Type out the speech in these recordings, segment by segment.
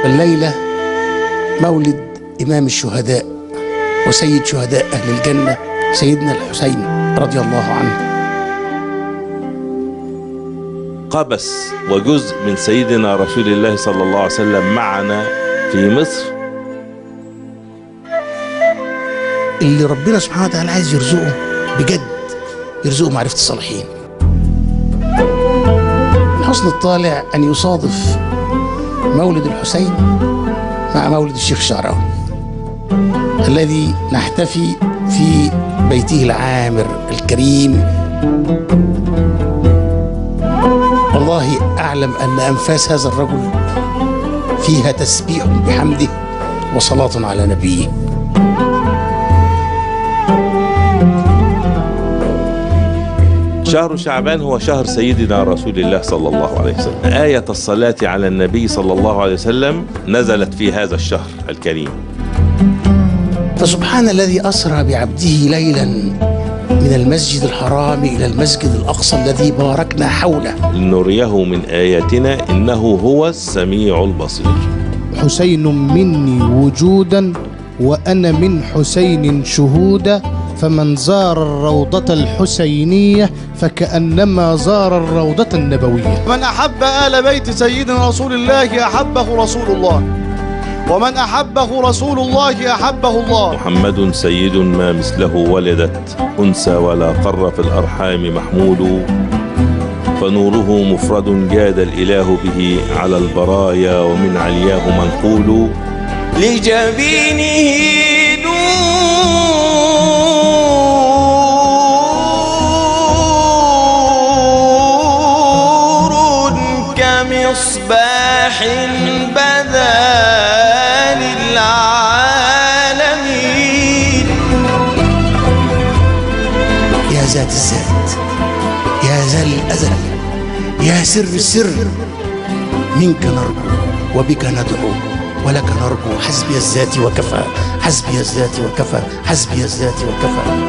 الليلة مولد إمام الشهداء وسيد شهداء أهل الجنة سيدنا الحسين رضي الله عنه قبس وجزء من سيدنا رسول الله صلى الله عليه وسلم معنا في مصر اللي ربنا سبحانه وتعالى عايز يرزقه بجد يرزقه معرفة الصالحين من حسن الطالع أن يصادف مولد الحسين مع مولد الشيخ الشعراوي الذي نحتفي في بيته العامر الكريم والله أعلم أن أنفاس هذا الرجل فيها تسبيح بحمده وصلاة على نبيه شهر شعبان هو شهر سيدنا رسول الله صلى الله عليه وسلم آية الصلاة على النبي صلى الله عليه وسلم نزلت في هذا الشهر الكريم فسبحان الذي أسرى بعبده ليلا من المسجد الحرام إلى المسجد الأقصى الذي باركنا حوله لنريه من آياتنا إنه هو السميع البصير حسين مني وجودا وأنا من حسين شهودا فمن زار الروضة الحسينية فكأنما زار الروضة النبوية من أحب آل بيت سيدنا رسول الله أحبه رسول الله ومن أحبه رسول الله أحبه الله محمد سيد ما مثله ولدت أنثى ولا قر في الأرحام محمول فنوره مفرد جاد الإله به على البرايا ومن علياه منقول لجبينه نور كمصباح بدا للعالمين يا ذات الذات يا ذا الأزل يا سر السر منك نرجو وبك ندعو ولك نرجو حسبي الذات وكفى حسبي الذات وكفى حسبي الذات وكفى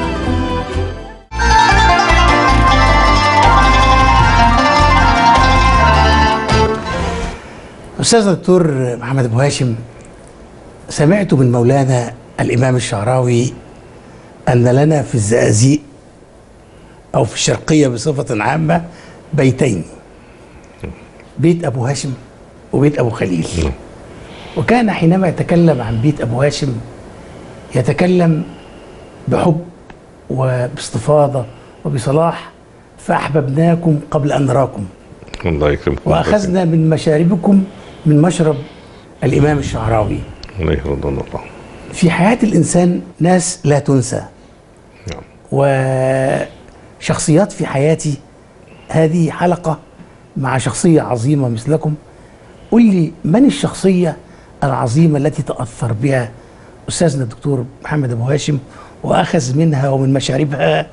أستاذ الدكتور محمد أبو هاشم سمعت من مولانا الإمام الشعراوي أن لنا في الزقازيق أو في الشرقية بصفة عامة بيتين بيت أبو هاشم وبيت أبو خليل وكان حينما يتكلم عن بيت أبو هاشم يتكلم بحب وباستفاضة وبصلاح فأحببناكم قبل أن نراكم الله يكرمكم وأخذنا من مشاربكم من مشرب الإمام الشعراوي الله يرضى الله في حياة الإنسان ناس لا تنسى نعم. وشخصيات في حياتي هذه حلقة مع شخصية عظيمة مثلكم قل لي من الشخصية العظيمة التي تأثر بها أستاذنا الدكتور محمد أبو هاشم وأخذ منها ومن مشاربها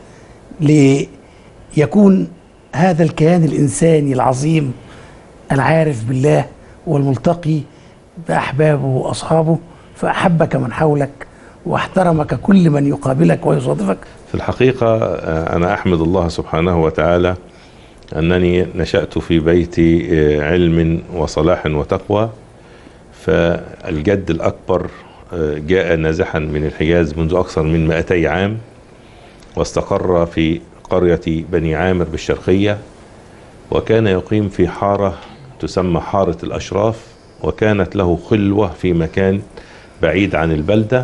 ليكون هذا الكيان الإنساني العظيم العارف بالله والملتقي بأحبابه وأصحابه فأحبك من حولك واحترمك كل من يقابلك ويصادفك في الحقيقة آه، أنا أحمد الله سبحانه وتعالى أنني نشأت في بيت آه، علم وصلاح وتقوى فالجد الأكبر آه، جاء نازحا من الحجاز منذ أكثر من 200 عام واستقر في قرية بني عامر بالشرقية وكان يقيم في حارة تسمى حارة الأشراف وكانت له خلوة في مكان بعيد عن البلدة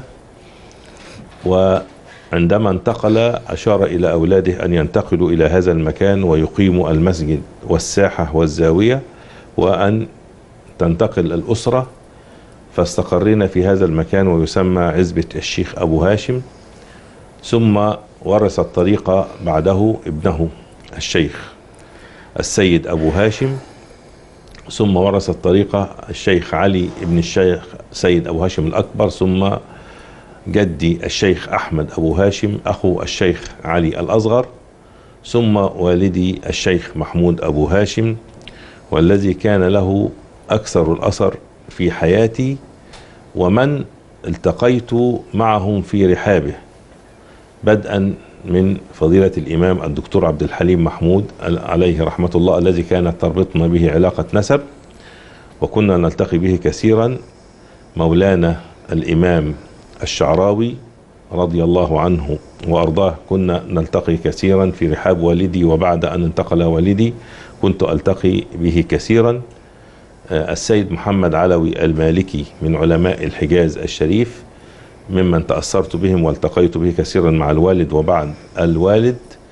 وعندما انتقل أشار إلى أولاده أن ينتقلوا إلى هذا المكان ويقيموا المسجد والساحة والزاوية وأن تنتقل الأسرة فاستقرينا في هذا المكان ويسمى عزبة الشيخ أبو هاشم ثم ورث الطريقة بعده ابنه الشيخ السيد أبو هاشم ثم ورث الطريقة الشيخ علي ابن الشيخ سيد أبو هاشم الأكبر ثم جدي الشيخ أحمد أبو هاشم أخو الشيخ علي الأصغر ثم والدي الشيخ محمود أبو هاشم والذي كان له أكثر الأثر في حياتي ومن التقيت معهم في رحابه بدءا من فضيلة الإمام الدكتور عبد الحليم محمود عليه رحمة الله الذي كانت تربطنا به علاقة نسب وكنا نلتقي به كثيرا مولانا الإمام الشعراوي رضي الله عنه وأرضاه كنا نلتقي كثيرا في رحاب والدي وبعد أن انتقل والدي كنت ألتقي به كثيرا آه، السيد محمد علوي المالكي من علماء الحجاز الشريف ممن تأثرت بهم والتقيت به كثيرا مع الوالد وبعد الوالد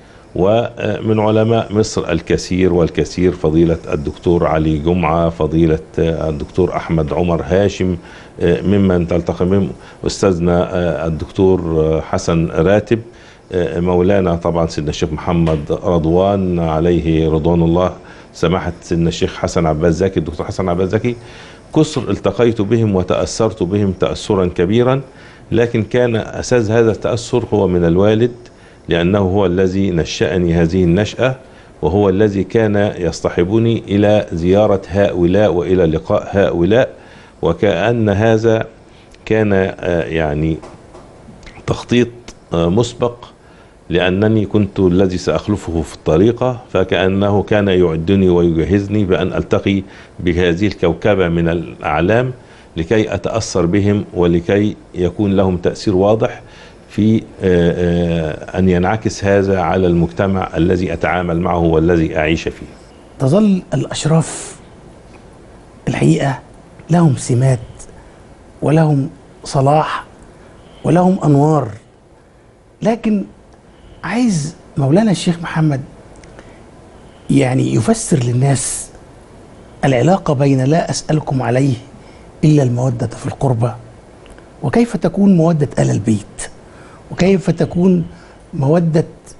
ومن علماء مصر الكثير والكثير فضيلة الدكتور علي جمعة فضيلة الدكتور أحمد عمر هاشم ممن تلتقي بهم أستاذنا الدكتور حسن راتب مولانا طبعا سيدنا الشيخ محمد رضوان عليه رضوان الله سماحة سيدنا الشيخ حسن عباس زكي الدكتور حسن عباس زكي كثر التقيت بهم وتأثرت بهم تأثرا كبيرا لكن كان أساس هذا التأثر هو من الوالد لأنه هو الذي نشأني هذه النشأة وهو الذي كان يصطحبني إلى زيارة هؤلاء وإلى لقاء هؤلاء وكأن هذا كان آه، يعني تخطيط آه، مسبق لأنني كنت الذي سأخلفه في الطريقة فكأنه كان يعدني ويجهزني بأن ألتقي بهذه الكوكبة من الأعلام لكي أتأثر بهم ولكي يكون لهم تأثير واضح في آه، آه، أن ينعكس هذا على المجتمع الذي أتعامل معه والذي أعيش فيه تظل الأشراف الحقيقة لهم سمات ولهم صلاح ولهم أنوار لكن عايز مولانا الشيخ محمد يعني يفسر للناس العلاقة بين لا أسألكم عليه إلا المودة في القربى وكيف تكون مودة آل البيت وكيف تكون مودة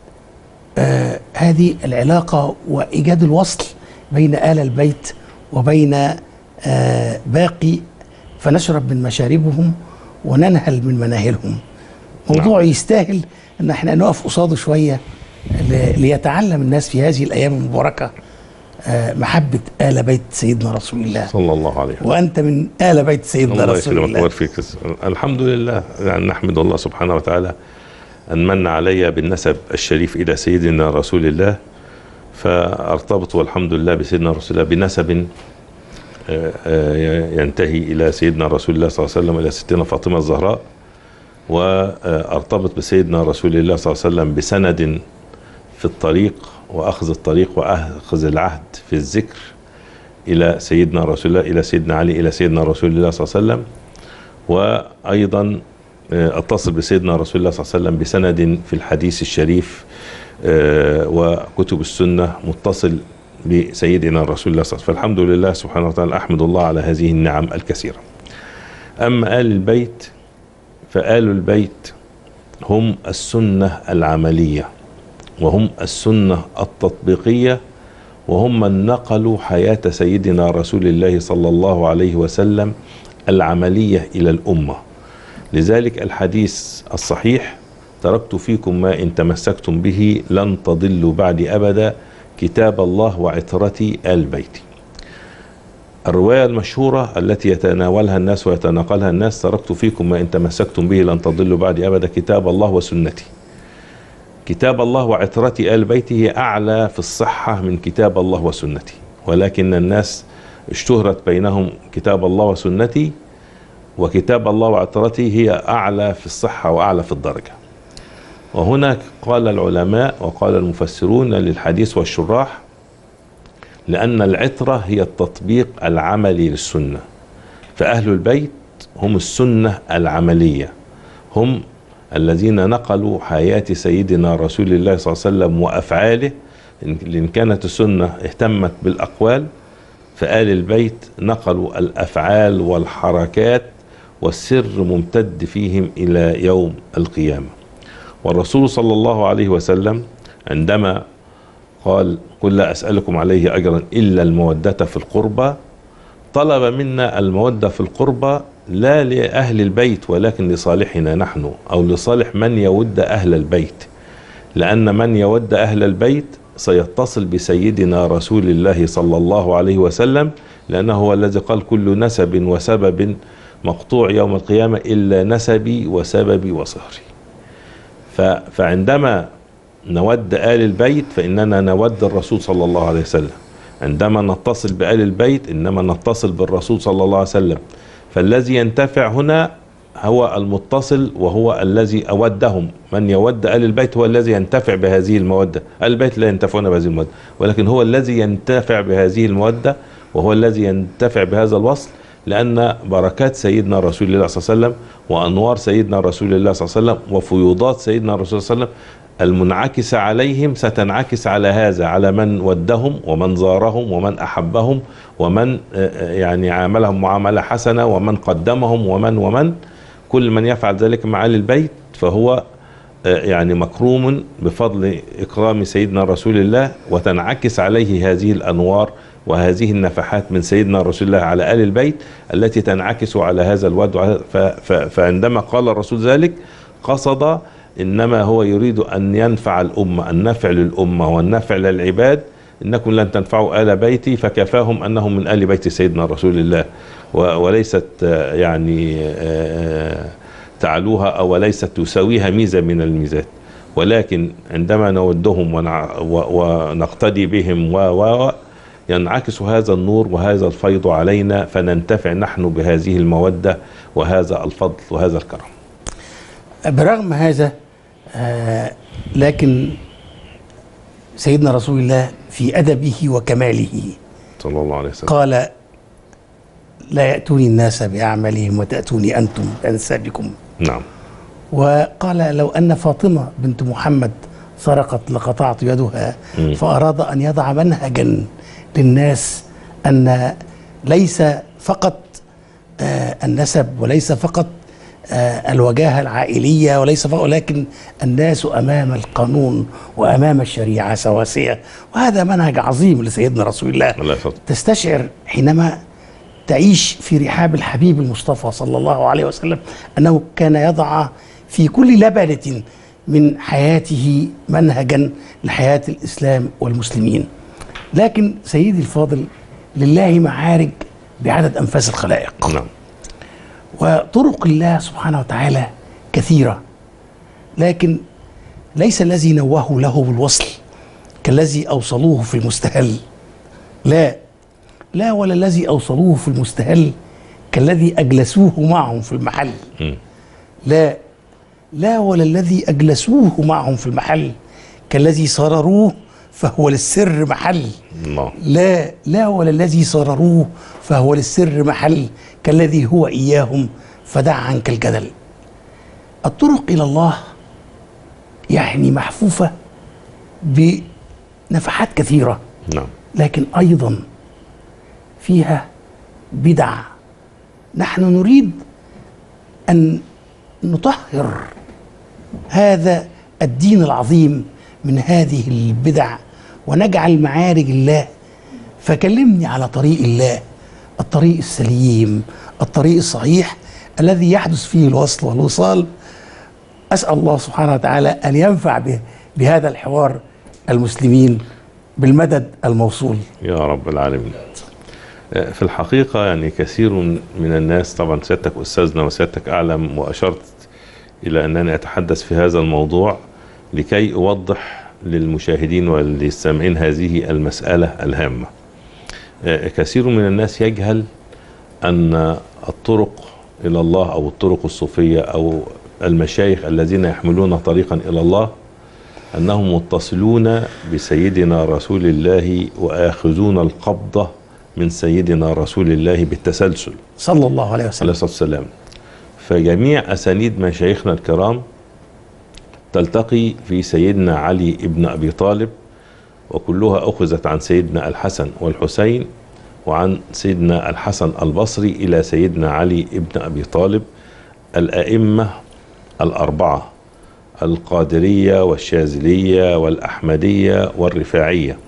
آه هذه العلاقة وإيجاد الوصل بين آل البيت وبين آه باقي فنشرب من مشاربهم وننهل من مناهلهم موضوع يستاهل ان احنا نقف قصاده شويه ل- ليتعلم الناس في هذه الايام المباركه آه، محبه ال بيت سيدنا رسول الله صلى الله عليه وسلم وانت من ال بيت سيدنا الله رسول يكرمك الله ويبارك فيك الحمد لله يعني نحمد الله سبحانه وتعالى أن من علي بالنسب الشريف إلى سيدنا رسول الله فأرتبط والحمد لله بسيدنا رسول الله بنسب آه، آه، ينتهي إلى سيدنا رسول الله صلى الله عليه وسلم إلى ستنا فاطمة الزهراء وأرتبط بسيدنا رسول الله صلى الله عليه وسلم بسند في الطريق وأخذ الطريق وأخذ العهد في الذكر إلى سيدنا رسول الله إلى سيدنا علي إلى سيدنا رسول الله صلى الله عليه وسلم وأيضا آه، أتصل بسيدنا رسول الله صلى الله عليه وسلم بسند في الحديث الشريف آه، وكتب السنة متصل بسيدنا رسول الله صلى الله عليه وسلم فالحمد لله سبحانه وتعالى أحمد الله على هذه النعم الكثيرة أما آل البيت فآل البيت هم السنة العملية وهم السنة التطبيقية وهم من نقلوا حياة سيدنا رسول الله صلى الله عليه وسلم العملية إلى الأمة لذلك الحديث الصحيح تركت فيكم ما إن تمسكتم به لن تضلوا بعد أبدا كتاب الله وعترتي آل بيتي الرواية المشهورة التي يتناولها الناس ويتناقلها الناس تركت فيكم ما إن تمسكتم به لن تضلوا بعد أبدا كتاب الله وسنتي كتاب الله وعترتي آل بيتي هي أعلى في الصحة من كتاب الله وسنتي ولكن الناس اشتهرت بينهم كتاب الله وسنتي وكتاب الله وعترتي هي أعلى في الصحة وأعلى في الدرجة وهنا قال العلماء وقال المفسرون للحديث والشراح لأن العترة هي التطبيق العملي للسنة فأهل البيت هم السنة العملية هم الذين نقلوا حياة سيدنا رسول الله صلى الله عليه وسلم وأفعاله إن كانت السنة اهتمت بالأقوال فآل البيت نقلوا الأفعال والحركات والسر ممتد فيهم إلى يوم القيامة والرسول صلى الله عليه وسلم عندما قال قل لا أسألكم عليه أجرا إلا المودة في القربى طلب منا المودة في القربى لا لأهل البيت ولكن لصالحنا نحن أو لصالح من يود أهل البيت لأن من يود أهل البيت سيتصل بسيدنا رسول الله صلى الله عليه وسلم لأنه هو الذي قال كل نسب وسبب مقطوع يوم القيامة إلا نسبي وسببي وصهري ف- فعندما نود آل البيت فإننا نود الرسول صلى الله عليه وسلم عندما نتصل بآل البيت إنما نتصل بالرسول صلى الله عليه وسلم فالذي ينتفع هنا هو المتصل وهو الذي أودهم من يود آل البيت هو الذي ينتفع بهذه المودة آل البيت لا ينتفعون بهذه المودة ولكن هو الذي ينتفع بهذه المودة وهو الذي ينتفع بهذا الوصل لأن بركات سيدنا رسول الله صلى الله عليه وسلم وأنوار سيدنا رسول الله صلى الله عليه وسلم وفيوضات سيدنا رسول الله صلى الله عليه وسلم المنعكسة عليهم ستنعكس على هذا على من ودهم ومن زارهم ومن أحبهم ومن آه، آه، يعني عاملهم معاملة حسنة ومن قدمهم ومن ومن كل من يفعل ذلك مع آل البيت فهو آه، يعني مكروم بفضل إكرام سيدنا رسول الله وتنعكس عليه هذه الأنوار وهذه النفحات من سيدنا رسول الله على آل البيت التي تنعكس على هذا الود وعلى- ف- ف- فعندما قال الرسول ذلك قصد إنما هو يريد أن ينفع الأمة النفع للأمة والنفع للعباد إنكم لن تنفعوا آل بيتي فكفاهم أنهم من آل بيت سيدنا رسول الله و- وليست آه، يعني آه، تعلوها أو وليست تساويها ميزة من الميزات ولكن عندما نودهم ونع- و- ونقتدي بهم و و ينعكس هذا النور وهذا الفيض علينا فننتفع نحن بهذه المودة وهذا الفضل وهذا الكرم برغم هذا آه لكن سيدنا رسول الله في أدبه وكماله صلى الله عليه وسلم قال لا يأتوني الناس بأعمالهم وتأتوني أنتم بأنسابكم نعم وقال لو أن فاطمة بنت محمد سرقت لقطعت يدها مم. فأراد أن يضع منهجا للناس أن ليس فقط آه، النسب وليس فقط آه، الوجاهة العائلية وليس فقط ولكن الناس أمام القانون وأمام الشريعة سواسية وهذا منهج عظيم لسيدنا رسول الله الله يفضل تستشعر حينما تعيش في رحاب الحبيب المصطفى صلى الله عليه وسلم انه كان يضع في كل لبنه من حياته منهجا لحياه الاسلام والمسلمين. لكن سيدي الفاضل لله معارج بعدد انفاس الخلائق. نعم وطرق الله سبحانه وتعالى كثيرة لكن ليس الذي نوه له بالوصل كالذي أوصلوه في المستهل لا لا ولا الذي أوصلوه في المستهل كالذي أجلسوه معهم في المحل مم. لا لا ولا الذي أجلسوه معهم في المحل كالذي صرروه فهو للسر محل الله لا لا ولا الذي صرروه فهو للسر محل كالذي هو إياهم فدع عنك الجدل الطرق إلى الله يعني محفوفة بنفحات كثيرة نعم لكن أيضا فيها بدع نحن نريد أن نطهر هذا الدين العظيم من هذه البدع ونجعل معارج الله فكلمني على طريق الله الطريق السليم الطريق الصحيح الذي يحدث فيه الوصل والوصال أسأل الله سبحانه وتعالى أن ينفع به بهذا الحوار المسلمين بالمدد الموصول يا رب العالمين آه، في الحقيقة يعني كثير من الناس طبعا سيادتك أستاذنا وسيادتك أعلم وأشرت إلى أنني أتحدث في هذا الموضوع لكي أوضح للمشاهدين والسامعين هذه المسألة الهامة آه، كثير من الناس يجهل أن الطرق إلى الله أو الطرق الصوفية أو المشايخ الذين يحملون طريقا إلى الله أنهم متصلون بسيدنا رسول الله وآخذون القبضة من سيدنا رسول الله بالتسلسل صلى الله عليه عليه وسلم الصلاة والسلام فجميع أسانيد مشايخنا الكرام تلتقي في سيدنا علي ابن أبي طالب وكلها أخذت عن سيدنا الحسن والحسين وعن سيدنا الحسن البصري إلى سيدنا علي ابن أبي طالب الأئمة الأربعة القادرية والشاذلية والأحمدية والرفاعية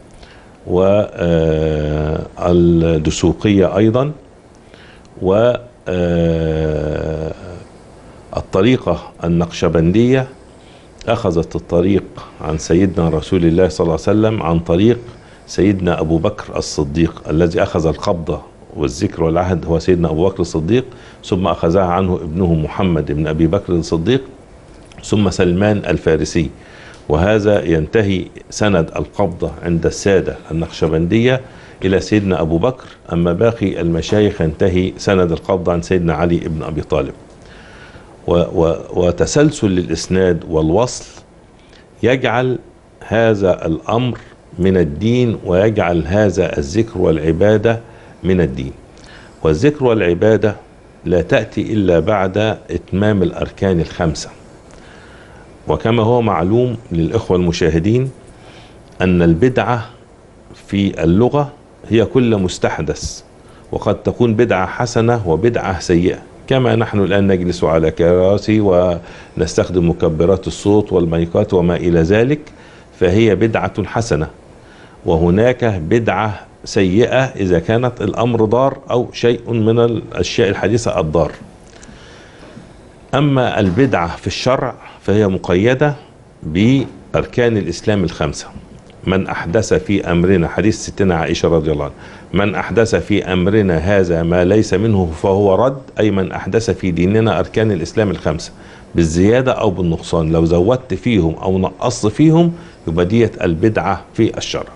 والدسوقية أيضا و آه، الطريقة النقشبندية أخذت الطريق عن سيدنا رسول الله صلى الله عليه وسلم عن طريق سيدنا أبو بكر الصديق الذي أخذ القبضة والذكر والعهد هو سيدنا أبو بكر الصديق ثم أخذها عنه ابنه محمد بن أبي بكر الصديق ثم سلمان الفارسي وهذا ينتهي سند القبضة عند السادة النقشبندية إلى سيدنا أبو بكر أما باقي المشايخ ينتهي سند القبض عن سيدنا علي بن أبي طالب و و وتسلسل الإسناد والوصل يجعل هذا الأمر من الدين ويجعل هذا الذكر والعبادة من الدين والذكر والعبادة لا تأتي إلا بعد إتمام الأركان الخمسة وكما هو معلوم للإخوة المشاهدين أن البدعة في اللغة هي كل مستحدث وقد تكون بدعة حسنة وبدعة سيئة كما نحن الآن نجلس على كراسي ونستخدم مكبرات الصوت والمايكات وما إلى ذلك فهي بدعة حسنة وهناك بدعة سيئة إذا كانت الأمر ضار أو شيء من الأشياء الحديثة الضار أما البدعة في الشرع فهي مقيدة بأركان الإسلام الخمسة من أحدث في أمرنا حديث ستنا عائشة رضي الله عنها من أحدث في أمرنا هذا ما ليس منه فهو رد أي من أحدث في ديننا أركان الإسلام الخمسة بالزيادة أو بالنقصان لو زودت فيهم أو نقصت فيهم يبقى ديت البدعة في الشرع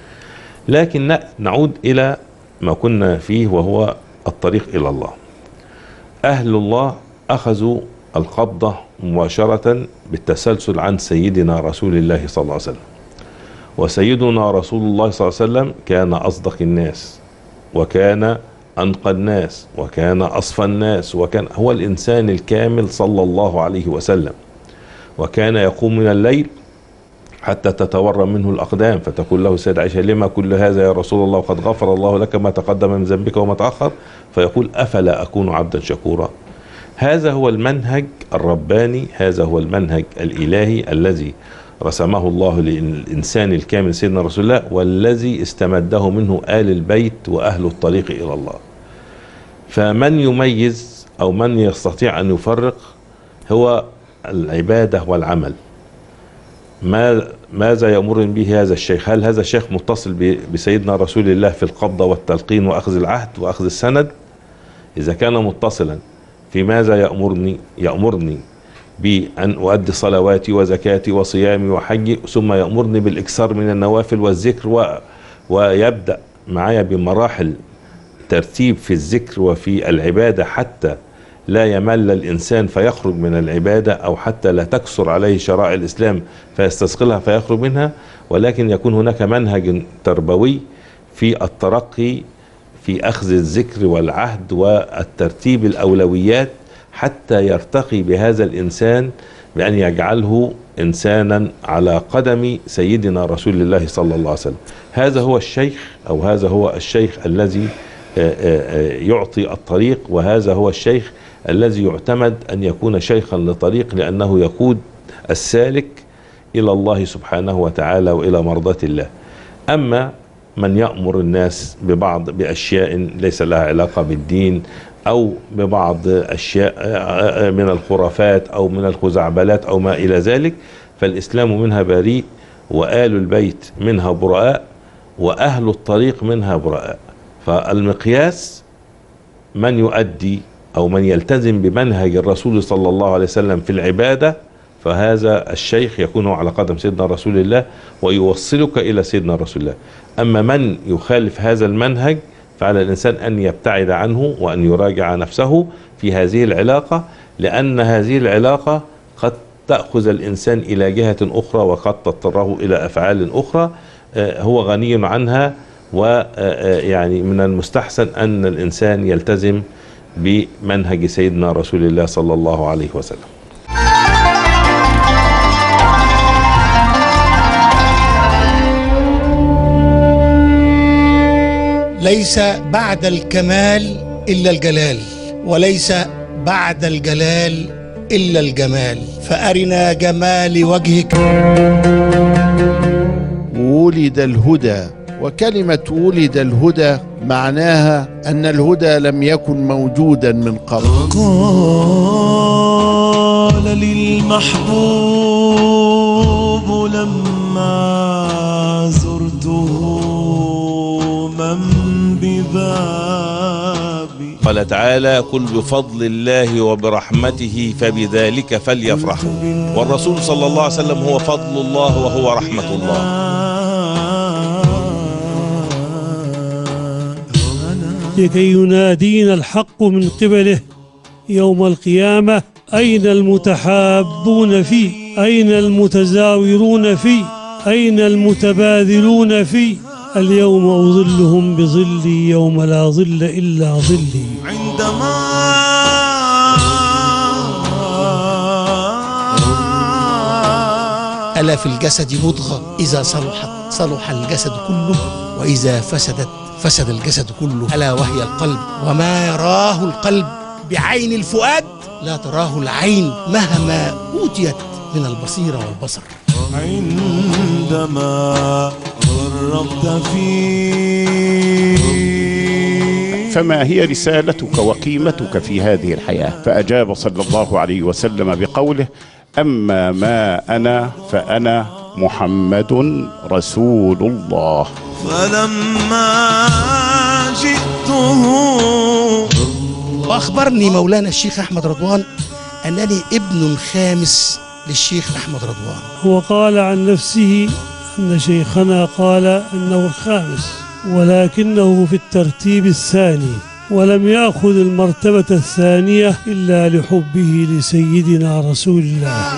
لكن نعود إلى ما كنا فيه وهو الطريق إلى الله أهل الله أخذوا القبضة مباشرة بالتسلسل عن سيدنا رسول الله صلى الله عليه وسلم وسيدنا رسول الله صلى الله عليه وسلم كان أصدق الناس وكان أنقى الناس وكان أصفى الناس وكان هو الإنسان الكامل صلى الله عليه وسلم وكان يقوم من الليل حتى تتورى منه الأقدام فتقول له السيدة عائشة لما كل هذا يا رسول الله وقد غفر الله لك ما تقدم من ذنبك وما تأخر فيقول أفلا أكون عبدا شكورا هذا هو المنهج الرباني هذا هو المنهج الإلهي الذي رسمه الله للإنسان الكامل سيدنا رسول الله والذي استمده منه آل البيت وأهل الطريق إلى الله فمن يميز أو من يستطيع أن يفرق هو العبادة والعمل ما ماذا يأمر به هذا الشيخ هل هذا الشيخ متصل بسيدنا رسول الله في القبضة والتلقين وأخذ العهد وأخذ السند إذا كان متصلا في ماذا يأمرني يأمرني بأن أؤدي صلواتي وزكاتي وصيامي وحجي ثم يأمرني بالإكثار من النوافل والذكر و... ويبدأ معايا بمراحل ترتيب في الذكر وفي العبادة حتى لا يمل الإنسان فيخرج من العبادة أو حتى لا تكسر عليه شرائع الإسلام فيستثقلها فيخرج منها ولكن يكون هناك منهج تربوي في الترقي في أخذ الذكر والعهد والترتيب الأولويات حتى يرتقي بهذا الإنسان بأن يجعله إنسانا على قدم سيدنا رسول الله صلى الله عليه وسلم هذا هو الشيخ أو هذا هو الشيخ الذي يعطي الطريق وهذا هو الشيخ الذي يعتمد أن يكون شيخا لطريق لأنه يقود السالك إلى الله سبحانه وتعالى وإلى مرضاة الله أما من يأمر الناس ببعض بأشياء ليس لها علاقة بالدين أو ببعض أشياء من الخرافات أو من الخزعبلات أو ما إلى ذلك فالإسلام منها بريء وآل البيت منها براء وأهل الطريق منها براء فالمقياس من يؤدي أو من يلتزم بمنهج الرسول صلى الله عليه وسلم في العبادة فهذا الشيخ يكون على قدم سيدنا رسول الله ويوصلك إلى سيدنا رسول الله أما من يخالف هذا المنهج فعلى الإنسان أن يبتعد عنه وأن يراجع نفسه في هذه العلاقة لأن هذه العلاقة قد تأخذ الإنسان إلى جهة أخرى وقد تضطره إلى أفعال أخرى هو غني عنها ويعني من المستحسن أن الإنسان يلتزم بمنهج سيدنا رسول الله صلى الله عليه وسلم ليس بعد الكمال إلا الجلال وليس بعد الجلال إلا الجمال فأرنا جمال وجهك ولد الهدى وكلمة ولد الهدى معناها أن الهدى لم يكن موجودا من قبل قال للمحبوب لما زرته من ببابي قال تعالى قل بفضل الله وبرحمته فبذلك فليفرحوا والرسول صلى الله عليه وسلم هو فضل الله وهو رحمة الله لكي ينادينا الحق من قبله يوم القيامة أين المتحابون فيه أين المتزاورون فيه أين المتباذلون فيه اليوم أظلهم بظلي يوم لا ظل إلا ظلي عندما ألا في الجسد مضغة إذا صلحت صلح الجسد كله وإذا فسدت فسد الجسد كله ألا وهي القلب وما يراه القلب بعين الفؤاد لا تراه العين مهما أوتيت من البصيرة والبصر عندما قربت فيه فما هي رسالتك وقيمتك في هذه الحياة فأجاب صلى الله عليه وسلم بقوله أما ما أنا فأنا محمد رسول الله فلما جئته وأخبرني مولانا الشيخ أحمد رضوان أنني ابن خامس للشيخ أحمد رضوان هو قال عن نفسه أن شيخنا قال أنه الخامس ولكنه في الترتيب الثاني ولم يأخذ المرتبة الثانية إلا لحبه لسيدنا رسول الله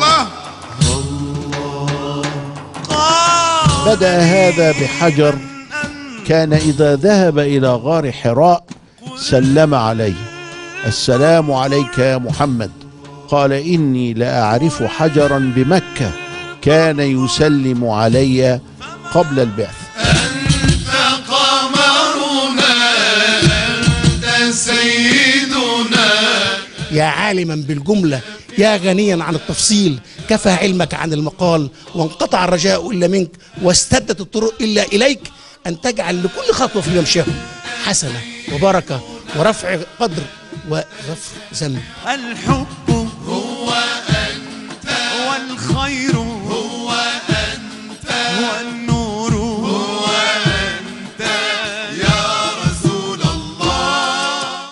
بدأ هذا بحجر كان إذا ذهب إلى غار حراء سلم عليه السلام عليك يا محمد قال إني لأعرف حجرا بمكة كان يسلم علي قبل البعث أنت قمرنا أنت سيدنا يا عالما بالجملة يا غنيا عن التفصيل كفى علمك عن المقال وانقطع الرجاء إلا منك واستدت الطرق إلا إليك أن تجعل لكل خطوة في ممشاه حسنة وبركة ورفع قدر وغفر ذنب الحب هو أنت والخير هو أنت والنور هو أنت يا رسول الله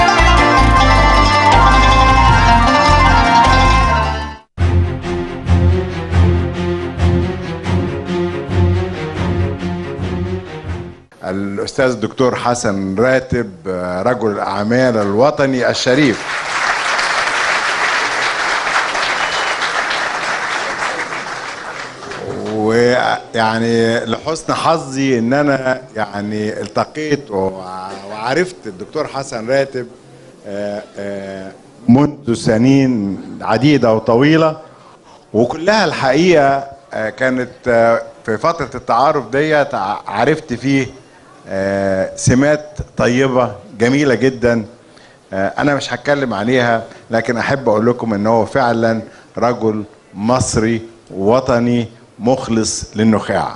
الأستاذ الدكتور حسن راتب آه، رجل الأعمال الوطني الشريف ويعني لحسن حظي ان انا يعني التقيت وع- وعرفت الدكتور حسن راتب آه، آه، منذ سنين عديده وطويله وكلها الحقيقه آه، كانت آه، في فتره التعارف ديت ع- عرفت فيه آه، سمات طيبه جميله جدا آه، انا مش هتكلم عليها لكن احب اقول لكم ان هو فعلا رجل مصري وطني مخلص للنخاع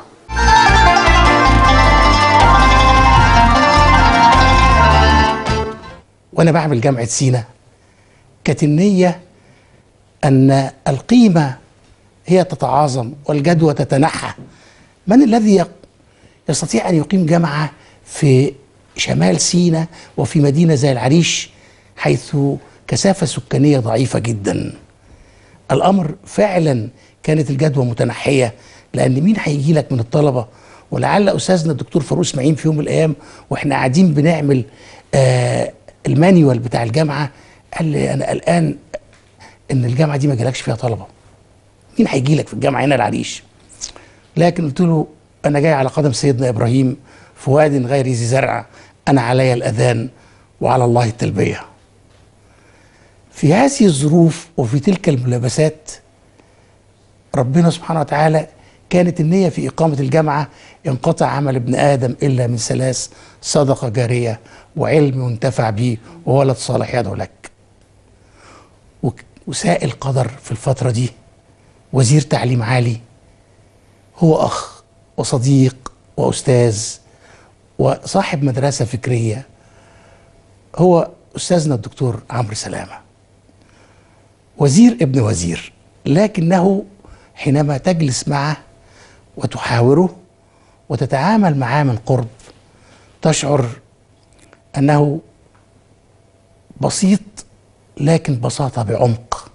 وأنا بعمل جامعة سينا كانت النية أن القيمة هي تتعاظم والجدوى تتنحى من الذي يق- يستطيع أن يقيم جامعة في شمال سينا وفي مدينة زي العريش حيث كثافة سكانية ضعيفة جدا الأمر فعلا كانت الجدوى متنحية لأن مين هيجي لك من الطلبة ولعل أستاذنا الدكتور فاروق إسماعيل في يوم من الأيام وإحنا قاعدين بنعمل آه المانيوال بتاع الجامعة قال لي أنا قلقان إن الجامعة دي ما جالكش فيها طلبة مين هيجي لك في الجامعة هنا العريش لكن قلت له أنا جاي على قدم سيدنا إبراهيم في واد غير ذي زرع أنا علي الأذان وعلى الله التلبية في هذه الظروف وفي تلك الملابسات ربنا سبحانه وتعالى كانت النية في إقامة الجامعة انقطع عمل ابن آدم إلا من ثلاث صدقة جارية وعلم ينتفع به وولد صالح يدعو لك وك- وساء القدر في الفترة دي وزير تعليم عالي هو أخ وصديق وأستاذ وصاحب مدرسة فكرية هو أستاذنا الدكتور عمرو سلامة وزير ابن وزير لكنه حينما تجلس معه وتحاوره وتتعامل معاه من قرب تشعر انه بسيط لكن بساطه بعمق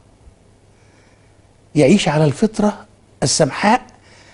يعيش على الفطره السمحاء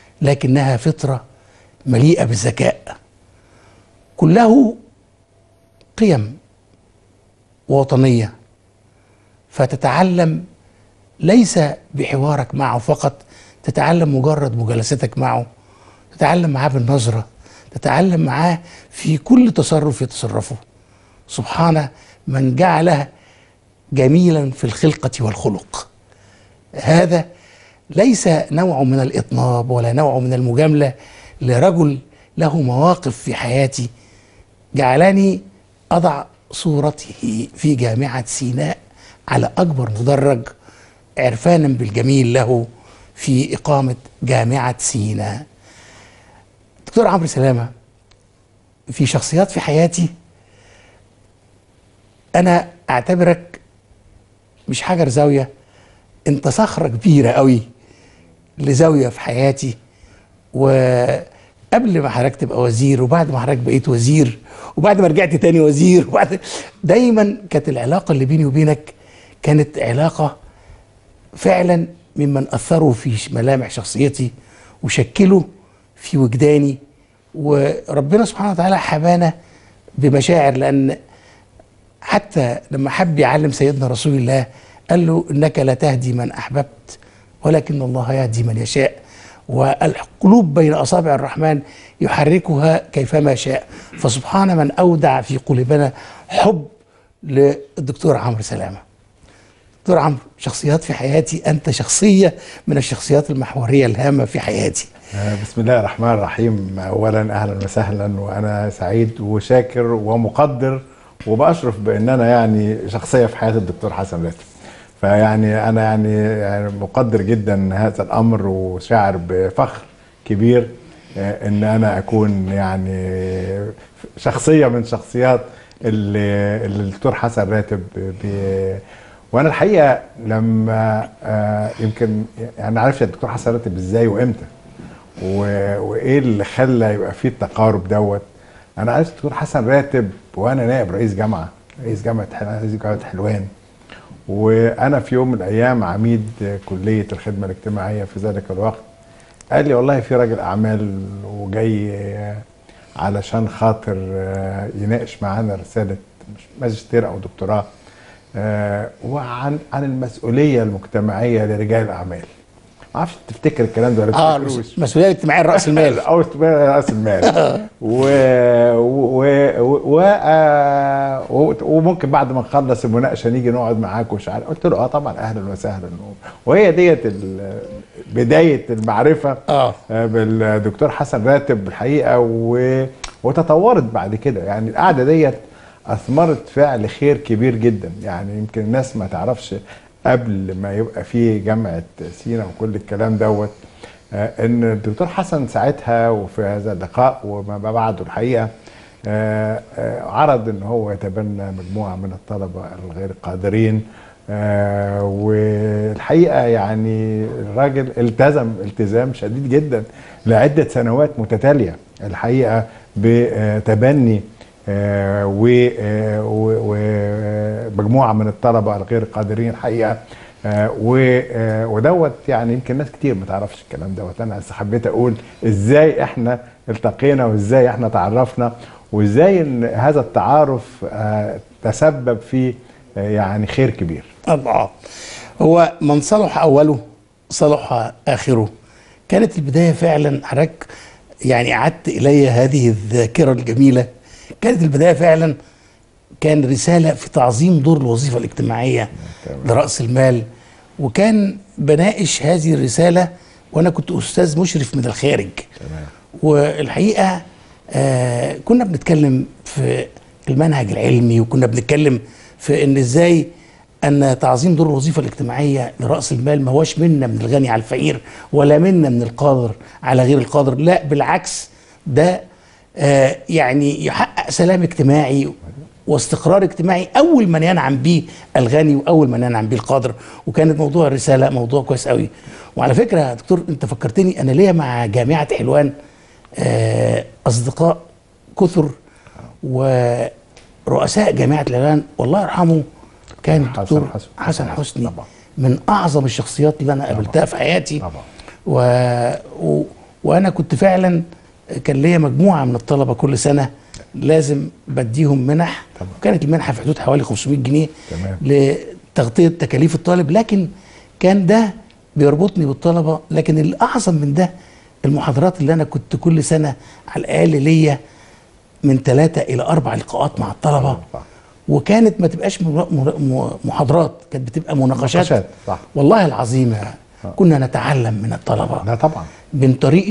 لكنها فطره مليئه بالذكاء كله قيم وطنيه فتتعلم ليس بحوارك معه فقط تتعلم مجرد مجالستك معه تتعلم معاه بالنظره تتعلم معاه في كل تصرف يتصرفه سبحان من جعله جميلا في الخلقه والخلق هذا ليس نوع من الاطناب ولا نوع من المجامله لرجل له مواقف في حياتي جعلني اضع صورته في جامعه سيناء على اكبر مدرج عرفانا بالجميل له في اقامه جامعه سيناء. دكتور عمرو سلامه في شخصيات في حياتي انا اعتبرك مش حجر زاويه انت صخره كبيره قوي لزاويه في حياتي وقبل ما حضرتك تبقى وزير وبعد ما حضرتك بقيت وزير وبعد ما رجعت تاني وزير وبعد دايما كانت العلاقه اللي بيني وبينك كانت علاقه فعلا ممن اثروا في ملامح شخصيتي وشكلوا في وجداني وربنا سبحانه وتعالى حبانا بمشاعر لان حتى لما حب يعلم سيدنا رسول الله قال له انك لا تهدي من احببت ولكن الله يهدي من يشاء والقلوب بين اصابع الرحمن يحركها كيفما شاء فسبحان من اودع في قلوبنا حب للدكتور عمرو سلامه دكتور عمرو شخصيات في حياتي انت شخصيه من الشخصيات المحوريه الهامه في حياتي آه، بسم الله الرحمن الرحيم اولا اهلا وسهلا وانا سعيد وشاكر ومقدر وبشرف بان انا يعني شخصيه في حياه الدكتور حسن راتب فيعني انا يعني, يعني مقدر جدا هذا الامر وشاعر بفخر كبير آه، ان انا اكون يعني شخصيه من شخصيات اللي اللي الدكتور حسن راتب بي وانا الحقيقه لما آه، يمكن يعني عرفت الدكتور حسن راتب ازاي وامتى و- وايه اللي خلى يبقى فيه التقارب دوت انا عرفت الدكتور حسن راتب وانا نائب رئيس جامعه رئيس جامعه حلوان رئيس جامعه حلوان وانا في يوم من الايام عميد كليه الخدمه الاجتماعيه في ذلك الوقت قال لي والله في راجل اعمال وجاي علشان خاطر يناقش معانا رساله ماجستير او دكتوراه آه، وعن عن المسؤوليه المجتمعيه لرجال الاعمال ما اعرفش تفتكر الكلام ده ولا اه تفتكروش؟ المسؤوليه الاجتماعيه راس المال او راس المال و... و... و... و... آه، و... وممكن بعد ما نخلص المناقشه نيجي نقعد معاك ومش عارف قلت له اه طبعا اهلا وسهلا وهي ديت ال... بدايه المعرفه اه آه، بالدكتور حسن راتب الحقيقه و... وتطورت بعد كده يعني القعده ديت اثمرت فعل خير كبير جدا يعني يمكن الناس ما تعرفش قبل ما يبقى في جامعه سينا وكل الكلام دوت آه، ان الدكتور حسن ساعتها وفي هذا اللقاء وما بعده الحقيقه آه، آه، عرض ان هو يتبنى مجموعه من الطلبه الغير قادرين آه، والحقيقه يعني الراجل التزم التزام شديد جدا لعده سنوات متتاليه الحقيقه بتبني آه، و- آه، و- ومجموعه من الطلبه الغير قادرين الحقيقه آه، و- آه، ودوت يعني يمكن ناس كتير ما تعرفش الكلام دوت انا بس حبيت اقول ازاي احنا التقينا وازاي احنا تعرفنا وازاي ان هذا التعارف آه، تسبب في آه، يعني خير كبير الله هو من صلح اوله صلح اخره كانت البدايه فعلا حضرتك يعني اعدت الي هذه الذاكره الجميله كانت البدايه فعلا كان رساله في تعظيم دور الوظيفه الاجتماعيه لراس المال وكان بناقش هذه الرساله وانا كنت استاذ مشرف من الخارج والحقيقه آه كنا بنتكلم في المنهج العلمي وكنا بنتكلم في ان ازاي ان تعظيم دور الوظيفه الاجتماعيه لراس المال ما هوش منا من الغني على الفقير ولا منا من القادر على غير القادر لا بالعكس ده آه يعني يحقق سلام اجتماعي واستقرار اجتماعي اول من ينعم به الغني واول من ينعم به القادر وكانت موضوع الرساله موضوع كويس قوي وعلى فكره يا دكتور انت فكرتني انا ليا مع جامعه حلوان آه، اصدقاء كثر ورؤساء جامعه حلوان والله يرحمه كان حسن الدكتور حسني. حسن حسني طبعا. من اعظم الشخصيات اللي انا قابلتها في حياتي طبعا. و... و... وانا كنت فعلا كان ليا مجموعه من الطلبه كل سنه لازم بديهم منح وكانت المنحه في حدود حوالي 500 جنيه تمام. لتغطيه تكاليف الطالب لكن كان ده بيربطني بالطلبه لكن الاعظم من ده المحاضرات اللي انا كنت كل سنه على الاقل ليا من ثلاثه الى اربع لقاءات مع الطلبه صح. وكانت ما تبقاش م- م- محاضرات كانت بتبقى مناقشات مناقشات، صح. والله العظيم يا- كنا نتعلم من الطلبه لا طبعا من طريقه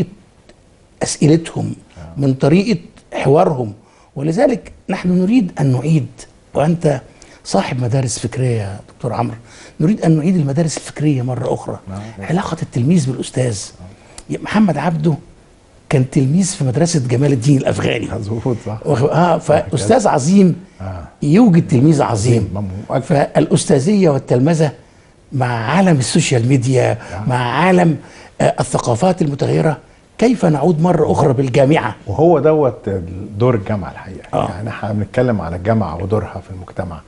اسئلتهم من طريقه حوارهم ولذلك نحن نريد ان نعيد وانت صاحب مدارس فكريه يا دكتور عمرو نريد ان نعيد المدارس الفكريه مره اخرى علاقه التلميذ بالاستاذ محمد عبده كان تلميذ في مدرسه جمال الدين الافغاني مظبوط صح واخد- اه فاستاذ عظيم آه. يوجد تلميذ عظيم عظيم، مؤكد. فالاستاذيه والتلمذه مع عالم السوشيال ميديا مع عالم آه، الثقافات المتغيره كيف نعود مره اخرى بالجامعه وهو دوت دور الجامعه الحقيقه آه. يعني احنا بنتكلم على الجامعه ودورها في المجتمع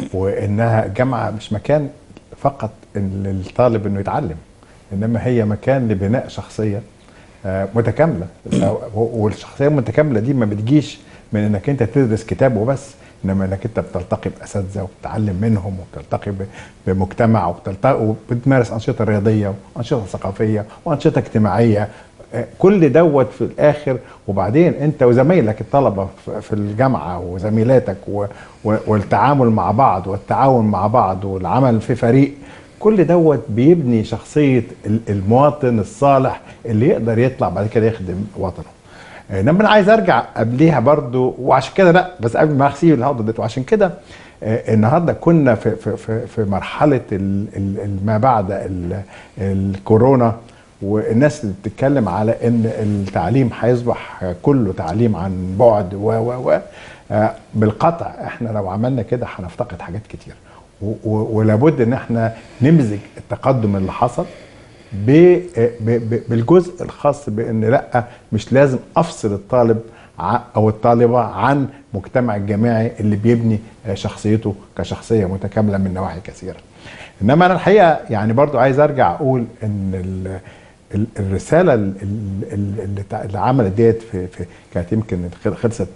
وانها الجامعه مش مكان فقط ان الطالب انه يتعلم انما هي مكان لبناء شخصيه آه، متكامله والشخصيه المتكامله دي ما بتجيش من انك انت تدرس كتاب وبس انما انك انت بتلتقي باساتذه وبتتعلم منهم وبتلتقي ب- بمجتمع وبتلتقي وبتمارس انشطه رياضيه وانشطه ثقافيه وانشطه اجتماعيه آه، كل دوت في الاخر وبعدين انت وزمايلك الطلبه في- في الجامعه وزميلاتك و- و- والتعامل مع بعض والتعاون مع بعض والعمل في فريق كل دوت بيبني شخصيه ال- المواطن الصالح اللي يقدر يطلع بعد كده يخدم وطنه انما انا عايز ارجع قبليها برضو وعشان كده لا بس قبل ما اغسل الهضه ديت وعشان كده آه، النهارده كنا في في في, في مرحله ال ال ال- ما بعد ال الكورونا والناس اللي بتتكلم على ان التعليم هيصبح كله تعليم عن بعد و و و آه، بالقطع احنا لو عملنا كده هنفتقد حاجات كتير و- و- ولابد ان احنا نمزج التقدم اللي حصل ب- ب- ب- بالجزء الخاص بان لا مش لازم افصل الطالب ع- او الطالبه عن مجتمع الجامعي اللي بيبني آه، شخصيته كشخصيه متكامله من نواحي كثيره. انما انا الحقيقه يعني برضو عايز ارجع اقول ان ال- ال- الرساله ال- ال- ال- اللي تع- اللي عملت ديت في, في كانت يمكن خل- خلصت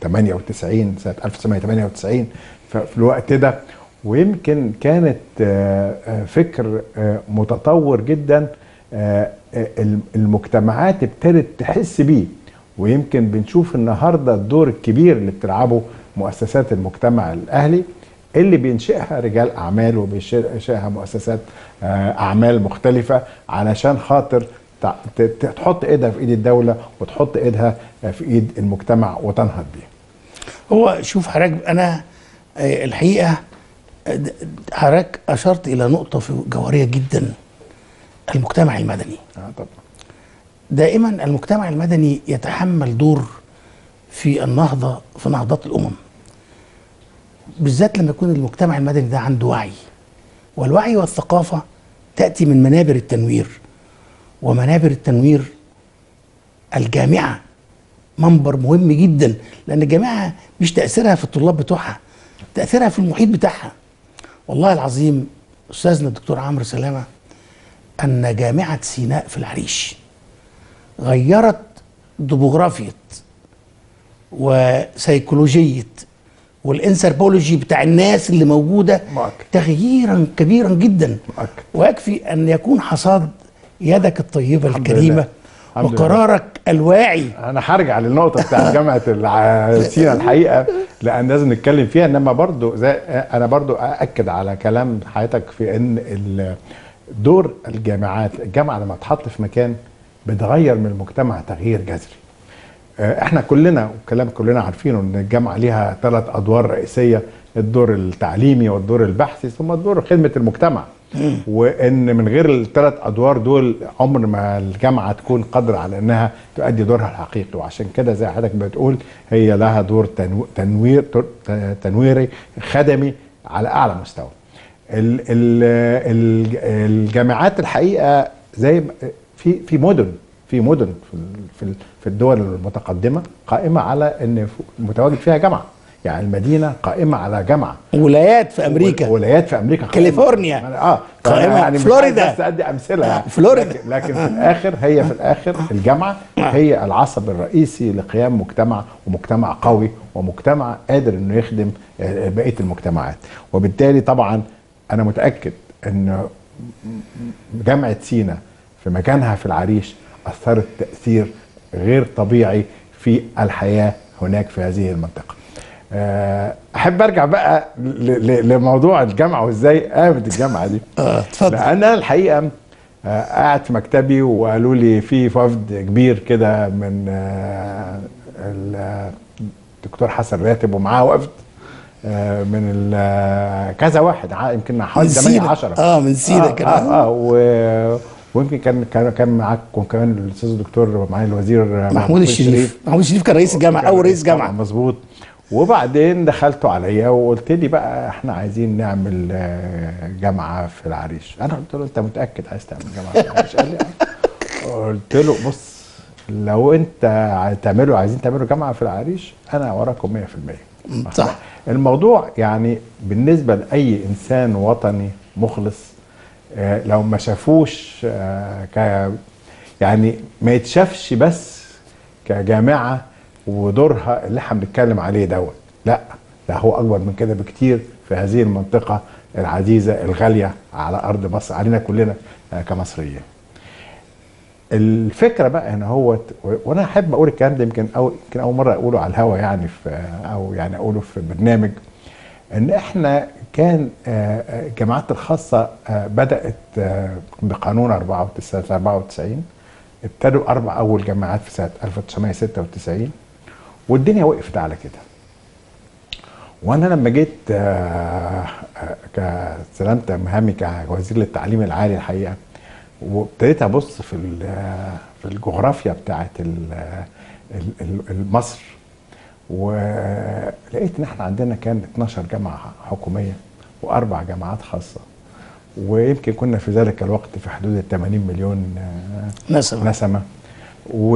98 سنه 1998 ففي الوقت ده ويمكن كانت آه، آه، فكر آه، متطور جدا آه، آه، الم- المجتمعات ابتدت تحس بيه ويمكن بنشوف النهارده الدور الكبير اللي بتلعبه مؤسسات المجتمع الاهلي اللي بينشئها رجال اعمال وبينشئها مؤسسات آه، اعمال مختلفه علشان خاطر تع- ت- ت- تحط ايدها في ايد الدوله وتحط ايدها آه، في ايد المجتمع وتنهض بيه هو شوف حضرتك انا آه، الحقيقه آه، د- حضرتك اشرت الى نقطه في جوهريه جدا المجتمع المدني آه طبعا دائما المجتمع المدني يتحمل دور في النهضه في نهضات الامم بالذات لما يكون المجتمع المدني ده عنده وعي والوعي والثقافه تاتي من منابر التنوير ومنابر التنوير الجامعه منبر مهم جدا لان الجامعه مش تاثيرها في الطلاب بتوعها تاثيرها في المحيط بتاعها والله العظيم استاذنا الدكتور عمرو سلامه ان جامعه سيناء في العريش غيرت ديموغرافية وسيكولوجية والانثروبولوجي بتاع الناس اللي موجودة مؤكد. تغييرا كبيرا جدا مؤكد. ويكفي أن يكون حصاد يدك الطيبة الحمد الكريمة لله. الحمد لله. وقرارك الواعي انا هرجع للنقطه بتاعت جامعه الع- سينا الحقيقه لان لازم نتكلم فيها انما برضو زي انا برضو ااكد على كلام حضرتك في ان ال- دور الجامعات الجامعه لما تحط في مكان بتغير من المجتمع تغيير جذري آه، احنا كلنا وكلام كلنا عارفينه ان الجامعه ليها ثلاث ادوار رئيسيه الدور التعليمي والدور البحثي ثم دور خدمه المجتمع وان من غير الثلاث ادوار دول عمر ما الجامعه تكون قادره على انها تؤدي دورها الحقيقي وعشان كده زي حضرتك بتقول هي لها دور تنو- تنوير تر- تنويري خدمي على اعلى مستوى ال ال ال الجامعات الحقيقه زي ما- في في مدن في مدن في ال- في ال- في الدول المتقدمه قائمه على ان ف- متواجد فيها جامعه يعني المدينه قائمه على جامعه ولايات في امريكا ولايات في امريكا قائمة. كاليفورنيا. اه قائمة. يعني مش فلوريدا. عايز بس ادي امثله يعني فلوريدا. لكن, لكن في الاخر هي في الاخر الجامعه هي العصب الرئيسي لقيام مجتمع ومجتمع قوي ومجتمع قادر انه يخدم آه، بقيه المجتمعات وبالتالي طبعا انا متاكد ان جامعه سينا في مكانها في العريش اثرت تاثير غير طبيعي في الحياه هناك في هذه المنطقه. آه، احب ارجع بقى ل- ل- لموضوع الجامعه وازاي قامت الجامعه دي. اه اتفضل لان انا الحقيقه آه، قاعد في مكتبي وقالوا لي في وفد كبير كده من آه، ال- آه، الدكتور حسن راتب ومعاه وفد آه، من ال- آه، كذا واحد ع- يمكن من حوالي 8 سينا 10 اه من سينا آه كان اه, آه و ويمكن كان كان كان معاكم كمان الاستاذ الدكتور معالي الوزير محمود الشريف محمود الشريف كان رئيس الجامعه اول رئيس طبعاً جامعه مظبوط وبعدين دخلتوا عليا وقلت لي بقى احنا عايزين نعمل آه، جامعه في العريش انا قلت له انت متاكد عايز تعمل جامعه في العريش قال لي آه. قلت له بص لو انت هتعملوا عايزين تعملوا جامعه في العريش انا وراكم 100% صح الموضوع يعني بالنسبه لاي انسان وطني مخلص آه، لو ما شافوش آه، ك يعني ما يتشافش بس كجامعه ودورها اللي احنا بنتكلم عليه دوت لا ده هو اكبر من كده بكتير في هذه المنطقه العزيزه الغاليه على ارض مصر علينا كلنا آه، كمصريين الفكره بقى هنا هو وانا احب اقول الكلام ده يمكن أو يمكن اول مره اقوله على الهوا يعني في او يعني اقوله في برنامج ان احنا كان آه، آه، الجامعات الخاصه آه، بدات آه، بقانون 94 سنه 94 ابتدوا اربع اول جامعات في سنه 1996 والدنيا وقفت على كده وانا لما جيت آه، آه، كسلامت مهامي كوزير للتعليم العالي الحقيقه وابتديت ابص في ال- في الجغرافيا بتاعت ال- ال- ال- مصر ولقيت ان احنا عندنا كان 12 جامعه حكوميه واربع جامعات خاصه ويمكن كنا في ذلك الوقت في حدود ال 80 مليون آه، نسمة. نسمه و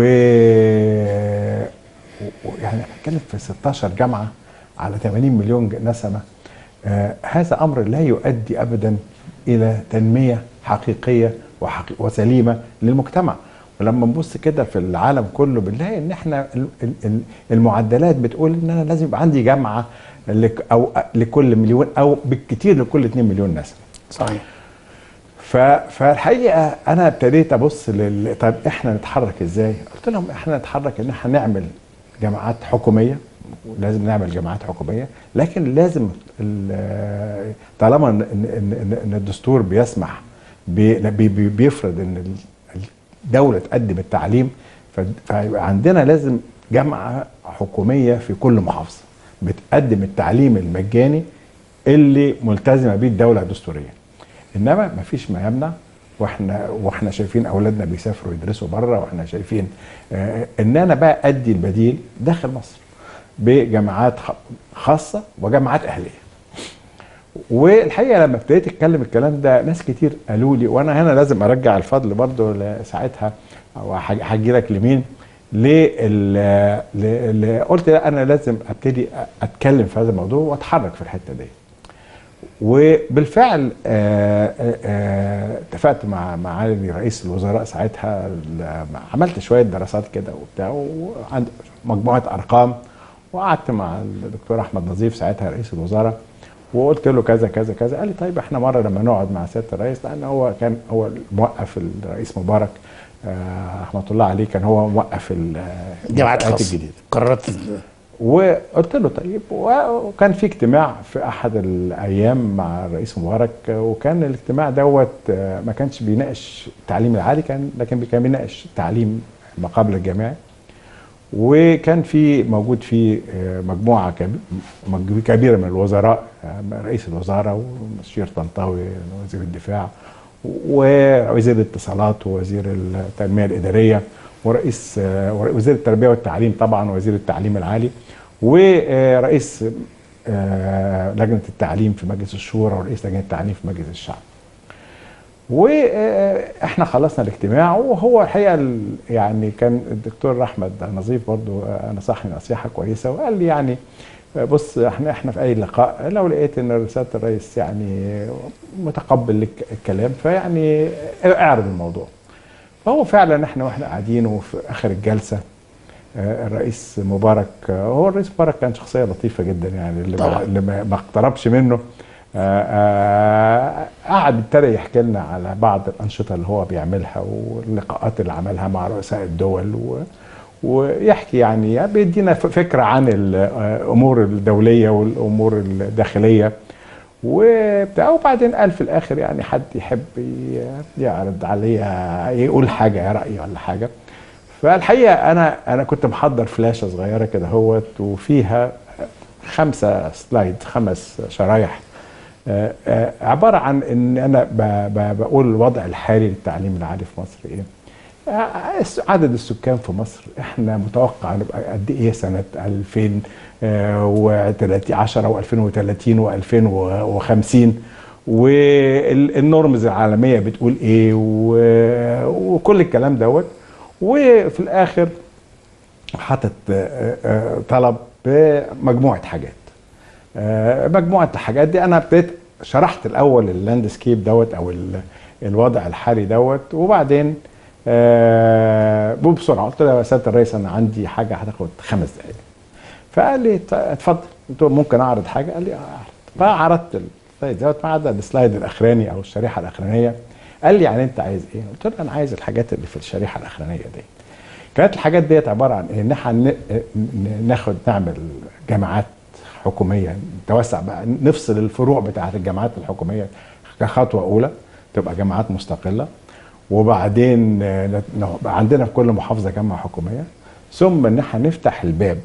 و- يعني بتكلم في 16 جامعه على 80 مليون ج- نسمه آه هذا امر لا يؤدي ابدا الى تنميه حقيقيه وحقي وسليمه للمجتمع ولما نبص كده في العالم كله بنلاقي ان احنا ال- ال- ال- المعدلات بتقول ان انا لازم يبقى عندي جامعه لك او لكل مليون او بالكثير لكل 2 مليون نسمه صحيح ف... فالحقيقه انا ابتديت ابص لل... طب احنا نتحرك ازاي؟ قلت لهم احنا نتحرك ان احنا نعمل جامعات حكوميه لازم نعمل جامعات حكوميه لكن لازم ال- طالما ان ان ان, إن الدستور بيسمح بي... بي... بي- بيفرض ان ال- الدوله تقدم التعليم ف- فيبقى عندنا لازم جامعه حكوميه في كل محافظه بتقدم التعليم المجاني اللي ملتزمه بيه الدوله دستوريا انما ما فيش ما يمنع واحنا واحنا شايفين اولادنا بيسافروا يدرسوا بره واحنا شايفين آه ان انا بقى ادي البديل داخل مصر بجامعات خ- خاصه وجامعات اهليه والحقيقه لما ابتديت اتكلم الكلام ده ناس كتير قالوا لي وانا هنا لازم ارجع الفضل برضو لساعتها او هاجي لك لمين لل ل- ل- قلت لا انا لازم ابتدي اتكلم في هذا الموضوع واتحرك في الحته دي وبالفعل آه، آه، آه، اتفقت مع معالي رئيس الوزراء ساعتها ال- عملت شويه دراسات كده وبتاع وعند مجموعه ارقام وقعدت مع الدكتور احمد نظيف ساعتها رئيس الوزراء وقلت له كذا كذا كذا قال لي طيب احنا مره لما نقعد مع سياده الرئيس لان هو كان هو موقف الرئيس مبارك آه، رحمه الله عليه كان هو موقف ال- جامعات المنشآت خاصه الجديده قرارات وقلت له طيب وكان في اجتماع في احد الايام مع الرئيس مبارك وكان الاجتماع دوت آه، ما كانش بيناقش التعليم العالي كان لكن كان بيناقش التعليم ما قبل الجامعي وكان في موجود فيه آه، مجموعه كب- مج- كبيره من الوزراء آه، رئيس الوزراء والمستشير طنطاوي وزير الدفاع ووزير الاتصالات ووزير التنميه الاداريه ورئيس آه، وزير التربيه والتعليم طبعا وزير التعليم العالي ورئيس آه، لجنه التعليم في مجلس الشورى ورئيس لجنه التعليم في مجلس الشعب. واحنا خلصنا الاجتماع وهو الحقيقه ال- يعني كان الدكتور احمد نظيف برضو آه، نصحني نصيحه كويسه وقال لي يعني بص احنا احنا في اي لقاء لو لقيت ان رساله الرئيس يعني متقبل لك الكلام فيعني اعرض الموضوع فهو فعلا احنا واحنا قاعدين وفي اخر الجلسه آه، الرئيس مبارك آه، هو الرئيس مبارك كان شخصيه لطيفه جدا يعني اللي ما, طبعاً. اللي ما ما اقتربش منه آه، آه، قعد ابتدى يحكي لنا على بعض الانشطه اللي هو بيعملها واللقاءات اللي عملها مع رؤساء الدول و ويحكي يعني بيدينا ف- فكره عن الامور الدوليه والامور الداخليه وبتاع وبعدين قال في الاخر يعني حد يحب ي- يعرض عليا يقول حاجه راي ولا حاجه فالحقيقه انا انا كنت محضر فلاشه صغيره كده هوت وفيها خمسه سلايد خمس شرايح آه، آه، عباره عن ان انا ب- ب- بقول الوضع الحالي للتعليم العالي في مصر ايه آه، الس- عدد السكان في مصر احنا متوقع نبقى قد ايه سنه 2010 و2030 و2050 والنورمز العالميه بتقول ايه و- وكل الكلام دوت وفي الاخر حاطط آه، آه، طلب بمجموعه حاجات آه، مجموعه الحاجات دي انا ابتديت شرحت الاول اللاندسكيب دوت او ال- الوضع الحالي دوت وبعدين آه بسرعه قلت له يا سياده الرئيس انا عندي حاجه هتاخد خمس دقائق فقال لي ط- اتفضل قلت له ممكن اعرض حاجه قال لي اه اعرض فعرضت السلايد دوت ما عدا السلايد الاخراني او الشريحه الاخرانيه قال لي يعني انت عايز ايه؟ قلت له انا عايز الحاجات اللي في الشريحه الاخرانيه دي كانت الحاجات ديت عباره عن ايه؟ ان احنا ن- ن- ناخد نعمل جامعات حكوميه نتوسع بقى نفصل الفروع بتاعه الجامعات الحكوميه كخطوه اولى تبقى جامعات مستقله وبعدين آه، نت- نبقى عندنا في كل محافظه جامعه حكوميه ثم ان احنا نفتح الباب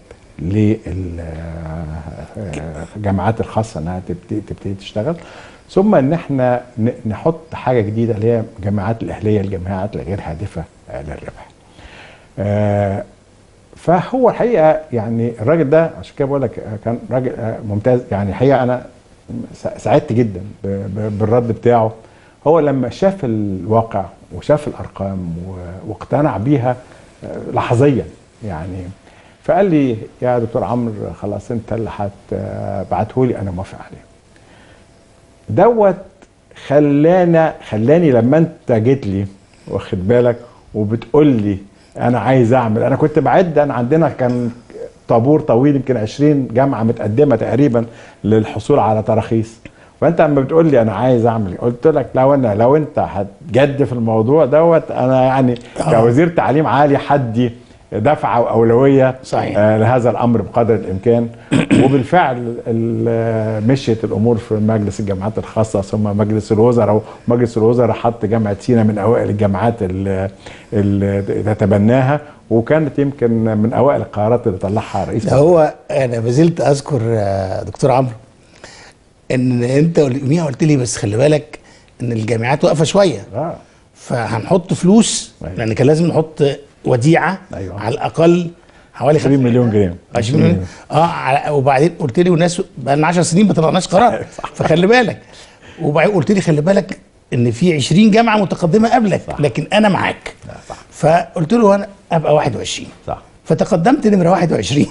للجامعات الخاصه انها تبتدي تبتدي تشتغل ثم ان احنا ن- نحط حاجه جديده اللي هي الجامعات الاهليه الجامعات الغير هادفه آه، للربح. آه، فهو الحقيقه يعني الراجل ده عشان كده بقول لك آه، كان راجل آه، ممتاز يعني الحقيقه انا سع- سعدت جدا ب- ب- بالرد بتاعه هو لما شاف الواقع وشاف الارقام و- واقتنع بيها آه، لحظيا يعني فقال لي يا دكتور عمرو خلاص انت اللي هتبعته لي انا موافق عليه دوت خلانا خلاني لما انت جيت لي واخد بالك وبتقول لي انا عايز اعمل انا كنت بعد انا عندنا كان طابور طويل يمكن 20 جامعه متقدمه تقريبا للحصول على تراخيص فانت لما بتقول لي انا عايز اعمل قلت لك لو انا لو انت هتجد في الموضوع دوت انا يعني كوزير تعليم عالي حدي دفعه واولويه صحيح. آه لهذا الامر بقدر الامكان وبالفعل ال- مشيت الامور في مجلس الجامعات الخاصه ثم مجلس الوزراء ومجلس الوزراء حط جامعه سينا من اوائل الجامعات اللي, اللي تتبناها وكانت يمكن من اوائل القرارات اللي طلعها رئيس ده هو انا ما زلت اذكر آه، دكتور عمرو ان انت يوميها قلت لي بس خلي بالك ان الجامعات واقفه شويه آه. فهنحط فلوس أيوة. لان كان لازم نحط وديعه أيوة. على الاقل حوالي 20 مليون جنيه 20 مليون اه على- وبعدين قلت لي والناس بقى لنا 10 سنين ما طلعناش قرار فخلي بالك وبعدين قلت لي خلي بالك ان في 20 جامعه متقدمه قبلك لكن انا معاك فقلت له انا ابقى 21 صح فتقدمت نمره 21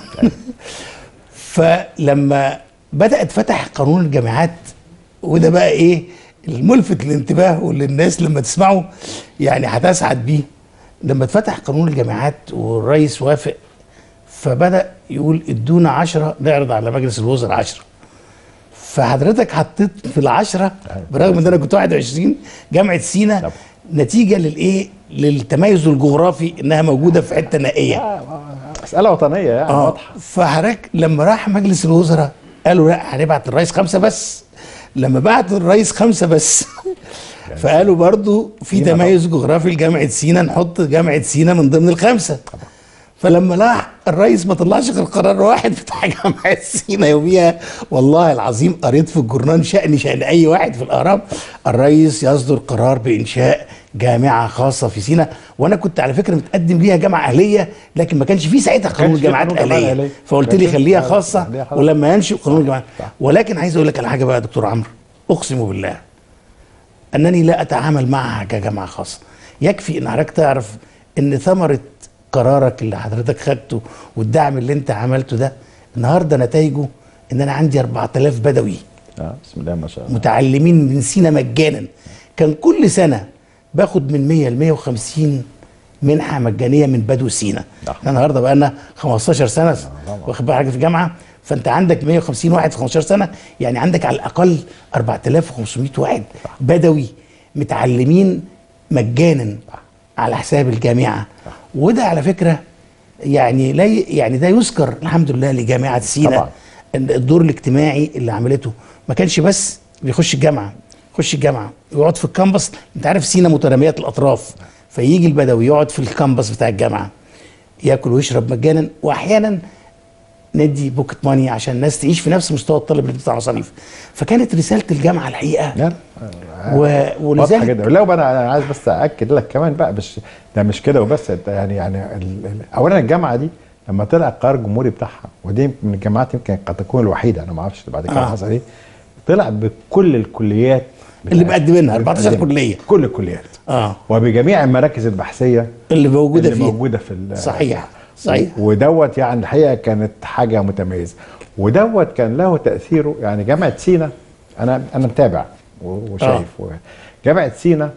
فلما بدات فتح قانون الجامعات وده بقى ايه الملفت للانتباه واللي الناس لما تسمعه يعني هتسعد بيه لما اتفتح قانون الجامعات والرئيس وافق فبدا يقول ادونا 10 نعرض على مجلس الوزراء 10 فحضرتك حطيت في العشرة برغم ان انا كنت 21 جامعه سينا طبعا. نتيجه للايه للتميز الجغرافي انها موجوده في حته نائيه مساله وطنيه يعني اه واضحه فحضرتك لما راح مجلس الوزراء قالوا لا هنبعت الرئيس خمسه بس لما بعت الرئيس خمسه بس فقالوا برضو في سينا تميز جغرافي لجامعه سينا نحط جامعه سينا من ضمن الخمسه فلما لا الرئيس ما طلعش غير قرار واحد بتاع جامعه سينا يوميها والله العظيم قريت في الجورنال شأن شأن اي واحد في الاهرام الرئيس يصدر قرار بانشاء جامعه خاصه في سينا وانا كنت على فكره متقدم ليها جامعه اهليه لكن ما كانش في ساعتها قانون كانش في جامعات قانون جامعات اهليه أهلية. فقلت لي لكن- خليها آه، خاصه خليها خاصة. ولما ينشئ قانون الجامعات صح. ولكن عايز اقول لك على حاجه بقى يا دكتور عمرو اقسم بالله انني لا اتعامل معها كجامعه خاصه يكفي ان حضرتك تعرف ان ثمره قرارك اللي حضرتك خدته والدعم اللي انت عملته ده النهارده نتائجه ان انا عندي 4000 بدوي اه بسم الله ما شاء الله متعلمين من سينا مجانا كان كل سنه باخد من 100 ل 150 منحه مجانيه من بدو سينا احنا النهارده بقى لنا 15 سنه واخد بالك حاجه في الجامعه فانت عندك 150 واحد في 15 سنه يعني عندك على الاقل 4500 واحد بدوي متعلمين مجانا على حساب الجامعه وده على فكره يعني لا ي- يعني ده يذكر الحمد لله لجامعه سينا طبعاً. إن الدور الاجتماعي اللي عملته ما كانش بس بيخش الجامعه يخش الجامعه يقعد في الكامبس انت عارف سينا متراميات الاطراف فيجي البدوي يقعد في الكامبس بتاع الجامعه ياكل ويشرب مجانا واحيانا ندي بوكت ماني عشان الناس تعيش في نفس مستوى الطالب اللي بتدفع مصاريف فكانت رساله الجامعه الحقيقه لا و... واضحه ولذلك جدا لا بقى انا أنا عايز بس اكد لك كمان بقى مش ده مش كده وبس ده يعني يعني ال- ال- اولا الجامعه دي لما طلع القرار الجمهوري بتاعها ودي من الجامعات يمكن قد تكون الوحيده انا ما اعرفش بعد كده آه. حصل ايه طلع بكل الكليات اللي بتاعتها. مقدمينها 14 مقدمة. كليه كل الكليات اه وبجميع المراكز البحثيه اللي موجوده اللي فيها موجوده في ال- صحيح صحيح و- ودوت يعني الحقيقه كانت حاجه متميزه ودوت كان له تاثيره يعني جامعه سينا انا انا متابع و- وشايف و- جامعه سينا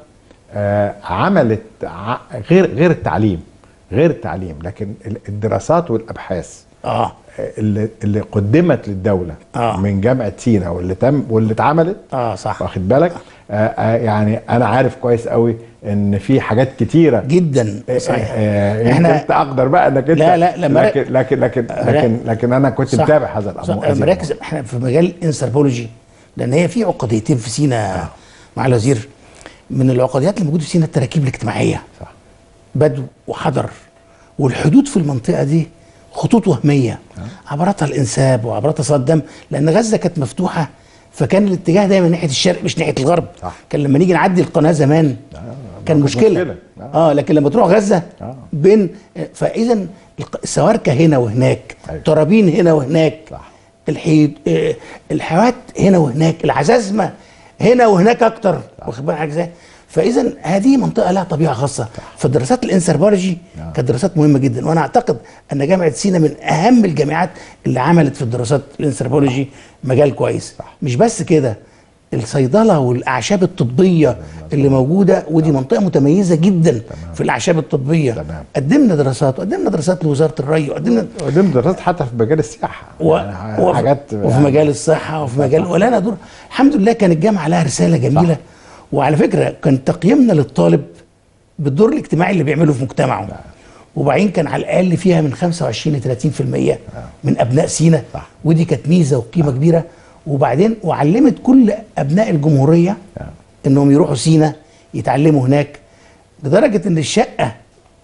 آه عملت ع- غير غير التعليم غير التعليم لكن ال- الدراسات والابحاث اه اللي اللي قدمت للدوله آه. من جامعه سينا واللي تم واللي اتعملت اه صح واخد بالك آه آه يعني انا عارف كويس قوي ان في حاجات كتيره جدا صحيح آه إحنا- احنا انت اقدر بقى انك انت لا، لا، لما- لكن لكن لكن لكن, لكن انا كنت صح. متابع هذا صح. الامر هذه مراكز الأمور. احنا في مجال الانثروبولوجي لان هي في عقديتين في سينا مع الوزير من العقديات اللي موجوده في سينا التراكيب الاجتماعيه صح. بدو وحضر والحدود في المنطقه دي خطوط وهميه عبرتها الانساب وعبرتها صاد دم لان غزه كانت مفتوحه فكان الاتجاه دايما ناحيه الشرق مش ناحيه الغرب صح. كان لما نيجي نعدي القناه زمان كان كانت مشكله, مشكلة. اه لكن لما تروح غزه آه. بين فاذا الق- السواركه هنا وهناك أيوة. ترابين هنا وهناك صح. الحيد آه، الحوات هنا وهناك العزازمه هنا وهناك اكتر واخد بالك ازاي فاذا هذه منطقه لها طبيعه خاصه فالدراسات الانثروبولوجي كانت دراسات مهمه جدا وانا اعتقد ان جامعه سينا من اهم الجامعات اللي عملت في الدراسات الانثروبولوجي مجال كويس مش بس كده الصيدله والاعشاب الطبيه اللي موجوده ودي منطقه متميزه جدا في الاعشاب الطبيه تمام. قدمنا دراسات وقدمنا دراسات لوزاره الري وقدمنا ودي دراسات حتى في مجال السياحه و... يعني وفي- حاجات وفي مجال الصحه وفي مجال ولنا دور الحمد لله كان الجامعه لها رساله جميله وعلى فكره كان تقييمنا للطالب بالدور الاجتماعي اللي بيعمله في مجتمعه وبعدين كان على الاقل فيها من 25 ل 30% من ابناء سينا صح. ودي كانت ميزه وقيمه كبيره وبعدين وعلمت كل ابناء الجمهوريه انهم يروحوا سينا يتعلموا هناك لدرجه ان الشقه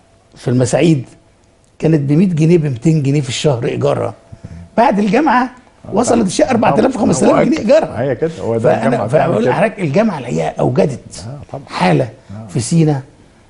في المساعيد كانت ب 100 جنيه ب 200 جنيه في الشهر ايجارها بعد الجامعه وصلت الشقه 4000 و 5000 جنيه ايجارها هي كده هو ده فانا الجامعة بتعمل فبقول كده. لحضرتك الجامعه الحقيقه اوجدت حاله في سينا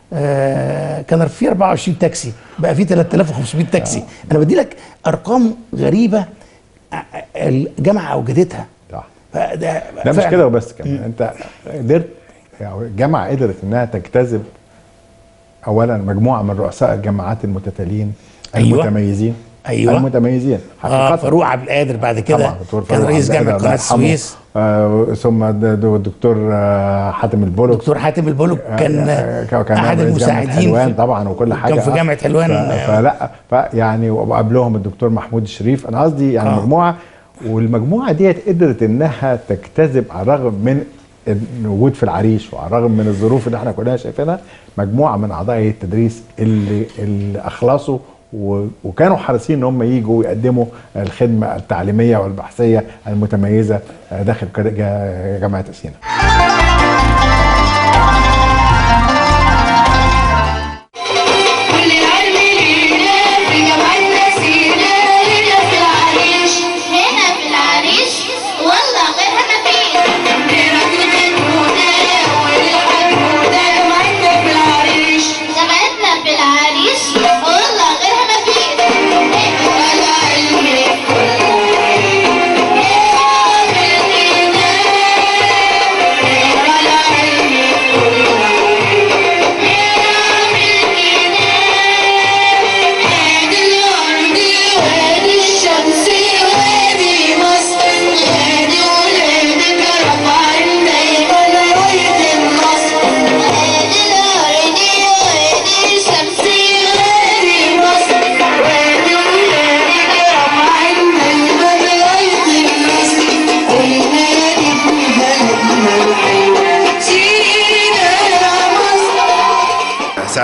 آه كان في 24 تاكسي بقى في 3500 تاكسي انا بدي لك ارقام غريبه آه، الجامعه اوجدتها صح. فده لا مش فعلا. كده وبس كمان انت قدرت يعني الجامعه قدرت انها تجتذب اولا مجموعه من رؤساء الجامعات المتتاليين أيوة. المتميزين أيوة. المتميزين اه فاروق عبد القادر بعد كده طبعا دكتور كان فاروق رئيس عبد جامعه القادر قناه الله يرحمه. السويس آه ثم د- د- الدكتور آه حاتم البولو دكتور حاتم البولوك كان آه، كان كان احد رئيس جامعة المساعدين حلوان في- طبعا وكل حاجه كان في آه. جامعه حلوان ف- آه، فلا فيعني وقبلهم الدكتور محمود الشريف انا قصدي يعني آه. مجموعه والمجموعه ديت قدرت انها تجتذب على الرغم من الوجود في العريش وعلى الرغم من الظروف اللي احنا كلنا شايفينها مجموعه من اعضاء هيئه التدريس اللي اللي اخلصوا و- وكانوا حريصين ان هم يجوا ويقدموا الخدمه التعليميه والبحثيه المتميزه داخل كده جا- جامعه سينا. كل العلم لينا في جامعتنا سينا هنا في العريش هنا في العريش والله غيرها ما فيش هنا في الحدودة والحدودة جامعتنا في العريش جامعتنا في العريش والله غيرها ما فيش العلم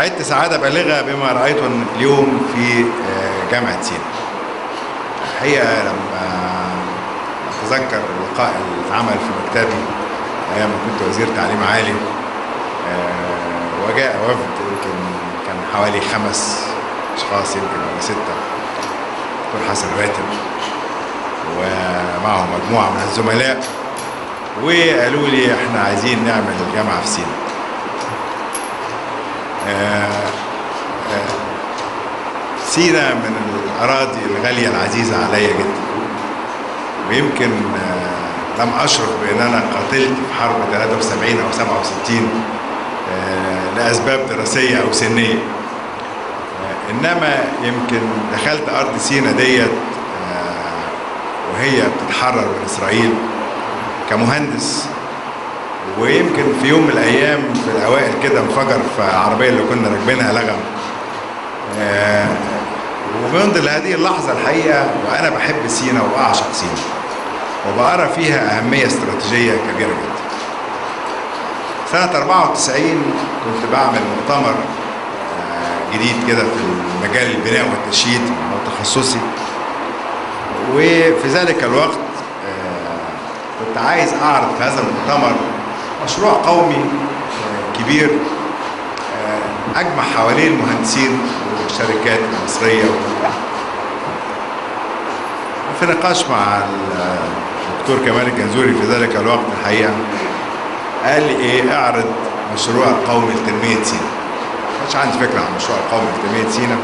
سعدت سعادة بالغة بما رأيته اليوم في آه، جامعة سينا الحقيقة لما أتذكر اللقاء اللي اتعمل في مكتبي أيام ما كنت وزير تعليم عالي آه، وجاء وفد يمكن كان حوالي خمس أشخاص يمكن ولا ستة دكتور حسن راتب ومعهم مجموعة من الزملاء وقالوا لي احنا عايزين نعمل الجامعة في سينا آه، آه، سينا من الأراضي الغالية العزيزة عليا جدا ويمكن آه، لم أشرف بأن أنا قاتلت في حرب 73 أو 67 آه، لأسباب دراسية أو سنية آه، إنما يمكن دخلت أرض سينا ديت آه، وهي بتتحرر من إسرائيل كمهندس ويمكن في يوم من الايام في الاوائل كده انفجر في العربيه اللي كنا راكبينها لغم آه، ومنذ هذه اللحظه الحقيقه وانا بحب سينا واعشق سينا وبأرى فيها اهميه استراتيجيه كبيره جدا سنه 94 كنت بعمل مؤتمر آه، جديد كده في مجال البناء والتشييد هو تخصصي وفي ذلك الوقت آه، كنت عايز اعرض في هذا المؤتمر مشروع قومي آه، كبير آه، اجمع حواليه المهندسين والشركات المصريه وفي نقاش مع الدكتور كمال الجنزوري في ذلك الوقت الحقيقه قال لي ايه اعرض مشروع قومي لتنميه سينا ما كانش عندي فكره عن المشروع القومي لتنميه سينا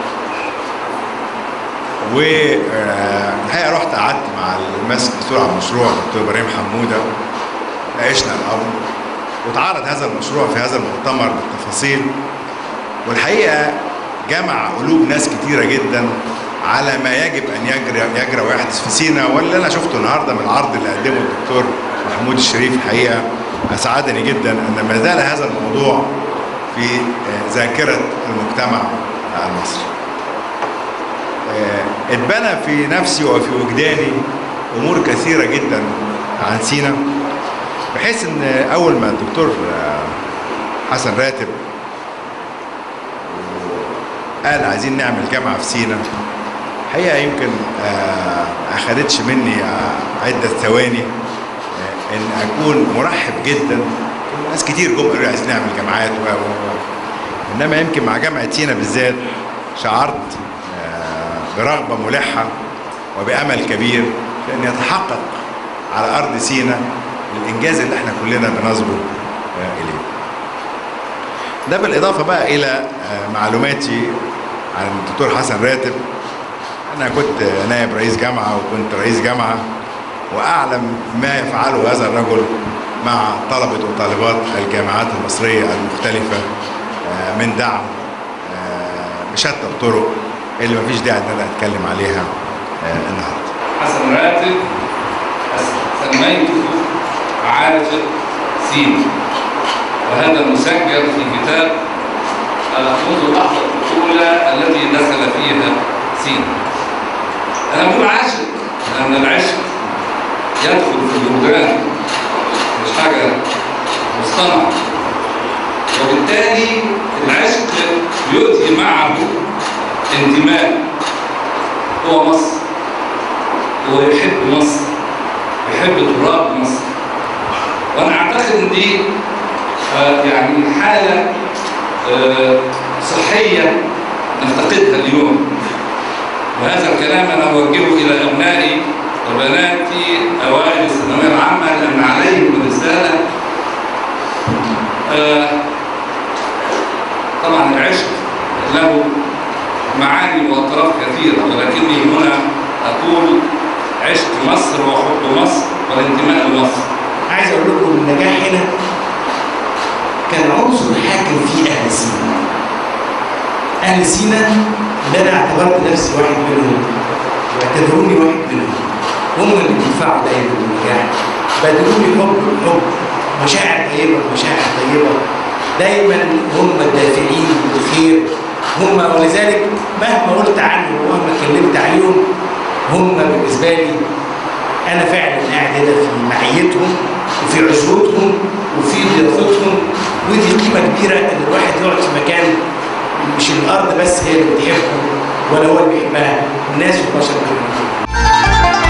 والحقيقه رحت قعدت مع الماسك مسؤول عن المشروع دكتور ابراهيم حموده ناقشنا الامر وتعرض هذا المشروع في هذا المؤتمر بالتفاصيل والحقيقه جمع قلوب ناس كتيره جدا على ما يجب ان يجري يجرى ويحدث في سينا واللي انا شفته النهارده من العرض اللي قدمه الدكتور محمود الشريف الحقيقه اسعدني جدا ان ما زال هذا الموضوع في آه، ذاكره المجتمع المصري. آه، اتبنى في نفسي وفي وجداني امور كثيره جدا عن سينا بحيث ان اول ما الدكتور آه، حسن راتب قال عايزين نعمل جامعه في سينا الحقيقه يمكن آه، ما اخدتش مني آه، عده ثواني آه، ان اكون مرحب جدا ناس كتير جم قالوا لي عايزين نعمل جامعات و و و. انما يمكن مع جامعه سينا بالذات شعرت آه، برغبه ملحه وبامل كبير في ان يتحقق على ارض سينا الانجاز اللي احنا كلنا بنصبر آه، اليه. ده بالاضافه بقى الى آه، معلوماتي عن الدكتور حسن راتب انا كنت نائب رئيس جامعه وكنت رئيس جامعه واعلم ما يفعله هذا الرجل مع طلبه وطالبات الجامعات المصريه المختلفه آه، من دعم آه، بشتى الطرق اللي مفيش داعي ان انا اتكلم عليها آه، النهارده. حسن راتب سميته عاشق سين وهذا مسجل في كتاب منذ اللحظة الأولى التي دخل فيها سين أنا بقول عاشق لأن العشق يدخل في الوجدان مش حاجة مصطنعة وبالتالي العشق يؤتي معه انتماء هو مصر هو يحب مصر يحب تراب مصر وانا اعتقد ان دي آه، يعني حاله آه، صحيه نفتقدها اليوم وهذا الكلام انا اوجهه الى ابنائي وبناتي اوائل الثانويه العامه لان عليهم رساله آه، طبعا العشق له معاني واطراف كثيره ولكني هنا اقول عشق مصر وحب مصر والانتماء لمصر عايز اقول لكم النجاح هنا كان عنصر حاكم فيه اهل سينا اهل سينا اللي انا اعتبرت نفسي واحد منهم واعتبروني واحد منهم هم اللي بيدفعوا دايما النجاح بدلوني حب حب مشاعر طيبه مشاعر طيبه دايما هم الدافعين بالخير هم ولذلك مهما قلت عنهم ومهما اتكلمت عليهم هم بالنسبه لي انا فعلا قاعد هنا في معيتهم وفي عزوتهم وفي ضيافتهم ودي قيمه كبيره ان الواحد يقعد في مكان مش الارض بس هي اللي بتحبه ولا هو اللي بيحبها الناس والبشر كلهم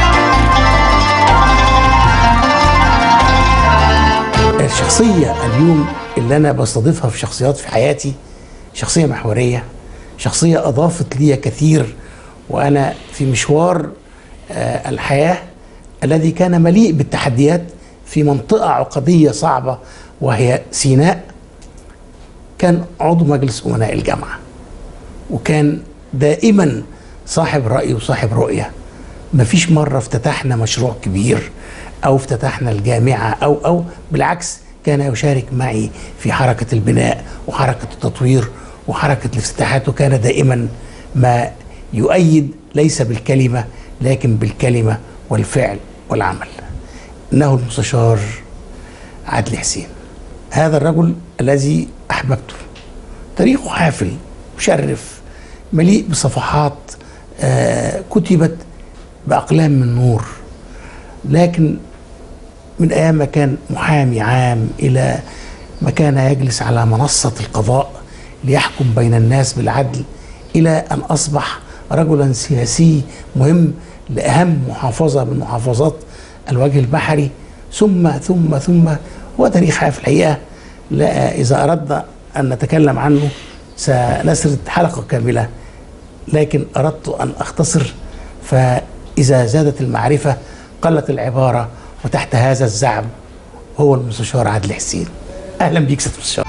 الشخصية اليوم اللي أنا بستضيفها في شخصيات في حياتي شخصية محورية شخصية أضافت لي كثير وأنا في مشوار آه، الحياة الذي كان مليء بالتحديات في منطقة عقدية صعبة وهي سيناء كان عضو مجلس أمناء الجامعة وكان دائما صاحب رأي وصاحب رؤية مفيش مرة افتتحنا مشروع كبير أو افتتحنا الجامعة أو أو بالعكس كان يشارك معي في حركة البناء وحركة التطوير وحركة الافتتاحات وكان دائما ما يؤيد ليس بالكلمة لكن بالكلمة والفعل والعمل إنه المستشار عادل حسين هذا الرجل الذي أحببته تاريخه حافل مشرف مليء بصفحات آه، كتبت بأقلام من نور لكن من أيام ما كان محامي عام إلى ما كان يجلس على منصة القضاء ليحكم بين الناس بالعدل إلى أن أصبح رجلا سياسي مهم لأهم محافظة من محافظات الوجه البحري ثم ثم ثم هو تاريخ حياة في الحقيقة لا إذا أردنا أن نتكلم عنه سنسرد حلقة كاملة لكن أردت أن أختصر فإذا زادت المعرفة قلت العبارة وتحت هذا الزعم هو المستشار عادل حسين أهلا بيك سيد المستشار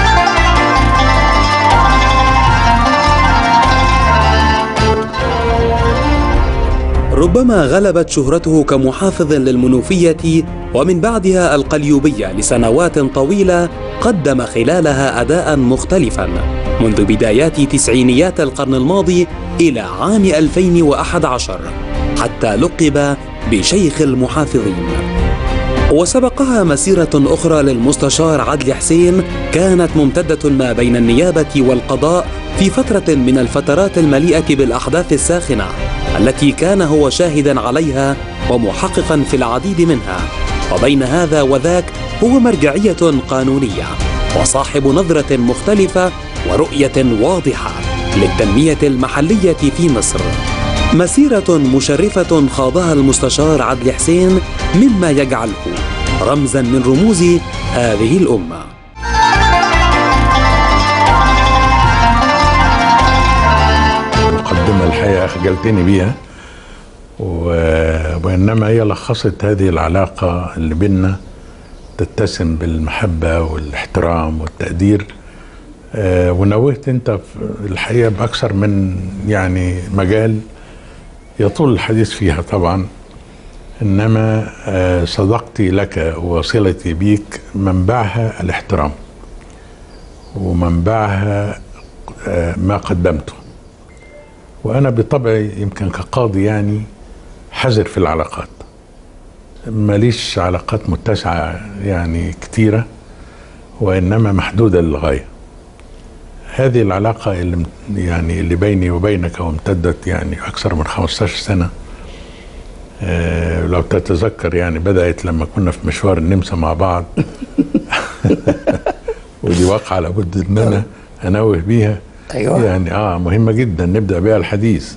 ربما غلبت شهرته كمحافظ للمنوفية ومن بعدها القليوبية لسنوات طويلة قدم خلالها أداء مختلفا منذ بدايات تسعينيات القرن الماضي إلى عام 2011 حتى لقب بشيخ المحافظين وسبقها مسيرة أخرى للمستشار عدلي حسين كانت ممتدة ما بين النيابة والقضاء في فترة من الفترات المليئة بالأحداث الساخنة التي كان هو شاهدا عليها ومحققا في العديد منها وبين هذا وذاك هو مرجعية قانونية وصاحب نظرة مختلفة ورؤية واضحة للتنمية المحلية في مصر مسيرة مشرفة خاضها المستشار عدلي حسين مما يجعله رمزا من رموز هذه الأمة مقدمة الحقيقة خجلتني بيها و- وإنما هي لخصت هذه العلاقة اللي بينا تتسم بالمحبة والاحترام والتقدير آه، ونوهت انت في الحقيقة بأكثر من يعني مجال يطول الحديث فيها طبعا إنما آه، صداقتي لك وصلتي بيك منبعها الاحترام ومنبعها آه، ما قدمته وانا بطبعي يمكن كقاضي يعني حذر في العلاقات ماليش علاقات متسعه يعني كتيره وانما محدوده للغايه هذه العلاقه اللي م- يعني اللي بيني وبينك وامتدت يعني اكثر من 15 سنه آه لو تتذكر يعني بدات لما كنا في مشوار النمسا مع بعض ودي واقعه لابد ان انا انوه بيها أيوة. يعني اه مهمه جدا نبدا بها الحديث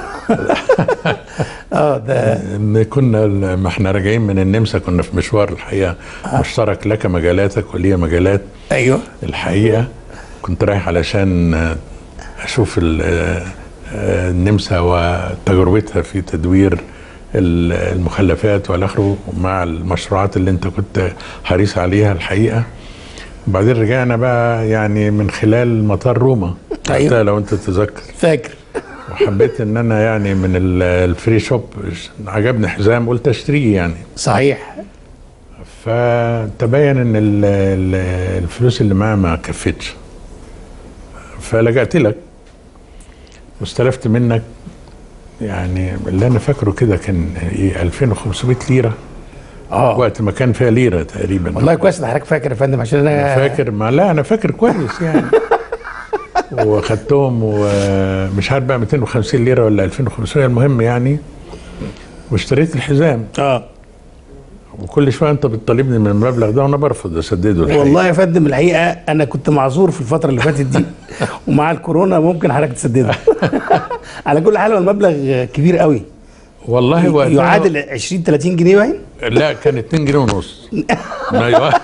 اه ده ان كنا ما احنا راجعين من النمسا كنا في مشوار الحقيقه مشترك لك مجالاتك ولي مجالات ايوه الحقيقه كنت رايح علشان آه، اشوف ال- آه، آه، النمسا وتجربتها في تدوير ال- المخلفات والاخره مع المشروعات اللي انت كنت حريص عليها الحقيقه وبعدين رجعنا بقى يعني من خلال مطار روما أيوة. حتى لو انت تتذكر فاكر وحبيت ان انا يعني من ال- الفري شوب عجبني حزام قلت اشتريه يعني صحيح فتبين ان ال- ال- الفلوس اللي معاه ما كفتش فلجأت لك واستلفت منك يعني اللي انا فاكره كده كان ايه 2500 ليره اه وقت ما كان فيها ليره تقريبا والله كويس ان حضرتك فاكر يا فندم عشان انا أنا فاكر ما لا انا فاكر كويس يعني وخدتهم ومش عارف بقى 250 ليره ولا 2500 المهم يعني واشتريت الحزام اه وكل شويه انت بتطالبني من المبلغ ده وانا برفض اسدده الحقيقة. والله يا فندم الحقيقه انا كنت معذور في الفتره اللي فاتت دي ومع الكورونا ممكن حضرتك تسدده على كل حال هو المبلغ كبير قوي والله وقتها- يعادل 20 30 جنيه باين لا كان 2 جنيه ونص ما يع-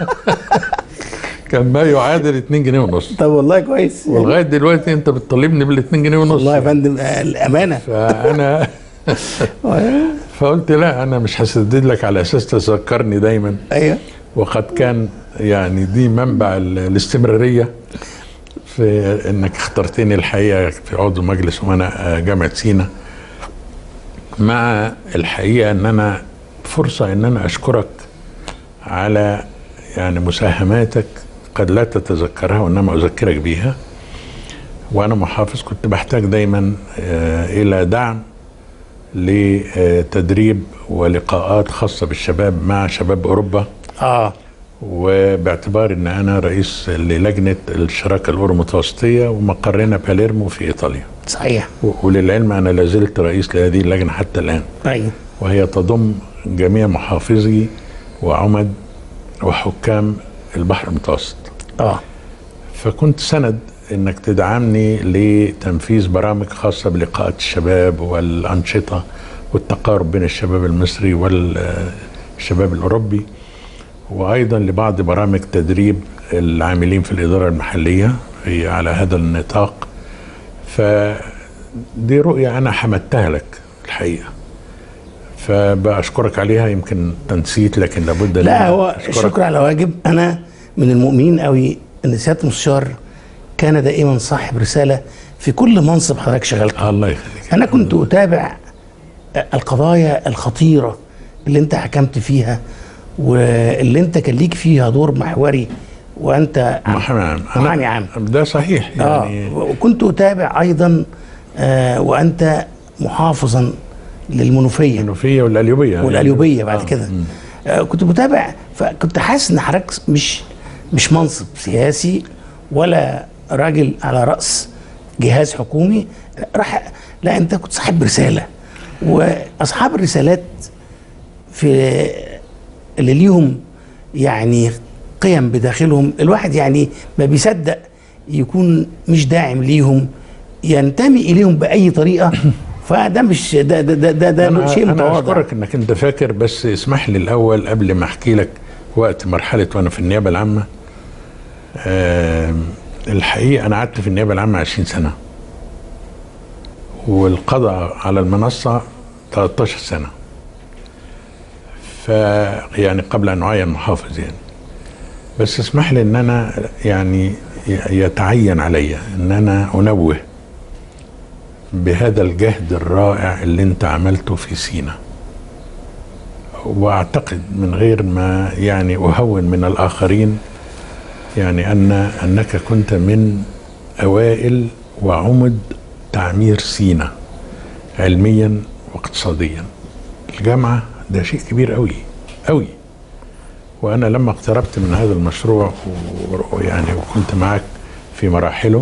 كان ما يعادل 2 جنيه ونص طب والله كويس ولغايه دلوقتي انت بتطالبني بال 2 جنيه ونص والله يا فندم آه، الامانه فانا فقلت لا انا مش هسدد لك على اساس تذكرني دايما ايوه وقد كان يعني دي منبع ال- الاستمراريه في انك اخترتني الحقيقه في عضو مجلس امناء جامعه سينا مع الحقيقه ان انا فرصه ان انا اشكرك على يعني مساهماتك قد لا تتذكرها وانما اذكرك بيها وانا محافظ كنت بحتاج دايما آه، الى دعم لتدريب ولقاءات خاصه بالشباب مع شباب اوروبا اه وباعتبار ان انا رئيس للجنه الشراكه الاورو متوسطيه ومقرنا باليرمو في ايطاليا صحيح و- وللعلم انا لازلت رئيس لهذه اللجنه حتى الان ايوه وهي تضم جميع محافظي وعمد وحكام البحر المتوسط اه فكنت سند انك تدعمني لتنفيذ برامج خاصه بلقاءات الشباب والانشطه والتقارب بين الشباب المصري والشباب الاوروبي وايضا لبعض برامج تدريب العاملين في الاداره المحليه هي على هذا النطاق فدي رؤيه انا حمدتها لك الحقيقه فبأشكرك عليها يمكن تنسيت لكن لابد لا لي هو أشكرك. الشكر على واجب انا من المؤمنين قوي ان سياده المستشار كان دائما صاحب رساله في كل منصب حضرتك شغلته الله يخليك انا كنت اتابع القضايا الخطيره اللي انت حكمت فيها واللي انت كان ليك فيها دور محوري وانت محامي عام محامي عام ده صحيح يعني اه وكنت اتابع ايضا آه وانت محافظا للمنوفيه المنوفيه والقليوبيه والقليوبيه بعد آه. كده آه كنت متابع فكنت حاسس ان حضرتك مش مش منصب سياسي ولا راجل على راس جهاز حكومي راح لا انت كنت صاحب رساله واصحاب الرسالات في اللي ليهم يعني قيم بداخلهم الواحد يعني ما بيصدق يكون مش داعم ليهم ينتمي اليهم باي طريقه فده مش ده ده ده, ده, ده أنا شيء أنا متواضع أشكرك إنك أنت فاكر بس اسمح لي الأول قبل ما أحكي لك وقت مرحلة وأنا في النيابة العامة آم، الحقيقة أنا قعدت في النيابة العامة 20 سنة والقضاء على المنصة 13 سنة ف يعني قبل أن أعين محافظ يعني بس اسمح لي إن أنا يعني ي- يتعين علي إن أنا أنوه بهذا الجهد الرائع اللي انت عملته في سينا واعتقد من غير ما يعني اهون من الاخرين يعني ان انك كنت من اوائل وعمد تعمير سينا علميا واقتصاديا الجامعه ده شيء كبير قوي قوي وانا لما اقتربت من هذا المشروع و- ويعني وكنت معك في مراحله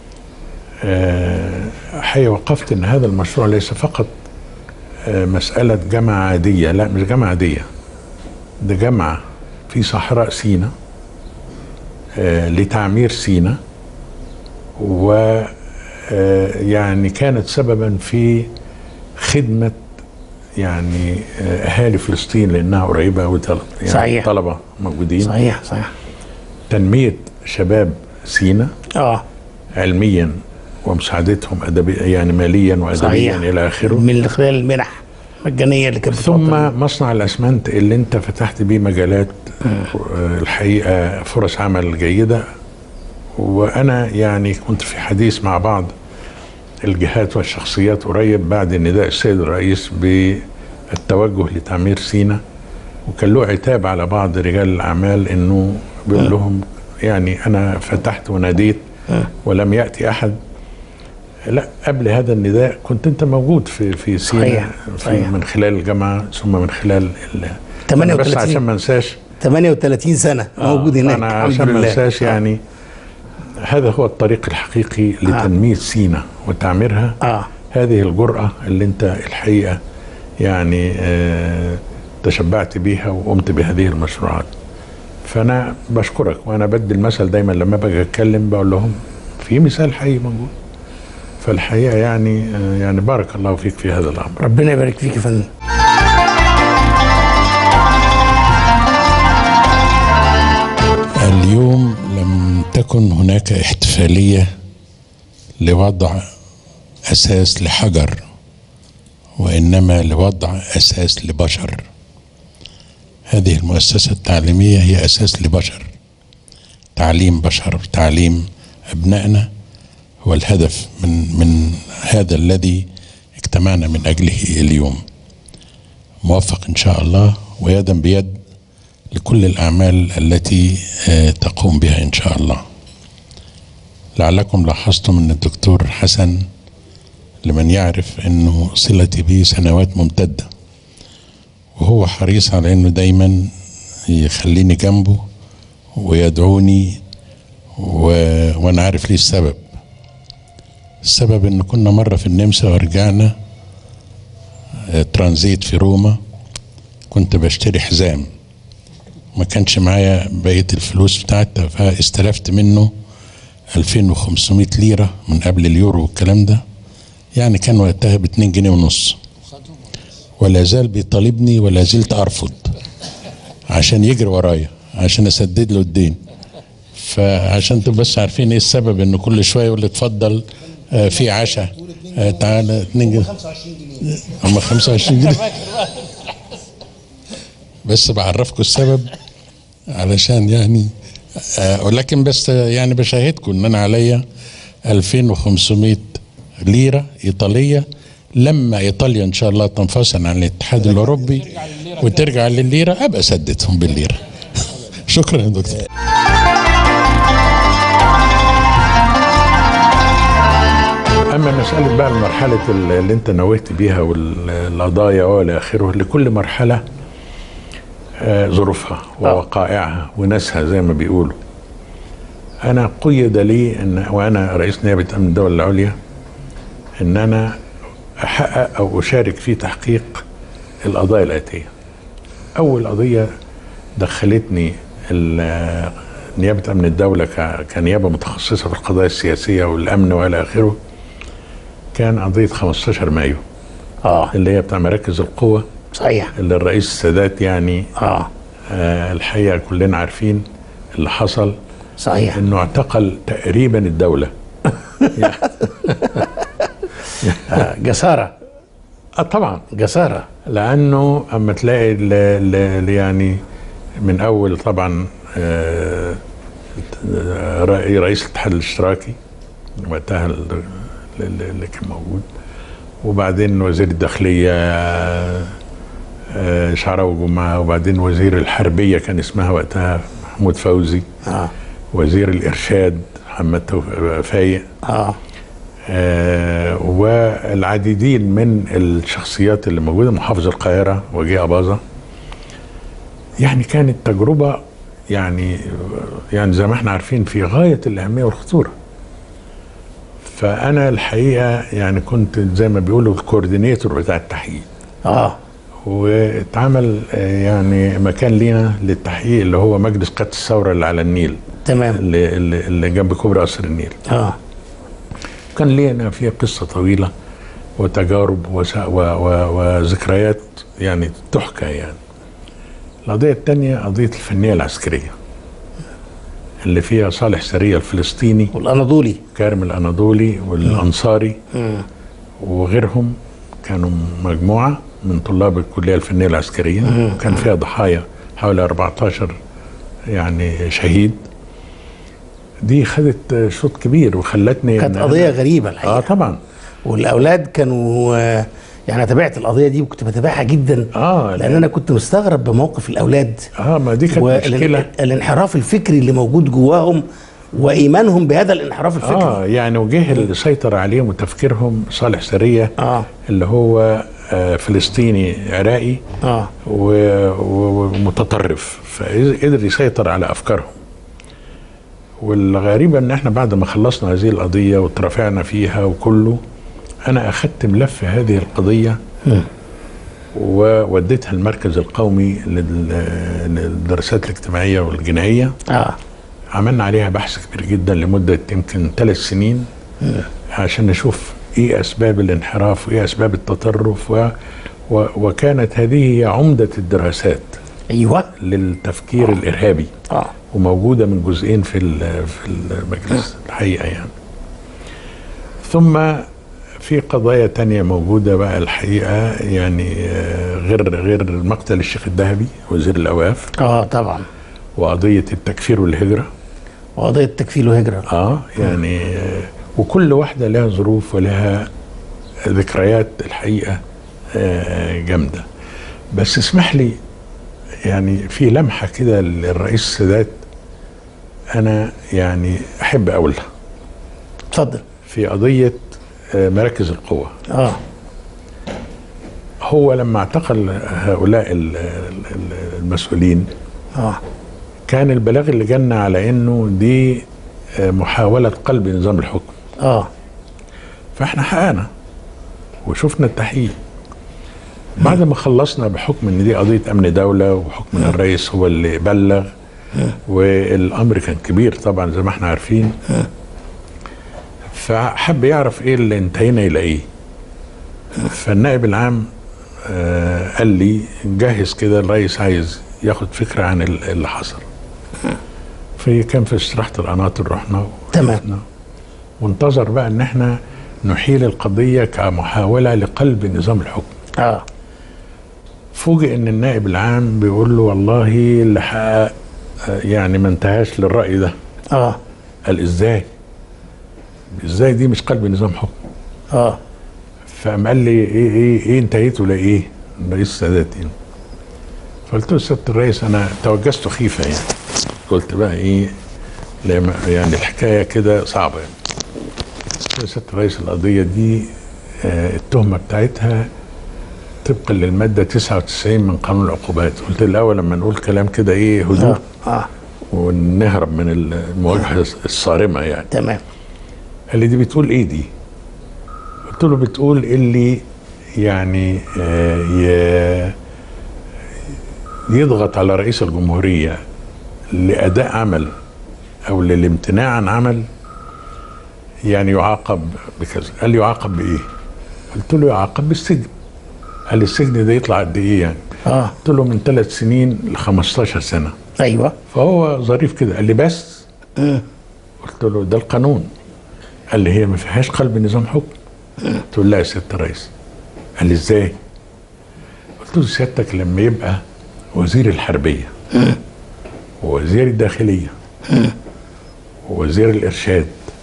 آه، حقيقة وقفت ان هذا المشروع ليس فقط آه، مسألة جامعة عادية لا مش جامعة عادية ده جامعة في صحراء سينا آه، لتعمير سينا و آه، يعني كانت سببا في خدمة يعني آه، أهالي فلسطين لأنها قريبة وطل- يعني صحيح. طلبة موجودين صحيح صحيح تنمية شباب سينا اه علميا ومساعدتهم ادبيا يعني ماليا وادبيا صحيح. الى اخره من خلال المنح المجانيه اللي كانت ثم مصنع الاسمنت اللي انت فتحت بيه مجالات آه، الحقيقه فرص عمل جيده وانا يعني كنت في حديث مع بعض الجهات والشخصيات قريب بعد نداء السيد الرئيس بالتوجه لتعمير سينا وكان له عتاب على بعض رجال الاعمال انه بيقول لهم يعني انا فتحت وناديت ولم ياتي احد لا قبل هذا النداء كنت انت موجود في في سينا صحيح، في صحيح. من خلال الجامعه ثم من خلال ال- أنا بس 38 عشان ما انساش 38 سنه موجود هناك انا الحمد عشان ما لله انساش يعني هذا هو الطريق الحقيقي لتنميه سينا وتعميرها آه. هذه الجرأة اللي انت الحقيقة يعني آه تشبعت بيها وقمت بهذه المشروعات فانا بشكرك وانا بدي المثل دايما لما باجي اتكلم بقول لهم في مثال حي موجود فالحقيقه يعني يعني بارك الله فيك في هذا الامر ربنا يبارك فيك يا فندم اليوم لم تكن هناك احتفاليه لوضع اساس لحجر وانما لوضع اساس لبشر هذه المؤسسه التعليميه هي اساس لبشر تعليم بشر تعليم ابنائنا هو الهدف من من هذا الذي اجتمعنا من اجله اليوم موفق ان شاء الله ويدا بيد لكل الاعمال التي آه، تقوم بها ان شاء الله لعلكم لاحظتم ان الدكتور حسن لمن يعرف انه صلتي به سنوات ممتده وهو حريص على انه دايما يخليني جنبه ويدعوني و... وانا عارف ليه السبب السبب ان كنا مره في النمسا ورجعنا آه، ترانزيت في روما كنت بشتري حزام ما كانش معايا بقيه الفلوس بتاعتها فاستلفت منه 2500 ليره من قبل اليورو والكلام ده يعني كان وقتها ب 2 جنيه ونص ولا زال بيطالبني ولا زلت ارفض عشان يجري ورايا عشان اسدد له الدين فعشان تبقوا بس عارفين ايه السبب ان كل شويه يقول لي اتفضل آه، في عشاء آه، تعالى 2 جنيه هم 25 جنيه بس بعرفكم السبب علشان يعني آه، ولكن بس يعني بشاهدكم ان انا عليا 2500 ليره ايطاليه لما ايطاليا ان شاء الله تنفصل عن الاتحاد الاوروبي وترجع للليره ابقى اسددهم بالليره شكرا يا دكتور اما مساله بقى المرحله اللي انت نويت بيها والقضايا والى اخره لكل مرحله آه، ظروفها ووقائعها وناسها زي ما بيقولوا انا قيد لي ان وانا رئيس نيابه امن الدوله العليا ان انا احقق او اشارك في تحقيق القضايا الاتيه اول قضيه دخلتني ال- نيابه امن الدوله ك- كنيابه متخصصه في القضايا السياسيه والامن والى اخره كان قضيه 15 مايو اه اللي هي بتاع مراكز القوه صحيح اللي الرئيس السادات يعني اه, آه الحقيقه كلنا عارفين اللي حصل صحيح انه اعتقل تقريبا الدوله آه جساره اه طبعا جساره لانه اما تلاقي ال- ال- يعني من اول طبعا آه، آه، رئي- رئيس الاتحاد الاشتراكي وقتها ال- ال- اللي كان موجود وبعدين وزير الداخليه آه، آه، شعراوي جمعه وبعدين وزير الحربيه كان اسمها وقتها محمود فوزي اه وزير الارشاد محمد توف- فايق اه آه والعديدين من الشخصيات اللي موجوده محافظ القاهره وجيه اباظه يعني كانت تجربه يعني يعني زي ما احنا عارفين في غايه الاهميه والخطوره فانا الحقيقه يعني كنت زي ما بيقولوا الكوردينيتور بتاع التحقيق اه واتعمل آه، يعني مكان لينا للتحقيق اللي هو مجلس قاده الثوره اللي على النيل تمام اللي, اللي اللي جنب كوبري قصر النيل اه كان لينا فيها قصة طويلة وتجارب وس- و- و- وذكريات يعني تحكى يعني القضية الثانية قضية الفنية العسكرية اللي فيها صالح سرية الفلسطيني والأناضولي كارم الأناضولي والأنصاري مم. وغيرهم كانوا مجموعة من طلاب الكلية الفنية العسكرية مم. كان فيها ضحايا حوالي 14 يعني شهيد دي خدت شوط كبير وخلتني كانت إن أنا- قضية غريبة الحقيقة اه طبعا والأولاد كانوا آه، يعني أنا تابعت القضية دي وكنت بتابعها جدا اه لأن أنا كنت مستغرب بموقف الأولاد اه ما دي كانت مشكلة الانحراف الفكري اللي موجود جواهم وإيمانهم بهذا الانحراف الفكري اه يعني وجه اللي سيطر عليهم وتفكيرهم صالح سرية آه. اللي هو آه فلسطيني عراقي اه و- و- ومتطرف فقدر يسيطر على افكارهم والغريبة ان احنا بعد ما خلصنا هذه القضية وترافعنا فيها وكله انا اخدت ملف هذه القضية ووديتها المركز القومي لل- للدراسات الاجتماعيه والجنائيه اه عملنا عليها بحث كبير جدا لمده يمكن ثلاث سنين عشان نشوف ايه اسباب الانحراف وايه اسباب التطرف و و وكانت هذه هي عمده الدراسات ايوه للتفكير الارهابي اه وموجوده من جزئين في ال- في المجلس الحقيقه يعني ثم في قضايا تانية موجودة بقى الحقيقة يعني آه، غير غير مقتل الشيخ الذهبي وزير الأوقاف اه طبعا وقضية التكفير والهجرة وقضيه تكفيل وهجره اه يعني آه، وكل واحدة لها ظروف ولها ذكريات الحقيقة آه، جامدة بس اسمح لي يعني في لمحة كده للرئيس السادات أنا يعني أحب أقولها اتفضل في قضية آه، مراكز القوة اه هو لما اعتقل هؤلاء ال- ال- المسؤولين اه كان البلاغ اللي جالنا على انه دي آه، محاولة قلب نظام الحكم اه فاحنا حققنا وشفنا التحقيق بعد ما خلصنا بحكم ان دي قضية امن دولة وحكم ان الرئيس هو اللي بلغ والامر كان كبير طبعا زي ما احنا عارفين فحب يعرف ايه اللي انتهينا الى ايه فالنائب العام آه قال لي جهز كده الرئيس عايز ياخد فكرة عن ال- اللي حصل في كان في استراحة القناطر رحنا تمام. وشفنا وانتظر بقى ان احنا نحيل القضية كمحاولة لقلب نظام الحكم اه فوجئ ان النائب العام بيقول له والله اللي حقق آه، يعني ما انتهاش للرأي ده اه قال ازاي ازاي دي مش قلب نظام حكم اه فقام قال لي ايه ايه ايه انتهيتوا لايه رئيس السادات يعني فقلت له سياده الرئيس انا توجست خيفه يعني قلت بقى ايه لما يعني الحكايه كده صعبه يعني قلت له سياده الرئيس القضيه دي آه التهمه بتاعتها طبقا للماده 99 من قانون العقوبات قلت الاول لما نقول كلام كده ايه هدوء اه اه ونهرب من المواجهه الصارمه يعني تمام قال لي دي بتقول ايه دي؟ قلت له بتقول اللي يعني آه، ي- يضغط على رئيس الجمهورية لأداء عمل أو للامتناع عن عمل يعني يعاقب بكذا قال لي يعاقب بإيه؟ قلت له يعاقب بالسجن قال لي السجن ده يطلع قد إيه يعني؟ اه قلت له من ثلاث سنين ل 15 سنة ايوه فهو ظريف كده قال لي بس مم. قلت له ده القانون قال لي هي ما فيهاش قلب نظام حكم قلت له لا يا سياده الرئيس قال لي ازاي قلت له سيادتك لما يبقى وزير الحربيه ووزير الداخليه ووزير الارشاد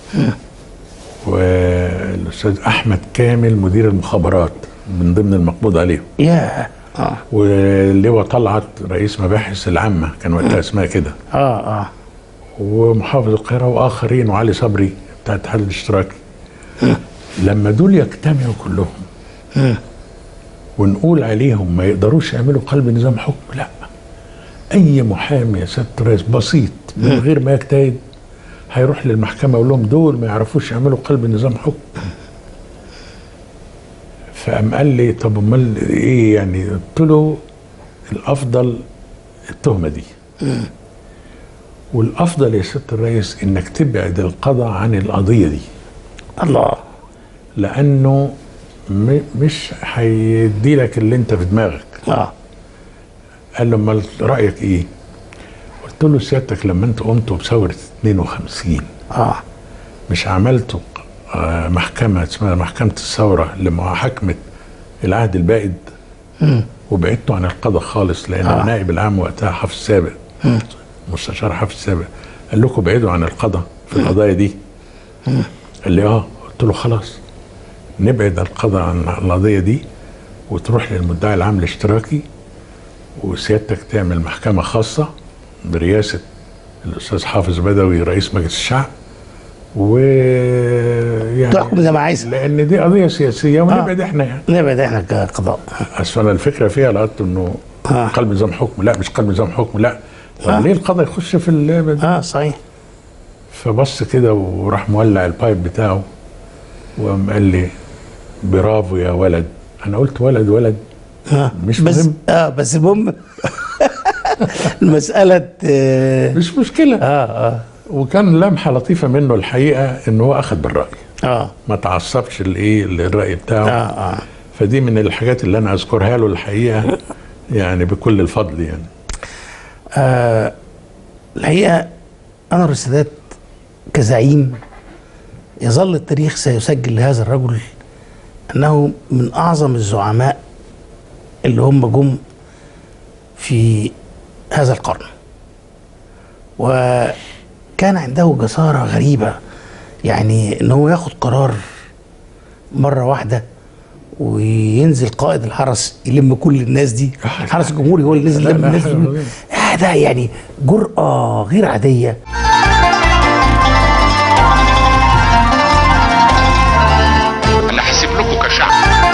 والاستاذ احمد كامل مدير المخابرات من ضمن المقبوض عليهم يا اه واللواء طلعت رئيس مباحث العامه كان وقتها اسمها كده اه اه ومحافظ القاهره واخرين وعلي صبري بتاع الاتحاد الاشتراكي لما دول يجتمعوا كلهم مم. ونقول عليهم ما يقدروش يعملوا قلب نظام حكم لا اي محامي يا سياده الرئيس بسيط من غير ما يجتهد هيروح للمحكمه يقول لهم دول ما يعرفوش يعملوا قلب نظام حكم فقام قال لي طب امال ايه يعني قلت له الافضل التهمه دي والافضل يا سياده الرئيس انك تبعد القضاء عن القضيه دي الله لانه م- مش هيدي لك اللي انت في دماغك اه قال له امال رايك ايه قلت له سيادتك لما انت قمتوا بثوره 52 اه مش عملتوا آه، محكمه اسمها محكمه الثوره لمحاكمه العهد البائد مم. وبعدتوا عن القضاء خالص لان آه. النائب العام وقتها حافظ سابق مم. مستشار حافظ سابق قال لكم ابعدوا عن القضاء في القضايا دي مم. قال لي اه قلت له خلاص نبعد القضاء عن القضيه دي وتروح للمدعي العام الاشتراكي وسيادتك تعمل محكمه خاصه برئاسه الاستاذ حافظ بدوي رئيس مجلس الشعب و يعني تحكم زي ما عايز لان دي قضيه سياسيه ونبعد احنا يعني نبعد احنا كقضاء اصل انا الفكره فيها لقيت انه آه. قلب نظام حكم لا مش قلب نظام حكم لا طب آه. ليه القضاء يخش في اللعبه دي؟ اه صحيح فبص كده وراح مولع البايب بتاعه وقام قال لي برافو يا ولد انا قلت ولد ولد آه. مش بس مهم. اه بس المهم المساله آه مش مشكله اه اه وكان لمحه لطيفه منه الحقيقه ان هو اخذ بالراي اه ما تعصبش الايه الراي بتاعه اه اه فدي من الحاجات اللي انا اذكرها له الحقيقه يعني بكل الفضل يعني آه الحقيقه انور السادات كزعيم يظل التاريخ سيسجل لهذا الرجل انه من اعظم الزعماء اللي هم جم في هذا القرن وكان عنده جسارة غريبة يعني ان هو ياخد قرار مرة واحدة وينزل قائد الحرس يلم كل الناس دي الحرس الجمهوري هو اللي نزل لا، يلم لا، الناس حاجة دي عظيمة. آه ده يعني جرأة غير عادية انا هسيب لكم كشعب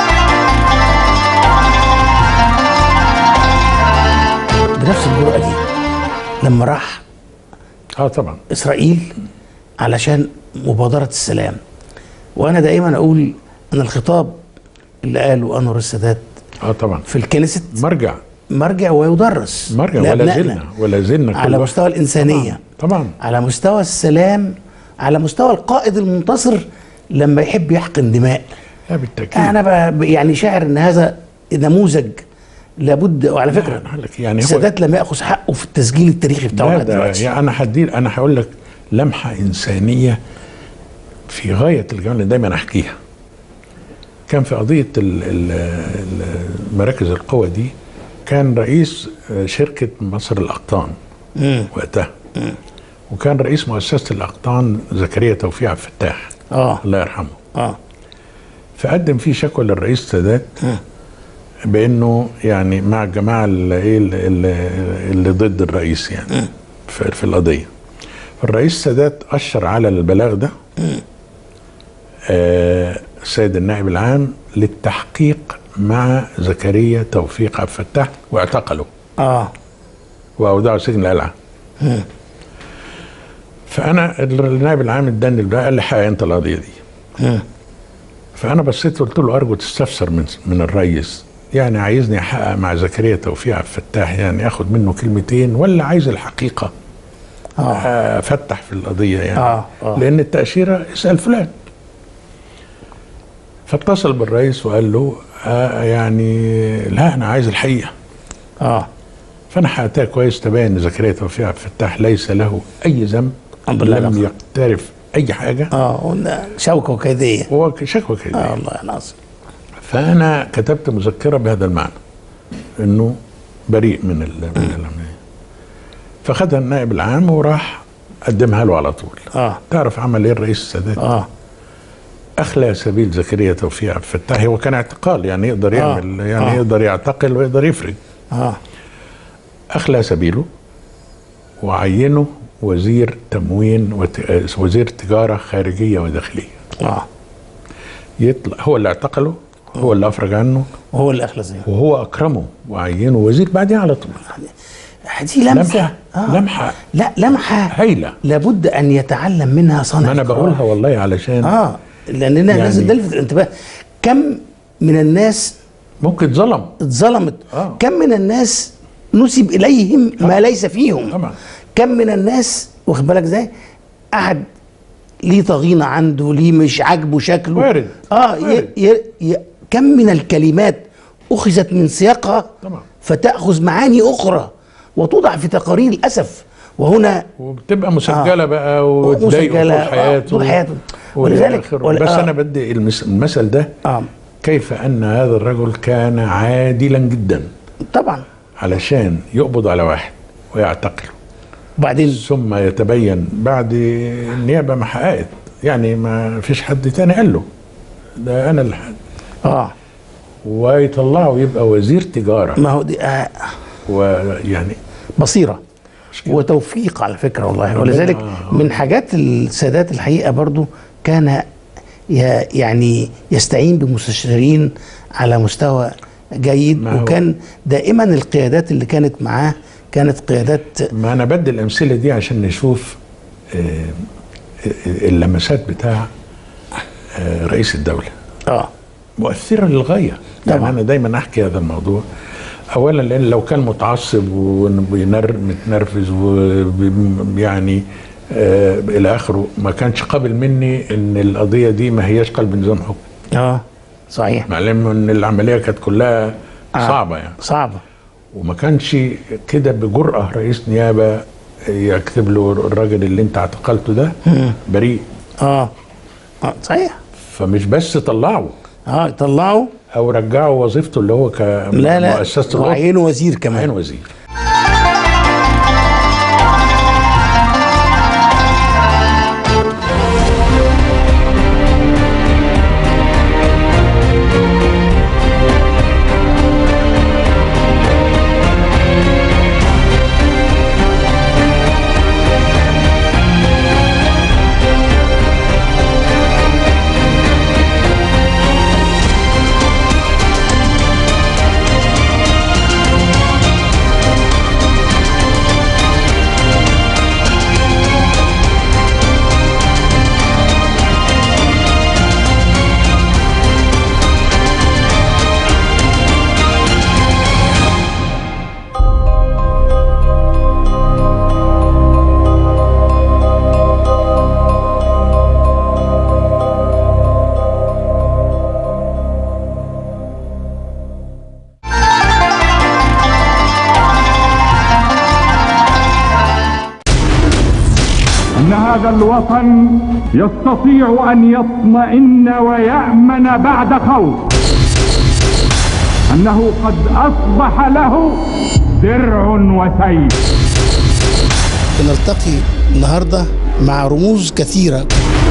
بنفس الجرأة دي لما راح اه طبعا اسرائيل علشان مبادره السلام وانا دائما اقول ان الخطاب اللي قاله انور السادات اه طبعا في الكنيست مرجع مرجع ويدرس مرجع ولا لأبنائنا. زلنا ولا زلنا كل على واحد. مستوى الانسانيه طبعا على مستوى السلام على مستوى القائد المنتصر لما يحب يحقن دماء لا بالتاكيد انا ب- يعني شاعر ان هذا نموذج لابد وعلى فكره يعني هو السادات لم ياخذ حقه في التسجيل التاريخي بتاعه لا لغاية ده دلوقتي. يعني انا هدي انا هقول لك لمحه انسانيه في غايه الجمال اللي دايما احكيها كان في قضيه ال- ال- ال- مراكز القوى دي كان رئيس شركه مصر الاقطان مم. وقتها وكان رئيس مؤسسه الاقطان زكريا توفيق عبد الفتاح اه الله يرحمه اه فقدم فيه شكوى للرئيس السادات بانه يعني مع الجماعه اللي ايه اللي, اللي, اللي ضد الرئيس يعني في, في القضيه الرئيس السادات اشر على البلاغ ده آه السيد النائب العام للتحقيق مع زكريا توفيق عبد الفتاح واعتقله اه واودعه سجن القلعه مم. فانا النائب العام اداني البلاغ قال لي حقق انت القضيه دي مم. فانا بصيت قلت له ارجو تستفسر من من الرئيس يعني عايزني احقق مع زكريا توفيق عبد الفتاح يعني اخد منه كلمتين ولا عايز الحقيقه آه. افتح في القضيه يعني آه. آه. لان التاشيره اسال فلان فاتصل بالرئيس وقال له آه يعني لا انا عايز الحقيقه اه فانا حققتها كويس تبين ان زكريا توفيق عبد الفتاح ليس له اي ذنب الحمد لله لم لا. يقترف اي حاجه اه قلنا شوكه وكيديه هو شكوى كده اه والله ناصر فانا كتبت مذكره بهذا المعنى انه بريء من ال من العمليه فخدها النائب العام وراح قدمها له على طول اه تعرف عمل ايه الرئيس السادات اه اخلى سبيل زكريا توفيق عبد الفتاح هو كان اعتقال يعني يقدر آه. يعمل يعني آه. يقدر يعتقل ويقدر يفرج اه اخلى سبيله وعينه وزير تموين وت... وزير تجاره خارجيه وداخليه اه يطلع هو اللي اعتقله هو اللي افرج عنه وهو اللي اخلص زيه وهو اكرمه وعينه وزير بعدين على طول دي لمسه لمحه آه. لمحه لا لمحه هايله لابد ان يتعلم منها صانع ما انا القرار. بقولها والله علشان اه لاننا يعني- لازم نلفت الانتباه كم من الناس ممكن اتظلم اتظلمت آه. كم من الناس نسب اليهم ما ليس فيهم طبعا كم من الناس واخد بالك ازاي قعد ليه طغينه عنده ليه مش عاجبه شكله وارد. اه ي... ي... ي... كم من الكلمات اخذت من سياقها طبعا فتاخذ معاني اخرى وتوضع في تقارير الاسف وهنا وبتبقى مسجله آه. بقى وتضايقه طول مسجلة، آه، حياته طول حياته. ولذلك ولذلك- ول- بس آه. انا بدي المس- المثل ده آه. كيف ان هذا الرجل كان عادلا جدا طبعا علشان يقبض على واحد ويعتقله وبعدين ثم يتبين بعد النيابه ما حققت يعني ما فيش حد تاني قال له ده انا اللي حق- اه ويطلعه يبقى وزير تجاره ما هو دي آه ويعني بصيره وتوفيق على فكره والله ربنا- ولذلك آه. من حاجات السادات الحقيقه برضو كان ي- يعني يستعين بمستشارين على مستوى جيد ما هو- وكان دائما القيادات اللي كانت معاه كانت قيادات ما انا بدي الامثله دي عشان نشوف آه، اللمسات بتاع آه، رئيس الدوله اه مؤثره للغايه يعني انا دايما احكي هذا الموضوع اولا لان لو كان متعصب ومتنرفز ويعني آه الى اخره ما كانش قابل مني ان القضيه دي ما هياش قلب نظام حكم اه صحيح معلم ان العمليه كانت كلها آه. صعبه يعني صعبه وما كانش كده بجرأة رئيس نيابة يكتب له الراجل اللي انت اعتقلته ده بريء اه اه صحيح فمش بس طلعه اه طلعه او رجعوا وظيفته اللي هو لا لا كمؤسسة القضاء وعينه وزير كمان عين وزير أن هذا الوطن يستطيع أن يطمئن ويأمن بعد خوف أنه قد أصبح له درع وسيف بنلتقي النهارده مع رموز كثيره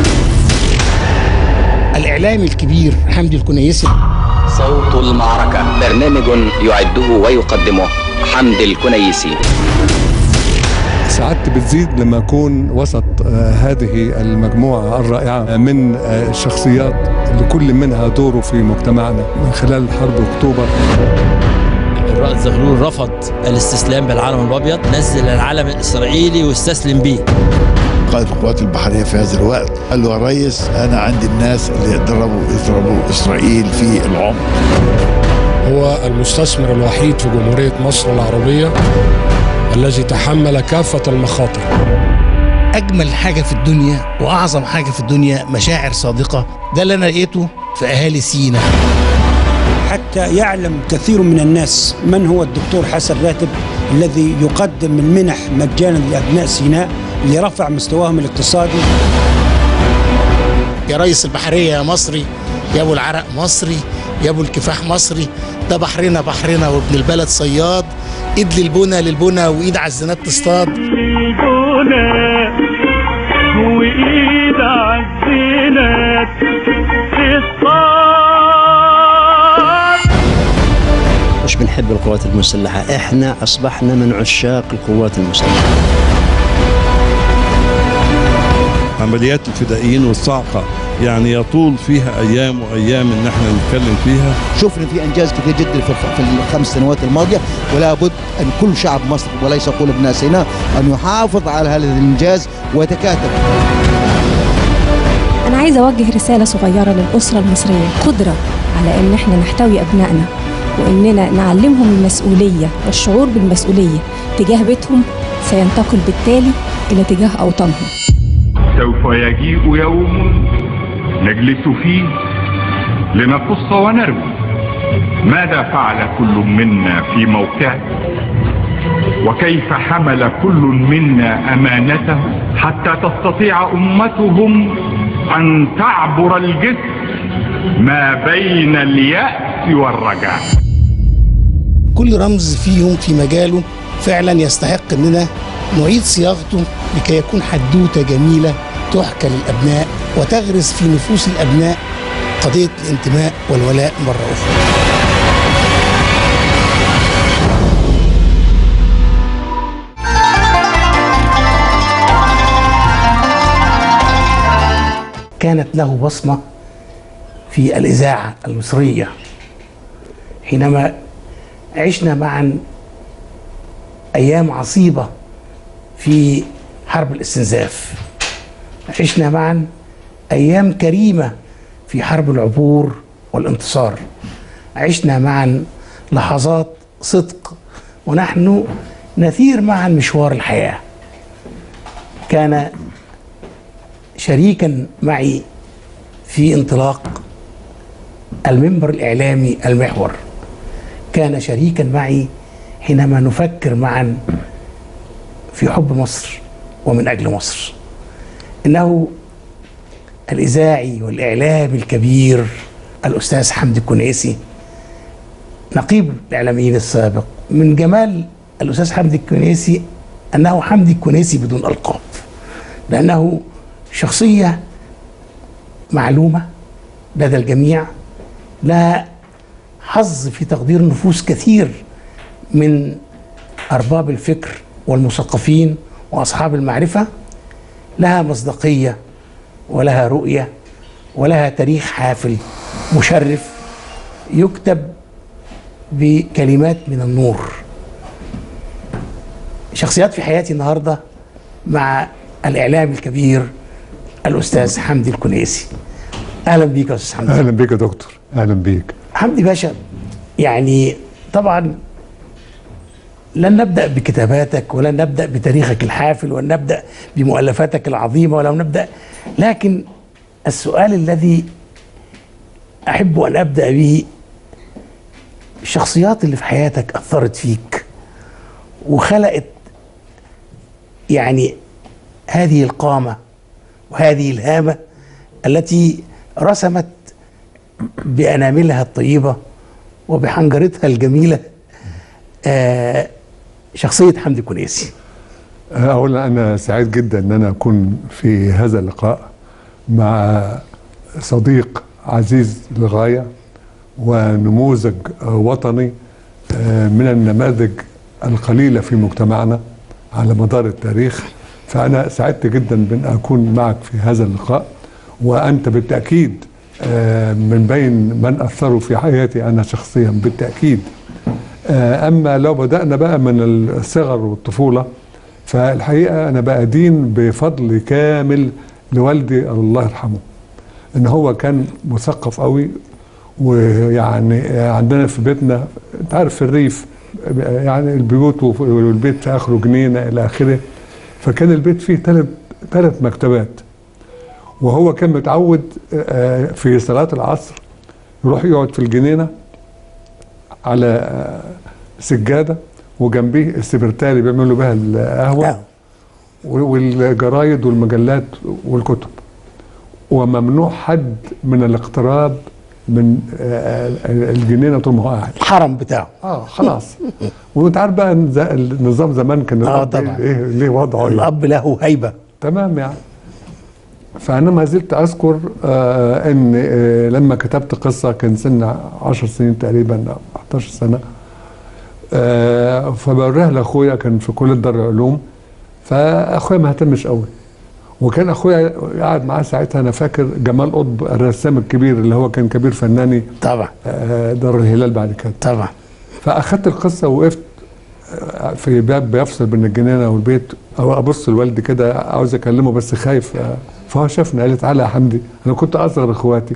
الاعلامي الكبير حمدي الكنيسي صوت المعركة برنامج يعده ويقدمه حمد الكنيسي سعادتي بتزيد لما أكون وسط آه، هذه المجموعة الرائعة من آه، الشخصيات اللي كل منها دوره في مجتمعنا من خلال حرب أكتوبر الرائد زغلول رفض الاستسلام بالعلم الابيض نزل العلم الاسرائيلي واستسلم بيه قائد القوات البحرية في هذا الوقت قال له يا ريس أنا عندي الناس اللي يقدروا يضربوا إسرائيل في العمق هو المستثمر الوحيد في جمهورية مصر العربية الذي تحمل كافة المخاطر اجمل حاجه في الدنيا واعظم حاجه في الدنيا مشاعر صادقه ده اللي انا لقيته في اهالي سينا حتى يعلم كثير من الناس من هو الدكتور حسن راتب الذي يقدم المنح مجانا لابناء سيناء لرفع مستواهم الاقتصادي يا ريس البحريه يا مصري يا ابو العرق مصري يا ابو الكفاح مصري ده بحرنا بحرنا وابن البلد صياد ايد للبنا للبنا وايد على الزنات تصطاد وإيد عالزينات تصطاد مش بنحب القوات المسلحة احنا اصبحنا من عشاق القوات المسلحة عمليات الفدائيين والصاعقة يعني يطول فيها أيام وأيام إن احنا نتكلم فيها شفنا في انجاز كثير جدا في في الخمس سنوات الماضيه ولا بد ان كل شعب مصر وليس كل ابناء سيناء ان يحافظ على هذا الانجاز ويتكاتف أنا عايزة أوجه رسالة صغيرة للأسرة المصرية قدرة على إن إحنا نحتوي أبنائنا وإننا نعلمهم المسؤولية والشعور بالمسؤولية تجاه بيتهم سينتقل بالتالي إلى تجاه أوطانهم سوف يجيء يوم نجلس فيه لنقص ونروي ماذا فعل كل منا في موقعه وكيف حمل كل منا امانته حتى تستطيع امتهم ان تعبر الجسر ما بين الياس والرجاء كل رمز فيهم في مجاله فعلا يستحق اننا نعيد صياغته لكي يكون حدوته جميله تحكى للابناء وتغرس في نفوس الابناء قضيه الانتماء والولاء مره اخرى. كانت له بصمه في الاذاعه المصريه حينما عشنا معا ايام عصيبه في حرب الاستنزاف عشنا معا ايام كريمه في حرب العبور والانتصار عشنا معا لحظات صدق ونحن نثير معا مشوار الحياه كان شريكا معي في انطلاق المنبر الاعلامي المحور كان شريكا معي حينما نفكر معا في حب مصر ومن اجل مصر انه الاذاعي والاعلامي الكبير الاستاذ حمدي الكنيسي نقيب الاعلاميين السابق من جمال الاستاذ حمدي الكنيسي انه حمدي الكنيسي بدون القاب لانه شخصيه معلومه لدى الجميع لها حظ في تقدير نفوس كثير من ارباب الفكر والمثقفين واصحاب المعرفه لها مصداقيه ولها رؤيه ولها تاريخ حافل مشرف يكتب بكلمات من النور شخصيات في حياتي النهارده مع الاعلام الكبير الاستاذ حمدي الكنيسي اهلا بيك يا استاذ حمدي اهلا بيك يا دكتور اهلا بيك حمدي باشا يعني طبعا لن نبدا بكتاباتك ولن نبدا بتاريخك الحافل ولن نبدا بمؤلفاتك العظيمه ولن نبدا لكن السؤال الذي احب ان ابدا به الشخصيات اللي في حياتك اثرت فيك وخلقت يعني هذه القامه وهذه الهامه التي رسمت باناملها الطيبه وبحنجرتها الجميله آه شخصيه حمدي كنيسي اولا انا سعيد جدا ان انا اكون في هذا اللقاء مع صديق عزيز للغايه ونموذج وطني من النماذج القليله في مجتمعنا على مدار التاريخ فانا سعدت جدا بان اكون معك في هذا اللقاء وانت بالتاكيد من بين من اثروا في حياتي انا شخصيا بالتاكيد اما لو بدانا بقى من الصغر والطفوله فالحقيقه انا بأدين بفضل كامل لوالدي الله يرحمه ان هو كان مثقف قوي ويعني عندنا في بيتنا انت عارف في الريف يعني البيوت والبيت في اخره جنينه الى اخره فكان البيت فيه ثلاث ثلاث مكتبات وهو كان متعود في صلاه العصر يروح يقعد في الجنينه على سجاده وجنبيه السبرتاري اللي بيعملوا بها القهوه والجرايد والمجلات والكتب وممنوع حد من الاقتراب من الجنينه طول ما هو قاعد الحرم بتاعه اه خلاص وانت عارف بقى النظام زمان كان اه طبعا ايه ليه وضعه الاب له هيبه تمام يعني فانا ما زلت اذكر آه ان آه لما كتبت قصه كان سن 10 سنين تقريبا او 11 سنه آه فبوريها لاخويا كان في كليه دار العلوم فاخويا ما اهتمش قوي وكان اخويا قاعد معاه ساعتها انا فاكر جمال قطب الرسام الكبير اللي هو كان كبير فناني طبعا آه دار الهلال بعد كده طبعا فاخدت القصه ووقفت في باب بيفصل بين الجنينه والبيت او ابص لوالدي كده عاوز اكلمه بس خايف فهو شافني قال لي تعالى يا حمدي انا كنت اصغر اخواتي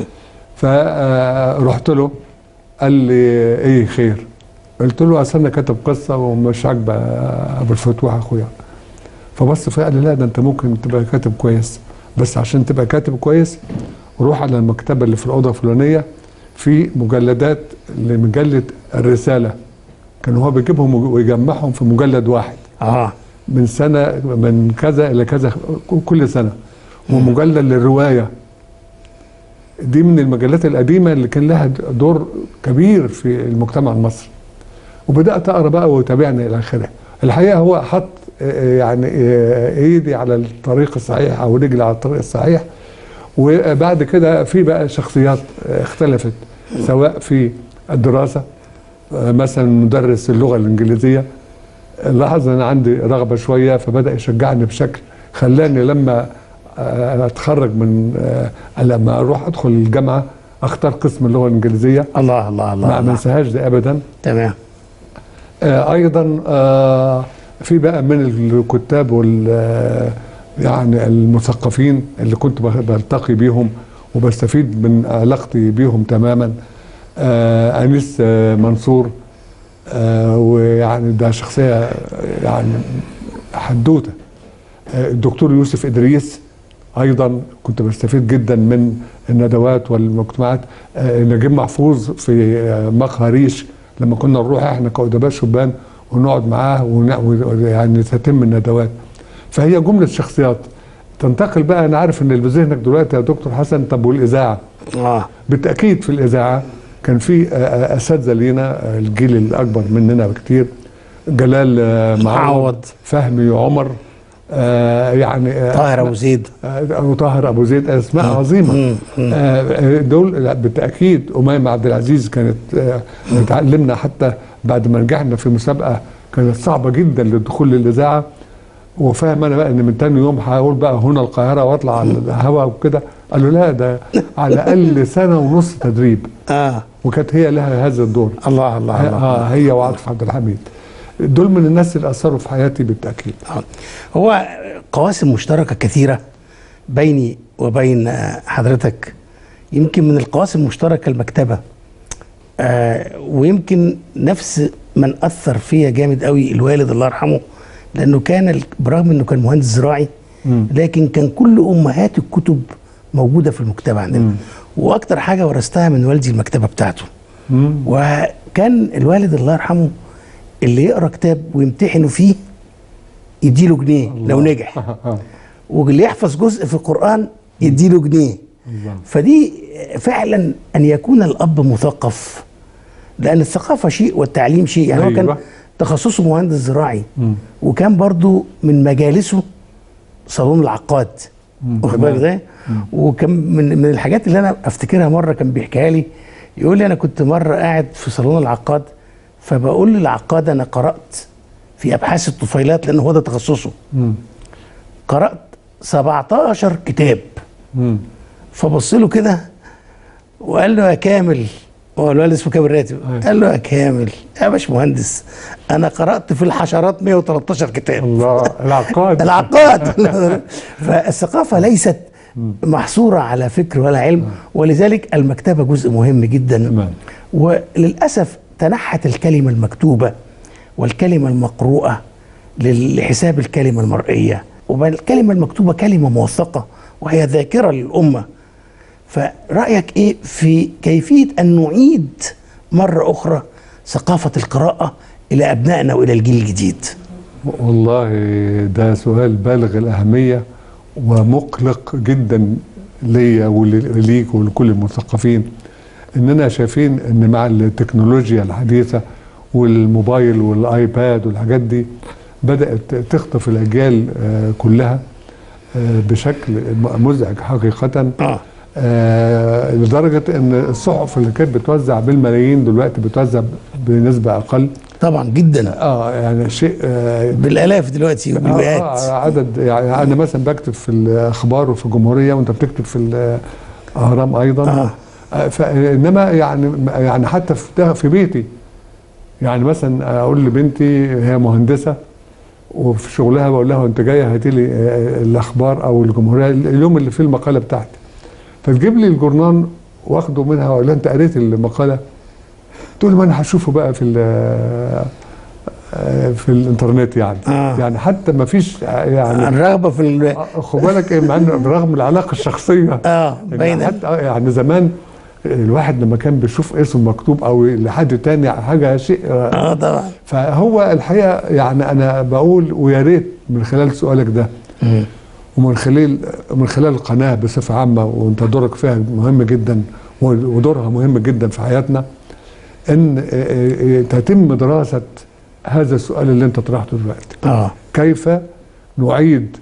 فرحت له قال لي ايه خير قلت له اصل انا كاتب قصه ومش عاجبه ابو الفتوح اخويا فبص فيا قال لي لا ده انت ممكن تبقى كاتب كويس بس عشان تبقى كاتب كويس روح على المكتبه اللي في الاوضه الفلانيه في مجلدات لمجله الرساله كان هو بيجيبهم ويجمعهم في مجلد واحد اه من سنه من كذا الى كذا كل سنه ومجلد للروايه دي من المجلات القديمه اللي كان لها دور كبير في المجتمع المصري وبدات اقرا بقى وتابعني الى اخره الحقيقه هو حط يعني ايدي على الطريق الصحيح او رجلي على الطريق الصحيح وبعد كده في بقى شخصيات اختلفت سواء في الدراسه مثلا مدرس اللغه الانجليزيه لاحظ ان عندي رغبه شويه فبدا يشجعني بشكل خلاني لما اتخرج من لما اروح ادخل الجامعه اختار قسم اللغه الانجليزيه الله الله الله ما انساهاش دي ابدا تمام ايضا في بقى من الكتاب وال يعني المثقفين اللي كنت بلتقي بيهم وبستفيد من علاقتي بيهم تماما آه انيس آه منصور آه ويعني ده شخصيه آه، يعني حدوته آه الدكتور يوسف ادريس ايضا كنت بستفيد جدا من الندوات والمجتمعات آه نجيب محفوظ في آه مقهى ريش لما كنا نروح احنا كادباء شبان ونقعد معاه ويعني تتم الندوات فهي جمله شخصيات تنتقل بقى انا عارف ان اللي بذهنك دلوقتي يا دكتور حسن طب والاذاعه اه بالتاكيد في الاذاعه كان في آه، آه، اساتذه لينا آه، الجيل الاكبر مننا بكتير جلال آه، معوض معوض. فهمي عمر آه، يعني آه، طاهر ابو زيد آه، وطاهر ابو زيد اسماء مم. عظيمه مم. مم. آه، دول لا، بالتاكيد اميمه عبد العزيز كانت آه، اتعلمنا حتى بعد ما نجحنا في مسابقه كانت صعبه جدا للدخول للاذاعه وفاهم انا بقى ان من تاني يوم هقول بقى هنا القاهره واطلع على الهواء وكده قالوا لا ده على الاقل سنه ونص تدريب اه وكانت هي لها هذا الدور الله الله ه- الله اه هي وعاطف عبد الحميد دول من الناس اللي اثروا في حياتي بالتاكيد هو قواسم مشتركة كثيرة بيني وبين آه، حضرتك يمكن من القواسم المشتركة المكتبة آه ويمكن نفس من أثر فيا جامد قوي الوالد الله يرحمه لأنه كان ال- برغم أنه كان مهندس زراعي لكن كان كل أمهات الكتب موجودة في المكتبة عندنا وأكتر حاجة ورثتها من والدي المكتبة بتاعته وكان الوالد الله يرحمه اللي يقرا كتاب ويمتحنوا فيه يديله جنيه لو نجح واللي يحفظ جزء في القرآن يديله جنيه فدي فعلا أن يكون الأب مثقف لأن الثقافة شيء والتعليم شيء يعني هو كان أيوة. تخصصه مهندس زراعي وكان برضو من مجالسه صالون العقاد واخد بالك ازاي؟ وكان من من الحاجات اللي انا افتكرها مره كان بيحكيها لي يقول لي انا كنت مره قاعد في صالون العقاد فبقول للعقاد انا قرات في ابحاث الطفيلات لان هو ده تخصصه قرات 17 كتاب فبص له كده وقال له يا كامل هو الولد اسمه كامل راتب قال له يا كامل يا باش مهندس انا قرات في الحشرات 113 كتاب الله العقاد العقاد فالثقافه ليست محصوره على فكر ولا علم ولذلك المكتبه جزء مهم جدا وللاسف تنحت الكلمه المكتوبه والكلمه المقروءه لحساب الكلمه المرئيه والكلمه المكتوبه كلمه موثقه وهي ذاكره للامه فرأيك إيه في كيفية أن نعيد مرة أخرى ثقافة القراءة إلى أبنائنا وإلى الجيل الجديد والله ده سؤال بالغ الأهمية ومقلق جدا ليا وليك ولكل المثقفين إننا شايفين إن مع التكنولوجيا الحديثة والموبايل والآيباد والحاجات دي بدأت تخطف الأجيال آه، كلها آه، بشكل مزعج حقيقة آه. آه لدرجة إن الصحف اللي كانت بتوزع بالملايين دلوقتي بتوزع بنسبة أقل طبعا جدا اه يعني شيء آه بالآلاف دلوقتي وبالمئات آه عدد يعني انا مثلا بكتب في الاخبار وفي الجمهوريه وانت بتكتب في الاهرام ايضا آه. آه فانما يعني يعني حتى في في بيتي يعني مثلا اقول لبنتي هي مهندسه وفي شغلها بقول لها انت جايه هاتي لي آه، الاخبار او الجمهوريه اليوم اللي فيه المقاله بتاعتي فتجيب لي الجورنان واخده منها واقول لها انت قريت المقاله تقول لي ما انا هشوفه بقى في ال- آه، في الانترنت يعني آه. يعني حتى ما فيش يعني الرغبة في ال... خد بالك إيه، مع انه برغم العلاقه الشخصيه اه يعني باينة حتى آه، يعني زمان الواحد لما كان بيشوف اسم مكتوب او لحد تاني حاجه شيء اه طبعا فهو الحقيقه يعني انا بقول ويا ريت من خلال سؤالك ده ومن خلال من خلال القناه بصفه عامه وانت دورك فيها مهم جدا ودورها مهم جدا في حياتنا ان آه، آه، تتم دراسه هذا السؤال اللي انت طرحته دلوقتي اه كيف نعيد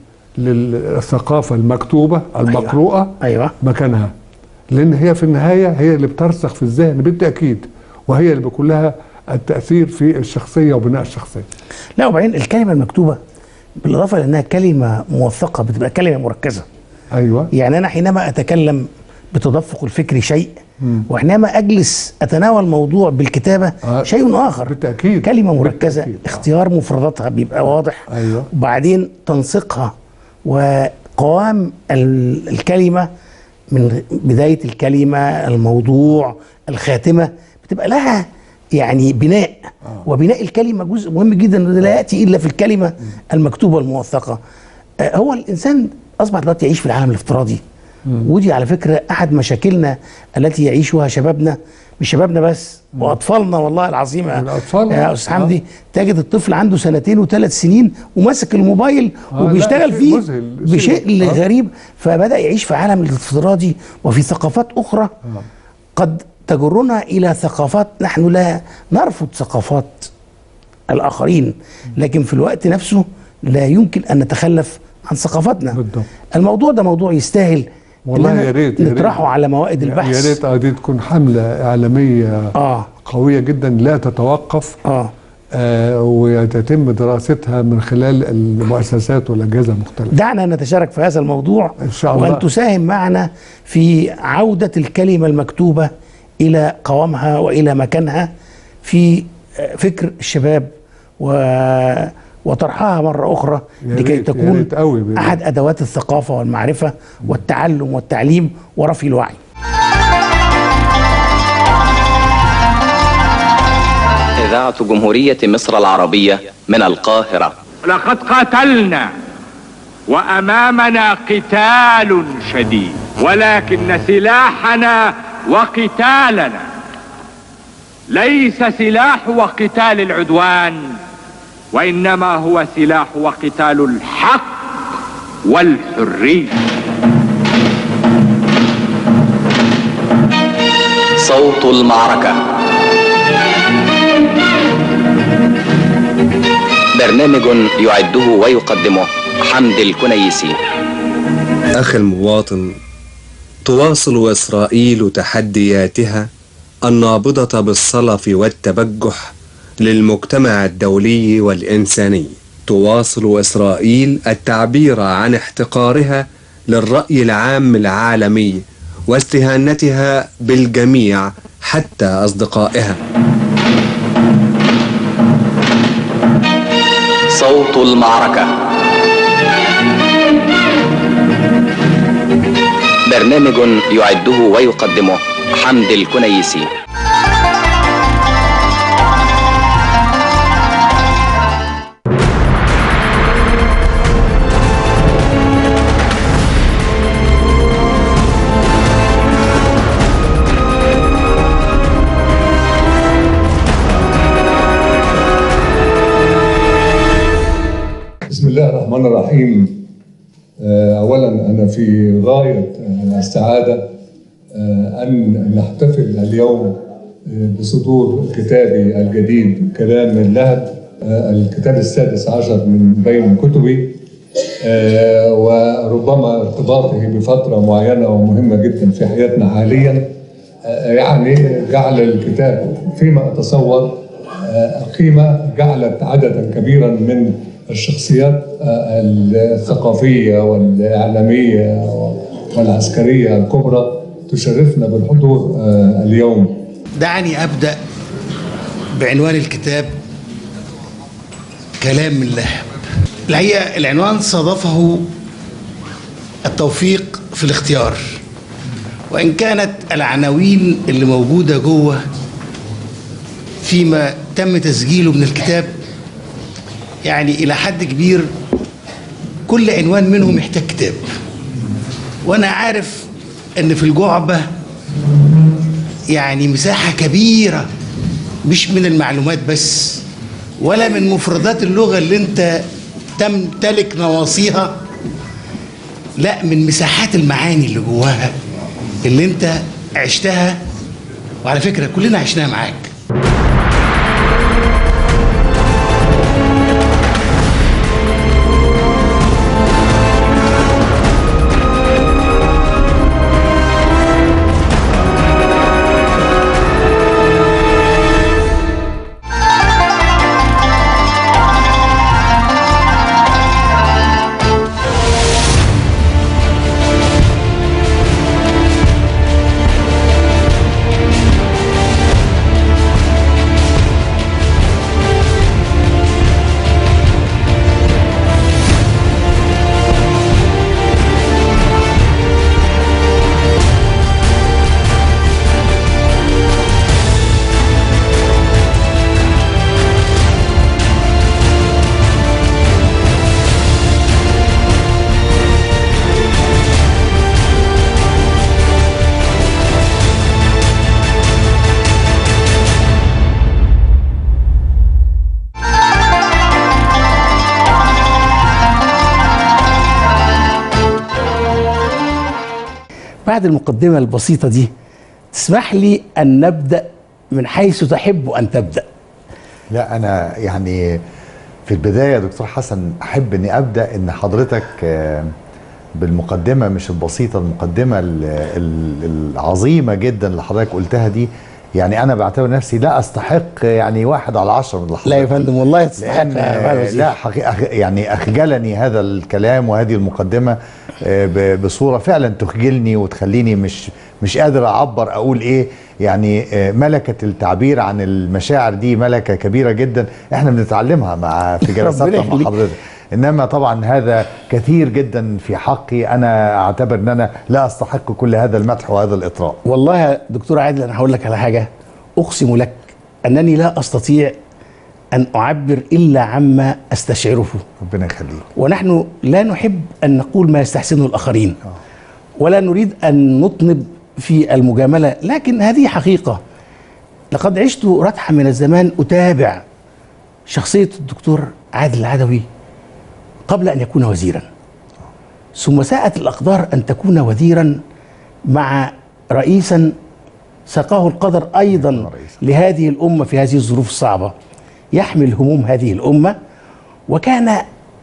للثقافه المكتوبه المقروءه ايوه مكانها لان هي في النهايه هي اللي بترسخ في الذهن بالتاكيد وهي اللي بيكون لها التاثير في الشخصيه وبناء الشخصيه لا وبعدين الكلمة المكتوبة بالإضافة لأنها كلمة موثقة بتبقى كلمة مركزة ايوه يعني أنا حينما أتكلم بتدفق الفكر شيء مم. وحينما أجلس أتناول موضوع بالكلمة آه، شيء آخر بالتاكيد كلمة مركزة اختيار مفرداتها بيبقى واضح ايوه وبعدين تنسيقها وقوام ال- الكلمة من بدايه الكلمه الموضوع الخاتمه بتبقى لها يعني بناء وبناء الكلمه جزء مهم جدا إنه لا ياتي الا في الكلمه المكتوبه الموثقه آه، هو الانسان اصبح دلوقتي يعيش في العالم الافتراضي ودي على فكره احد مشاكلنا التي يعيشها شبابنا مش شبابنا بس واطفالنا والله العظيم يا- الأطفال، يا استاذ آه. حمدي تجد الطفل عنده سنتين وثلاث سنين وماسك الموبايل آه، وبيشتغل لا، شيء فيه مذهل، شيء- بشكل آه. غريب فبدا يعيش في عالم الافتراضي وفي ثقافات اخرى قد تجرنا الى ثقافات نحن لا نرفض ثقافات الاخرين لكن في الوقت نفسه لا يمكن ان نتخلف عن ثقافتنا بالضبط. الموضوع ده موضوع يستاهل والله إننا يا ريت يا ريت. نطرحه على موائد البحث يا ريت هذه تكون حملة إعلامية آه. قوية جدا لا تتوقف آه. آه وتتم دراستها من خلال المؤسسات والأجهزة المختلفة دعنا نتشارك في هذا الموضوع إن شاء الله. وأن تساهم معنا في عودة الكلمة المكتوبة إلى قوامها وإلى مكانها في فكر الشباب و... وطرحها مرة أخرى يا لكي ريت- يا تكون ريت قوي بجد. أحد أدوات الثقافة والمعرفة والتعلم والتعليم ورفع الوعي إذاعة جمهورية مصر العربية من القاهرة لقد قاتلنا وامامنا قتال شديد ولكن سلاحنا وقتالنا ليس سلاح وقتال العدوان وانما هو سلاح وقتال الحق والحريه صوت المعركة برنامج يعده ويقدمه حمد الكنيسي أخي المواطن تواصل إسرائيل تحدياتها النابضة بالصلف والتبجح للمجتمع الدولي والإنساني تواصل إسرائيل التعبير عن احتقارها للرأي العام العالمي واستهانتها بالجميع حتى أصدقائها صوت المعركة برنامج يعده ويقدمه حمد الكنيسي بسم الله الرحمن الرحيم آه، أولا أنا في غاية آه، السعادة آه، أن نحتفل اليوم آه، بصدور كتابي الجديد كلام اللهب آه، الكتاب السادس عشر من بين كتبي آه، وربما ارتباطه بفترة معينة ومهمة جدا في حياتنا حاليا آه، يعني جعل الكتاب فيما أتصور آه، قيمة جعلت عددا كبيرا من الشخصيات آه، الثقافية والإعلامية والعسكرية الكبرى تشرفنا بالحضور آه، اليوم دعني أبدأ بعنوان الكتاب كلام من لهب الحقيقة العنوان صادفه التوفيق في الاختيار وإن كانت العناوين اللي موجودة جوه فيما تم تسجيله من الكتاب يعني إلى حد كبير كل عنوان منهم محتاج كتاب وأنا عارف إن في الجعبة يعني مساحة كبيرة مش من المعلومات بس ولا من مفردات اللغة اللي انت تمتلك نواصيها لا من مساحات المعاني اللي جواها اللي انت عشتها وعلى فكرة كلنا عشناها معاك بعد المقدمة البسيطة دي تسمح لي أن نبدأ من حيث تحب أن تبدأ لا انا يعني في البدايه يا دكتور حسن احب اني ابدا ان حضرتك آه، بالمقدمه مش البسيطه المقدمه ال- ال- العظيمه جدا اللي حضرتك قلتها دي يعني انا بعتبر نفسي لا استحق يعني واحد على عشرة من اللي لا يا فندم والله تستحق لأن يا معالي الوزير. لا حقيقة أخ- يعني أخجلني هذا الكلام وهذه المقدمة آه، ب- بصورة فعلا تخجلني وتخليني مش مش قادر أعبر أقول إيه يعني آه، ملكة التعبير عن المشاعر دي ملكة كبيرة جدا إحنا بنتعلمها مع في جلساتنا مع يخليك. حضرتك إنما طبعا هذا كثير جدا في حقي أنا أعتبر أن أنا لا أستحق كل هذا المدح وهذا الإطراء والله يا دكتور عادل أنا هقول لك على حاجة أقسم لك أنني لا أستطيع أن أعبر إلا عما أستشعره ربنا يخليك ونحن لا نحب أن نقول ما يستحسنه الآخرين ولا نريد أن نطنب في المجاملة لكن هذه حقيقة لقد عشت رتحة من الزمان أتابع شخصية الدكتور عادل العدوي قبل أن يكون وزيرا ثم ساءت الأقدار أن تكون وزيرا مع رئيسا ساقه القدر أيضا لهذه الأمة في هذه الظروف الصعبة يحمل هموم هذه الأمة وكان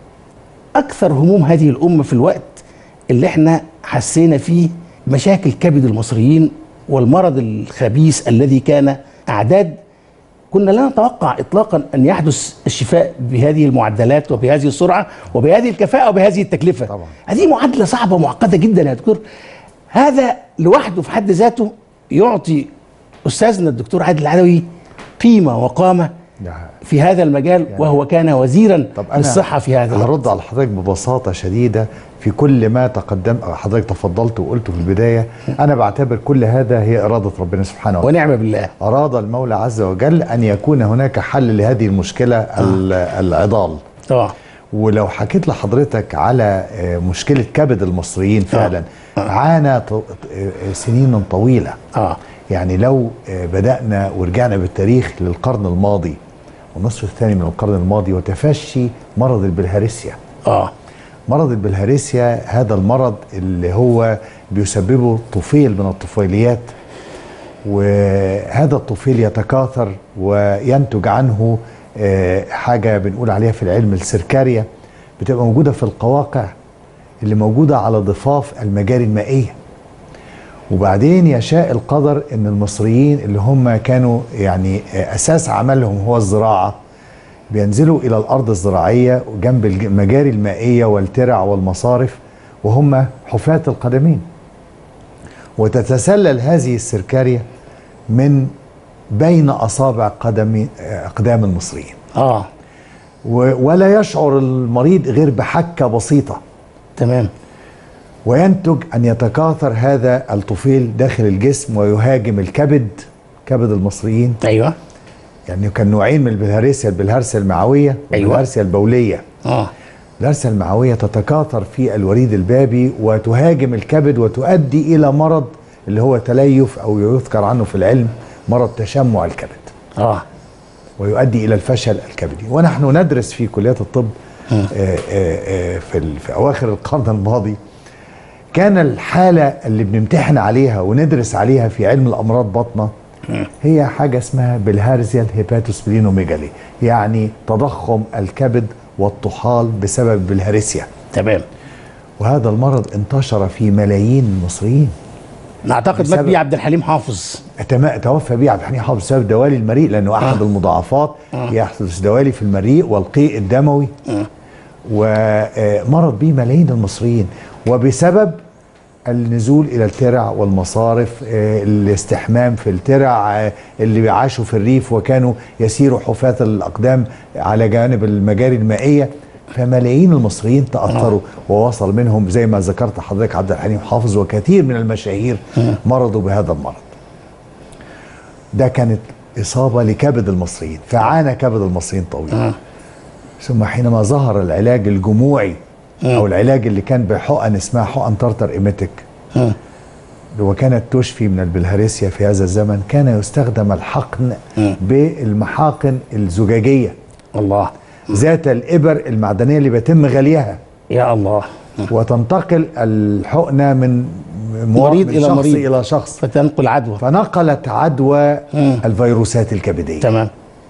أكثر هموم هذه الأمة في الوقت اللي احنا حسينا فيه مشاكل كبد المصريين والمرض الخبيث الذي كان أعداد كنا لا نتوقع إطلاقا أن يحدث الشفاء بهذه المعدلات وبهذه السرعة وبهذه الكفاءة وبهذه التكلفة طبعا. هذه معادلة صعبة معقدة جدا يا دكتور هذا لوحده في حد ذاته يعطي أستاذنا الدكتور عادل العدوي قيمة وقامة في هذا المجال وهو كان وزيرا للصحة في هذا الوقت. هرد على حضرتك ببساطة شديدة في كل ما تقدم حضرتك تفضلت وقلته في البداية أنا بعتبر كل هذا هي إرادة ربنا سبحانه وتعالى ونعم بالله أراد المولى عز وجل أن يكون هناك حل لهذه المشكلة ال- العضال طبعا ولو حكيت لحضرتك على آه، مشكلة كبد المصريين فعلا عانى ط- آه، سنين طويلة آه. يعني لو آه، بدأنا ورجعنا بالتاريخ للقرن الماضي والنصف الثاني من القرن الماضي وتفشي مرض البلهارسيا اه مرض البلهارسيا هذا المرض اللي هو بيسببه طفيل من الطفيليات وهذا الطفيل يتكاثر وينتج عنه آه، حاجة بنقول عليها في العلم السركاريا بتبقى موجودة في القواقع اللي موجودة على ضفاف المجاري المائية وبعدين يشاء القدر ان المصريين اللي هم كانوا يعني آه، اساس عملهم هو الزراعه بينزلوا الى الارض الزراعيه جنب الج- المجاري المائيه والترع والمصارف وهم حفاة القدمين وتتسلل هذه السركاريا من بين اصابع قدم آه، اقدام المصريين اه و- ولا يشعر المريض غير بحكه بسيطه تمام وينتج ان يتكاثر هذا الطفيل داخل الجسم ويهاجم الكبد كبد المصريين ايوه يعني كان نوعين من البلهارسيا البلهارسيا المعويه والبلهارسيا البوليه اه البلهارسيا المعويه تتكاثر في الوريد البابي وتهاجم الكبد وتؤدي الى مرض اللي هو تليف او يذكر عنه في العلم مرض تشمع الكبد اه ويؤدي الى الفشل الكبدي ونحن ندرس في كليات الطب آه، آه، آه، في ال- في اواخر القرن الماضي كان الحاله اللي بنمتحن عليها وندرس عليها في علم الامراض بطنه هي حاجه اسمها بالهارزيا الهيباتوسبلينوميجالي يعني تضخم الكبد والطحال بسبب بالهارسيا تمام وهذا المرض انتشر في ملايين المصريين اعتقد مات بسبب- بيه عبد الحليم حافظ تما- توفى بيه عبد الحليم حافظ بسبب دوالي المريء لانه احد آه. المضاعفات آه. يحدث دوالي في المريء والقيء الدموي ومرض به ملايين المصريين وبسبب النزول الى الترع والمصارف آه، الاستحمام في الترع آه، اللي عاشوا في الريف وكانوا يسيروا حفاة الاقدام على جانب المجاري المائيه فملايين المصريين تاثروا ووصل منهم زي ما ذكرت حضرتك عبد الحليم حافظ وكثير من المشاهير مرضوا بهذا المرض ده كانت إصابة لكبد المصريين فعانى كبد المصريين طويلا ثم حينما ظهر العلاج الجموعي أو العلاج اللي كان بحقن اسمها حقن ترتر إيميتك وكانت تشفي من البلهارسيا في هذا الزمن كان يستخدم الحقن بالمحاقن الزجاجية الله ذات الإبر المعدنية اللي بيتم غليها يا الله وتنتقل الحقنة من مريض من إلى شخص مريض. الى شخص فتنقل عدوى فنقلت عدوى الفيروسات الكبديه تمام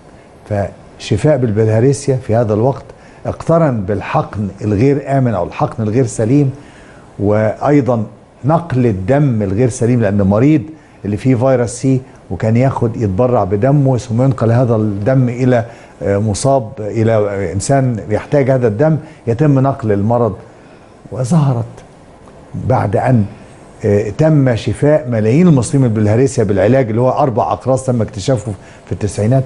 فشفاء بالبلهارسيا في هذا الوقت اقترن بالحقن الغير امن او الحقن الغير سليم وايضا نقل الدم الغير سليم لان مريض اللي فيه فيروس سي وكان ياخد يتبرع بدمه ثم ينقل هذا الدم الى آه، مصاب الى آه، انسان يحتاج هذا الدم يتم نقل المرض وظهرت بعد ان آه، تم شفاء ملايين المصريين من البلهارسيا بالعلاج اللي هو اربع اقراص تم اكتشافه في التسعينات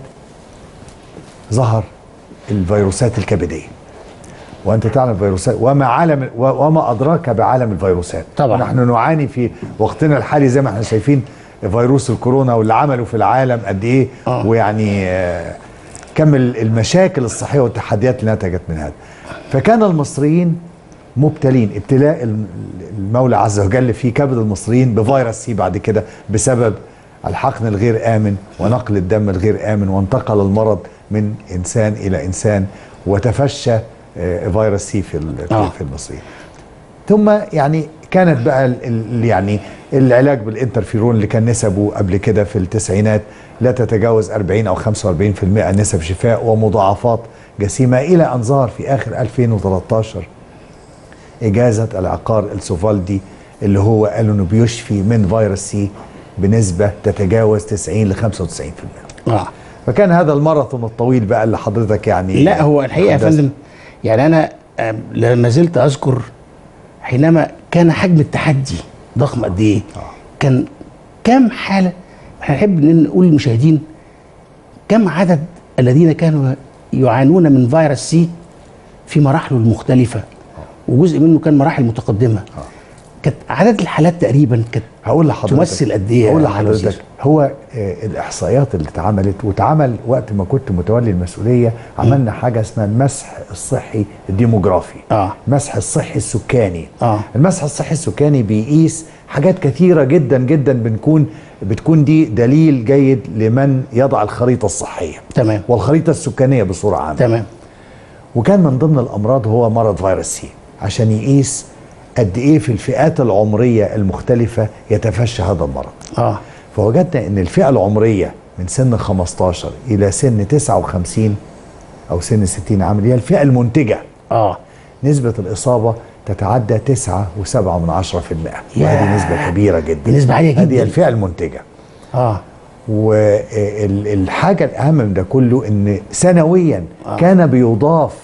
ظهر الفيروسات الكبديه وانت تعلم فيروسات وما عالم وما ادراك بعالم الفيروسات طبعا. نحن نعاني في وقتنا الحالي زي ما احنا شايفين فيروس الكورونا واللي عمله في العالم قد ايه آه. ويعني آه، كم ال- المشاكل الصحيه والتحديات اللي نتجت من هذا فكان المصريين مبتلين ابتلاء الم- المولى عز وجل في كبد المصريين بفيروس سي بعد كده بسبب الحقن الغير امن ونقل الدم الغير امن وانتقل المرض من انسان الى انسان وتفشى آه، فيروس سي في ال- في- آه. في المصريين ثم يعني كانت بقى ال- ال- يعني العلاج بالانترفيرون اللي كان نسبه قبل كده في التسعينات لا تتجاوز 40 او 45% نسب شفاء ومضاعفات جسيمه الى ان ظهر في اخر 2013 اجازه العقار السوفالدي اللي هو قالوا انه بيشفي من فيروس سي بنسبه تتجاوز 90 ل 95% اه فكان هذا الماراثون الطويل بقى اللي حضرتك يعني لا هو الحقيقه يا حدثت. فندم يعني انا آم، لما زلت اذكر حينما كان حجم التحدي ضخم قد ايه كان كم حاله احنا نحب إن نقول للمشاهدين كم عدد الذين كانوا يعانون من فيروس سي في مراحله المختلفه وجزء منه كان مراحل متقدمه كانت عدد الحالات تقريبا كانت هقول لحضرتك تمثل قد ايه هقول يا حاج لحضرتك وزير؟ هو آه، الاحصائيات اللي اتعملت واتعمل وقت ما كنت متولي المسؤوليه عملنا حاجه اسمها المسح الصحي الديموغرافي اه المسح الصحي السكاني اه المسح الصحي السكاني بيقيس حاجات كثيره جدا جدا بنكون بتكون دي دليل جيد لمن يضع الخريطه الصحيه تمام والخريطه السكانيه بصوره عامه تمام وكان من ضمن الامراض هو مرض فيروس سي عشان يقيس قد ايه في الفئات العمريه المختلفه يتفشى هذا المرض اه فوجدنا ان الفئه العمريه من سن 15 الى سن 59 او سن 60 عام اللي هي الفئه المنتجه اه نسبه الاصابه تتعدى 9.7 من 10% ياه. وهذه نسبه كبيره جدا دي نسبة عالية هذه جداً. الفئه المنتجه اه والحاجه الاهم من ده كله ان سنويا آه. كان بيضاف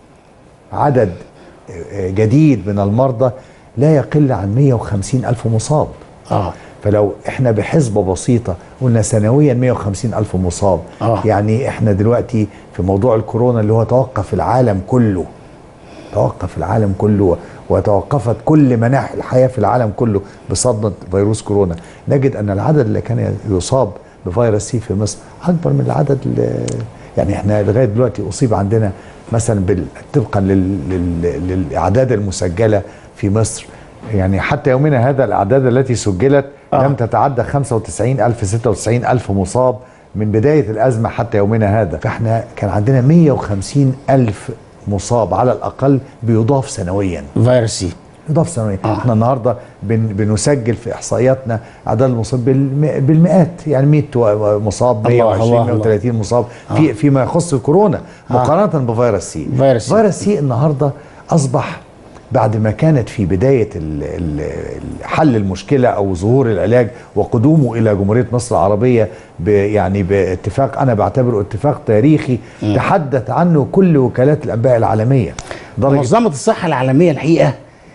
عدد آه، جديد من المرضى لا يقل عن 150 ألف مصاب اه فلو احنا بحسبة بسيطة قلنا سنويا 150 ألف مصاب آه. يعني احنا دلوقتي في موضوع الكورونا اللي هو توقف العالم كله توقف العالم كله وتوقفت كل مناحي الحياة في العالم كله بصدمة فيروس كورونا نجد أن العدد اللي كان يصاب بفيروس سي في مصر أكبر من العدد اللي يعني احنا لغاية دلوقتي أصيب عندنا مثلا بال- طبقا لل- لل- للأعداد المسجلة في مصر يعني حتى يومنا هذا الأعداد التي سجلت آه. لم تتعدى 95 ألف 96 ألف مصاب من بداية الأزمة حتى يومنا هذا فاحنا كان عندنا 150 ألف مصاب على الأقل بيضاف سنويا فيروس سي يضاف سنويا آه. احنا النهارده بن بنسجل في احصائياتنا اعداد المصاب بالم- بالمئات يعني 100 و- مصاب الله، 120 الله، 130 مصاب آه. في فيما يخص الكورونا آه. مقارنه بفيروس سي فيروس سي. فيروس سي النهارده اصبح بعد ما كانت في بدايه ال- ال- ال- حل المشكله او ظهور العلاج وقدومه الى جمهوريه مصر العربيه ب- يعني باتفاق انا بعتبره اتفاق تاريخي مم. تحدث عنه كل وكالات الانباء العالميه منظمة الصحة العالمية الحقيقة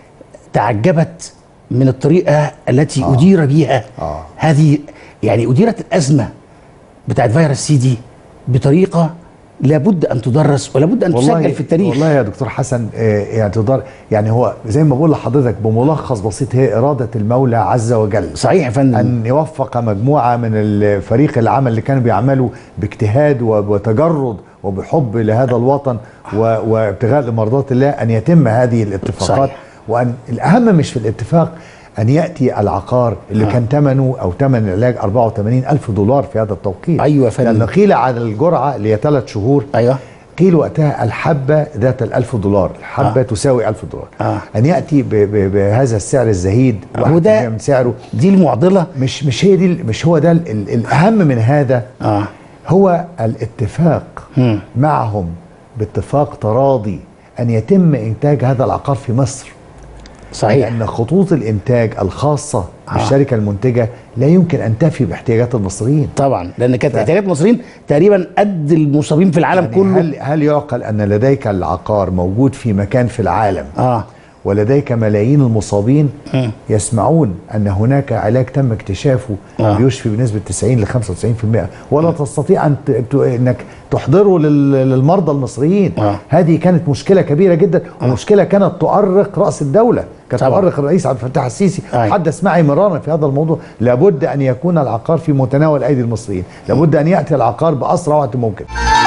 تعجبت من الطريقة التي آه. أدير بها آه. هذه يعني أديرت الأزمة بتاعت فيروس سي دي بطريقة لابد أن تدرس ولابد أن تسجل في التاريخ والله يا دكتور حسن آه، يعني تقدر يعني هو زي ما بقول لحضرتك بملخص بسيط هي اراده المولى عز وجل صحيح يا فندم ان يوفق مجموعه من الفريق العمل اللي كانوا بيعملوا باجتهاد وتجرد وبحب لهذا الوطن و- وابتغاء لمرضات الله ان يتم هذه الاتفاقات صحيح. وان الاهم مش في الاتفاق ان ياتي العقار اللي آه. كان ثمنه او ثمن العلاج 84 الف دولار في هذا التوقيت أيوة يا فندم. لان قيل على الجرعه اللي هي ثلاث شهور أيوه قيل وقتها الحبة ذات الألف دولار الحبة آه. تساوي ألف دولار آه. أن يأتي ب ب بهذا السعر الزهيد هو ده من سعره دي المعضلة مش مش هي دي مش هو ده ال- ال- الأهم من هذا آه. هو الاتفاق مم. معهم باتفاق تراضي أن يتم إنتاج هذا العقار في مصر صحيح لأن خطوط الإنتاج الخاصة بالشركة المنتجة لا يمكن أن تفي باحتياجات المصريين طبعا لان كانت احتياجات المصريين تقريبا قد المصابين في العالم يعني كله هل هل يعقل ان لديك العقار موجود في مكان في العالم اه ولديك ملايين المصابين يسمعون ان هناك علاج تم اكتشافه آه. يشفي بنسبه 90 ل 95% ولا تستطيع ان ت... ت... انك تحضره لل... للمرضى المصريين آه. هذه كانت مشكله كبيره جدا ومشكله كانت تؤرق راس الدوله كانت طبعا. تؤرق الرئيس عبد الفتاح السيسي أي. حدث معي مرارا في هذا الموضوع لابد ان يكون العقار في متناول ايدي المصريين لابد ان ياتي العقار باسرع وقت ممكن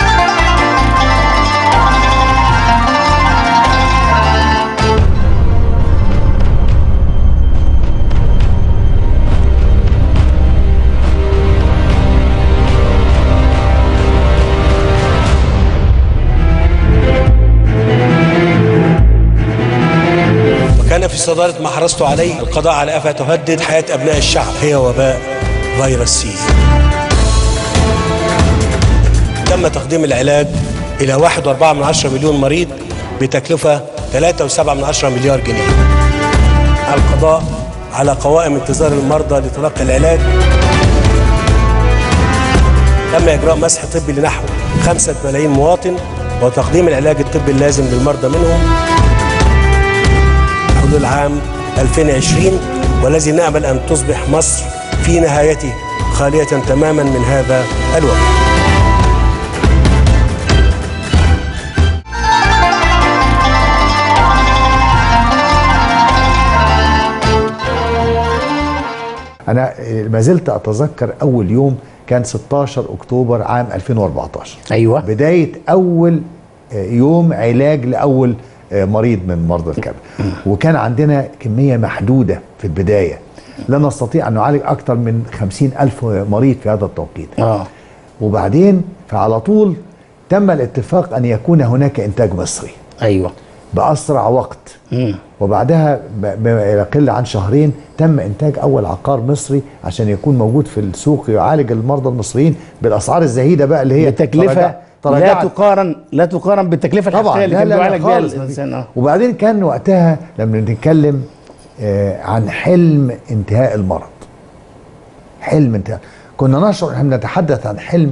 وكان في صدارة ما حرصت عليه القضاء على آفة تهدد حياة أبناء الشعب هي وباء فيروس سي تم تقديم العلاج إلى 1.4 من عشرة مليون مريض بتكلفة 3.7 من عشرة مليار جنيه القضاء على قوائم انتظار المرضى لتلقي العلاج تم إجراء مسح طبي لنحو 5 ملايين مواطن وتقديم العلاج الطبي اللازم للمرضى منهم حلول عام 2020 والذي نأمل أن تصبح مصر في نهايته خالية تماما من هذا الوباء انا ما زلت اتذكر اول يوم كان 16 اكتوبر عام 2014 ايوه بدايه اول آه، يوم علاج لاول آه، مريض من مرضى الكبد وكان عندنا كميه محدوده في البدايه لا نستطيع ان نعالج اكثر من 50 الف مريض في هذا التوقيت اه وبعدين فعلى طول تم الاتفاق ان يكون هناك انتاج مصري ايوه باسرع وقت مم. وبعدها ب- بما يقل عن شهرين تم انتاج اول عقار مصري عشان يكون موجود في السوق يعالج المرضى المصريين بالاسعار الزهيده بقى اللي هي بتكلفه تراجع- لا تراجعت. تقارن لا تقارن بالتكلفه طبعا الحقيقيه اللي لا كان لا لا بيعالج بيها خالص الانسان اه وبعدين كان وقتها لما نتكلم آه، عن حلم انتهاء المرض حلم انتهاء كنا نشعر احنا نتحدث عن حلم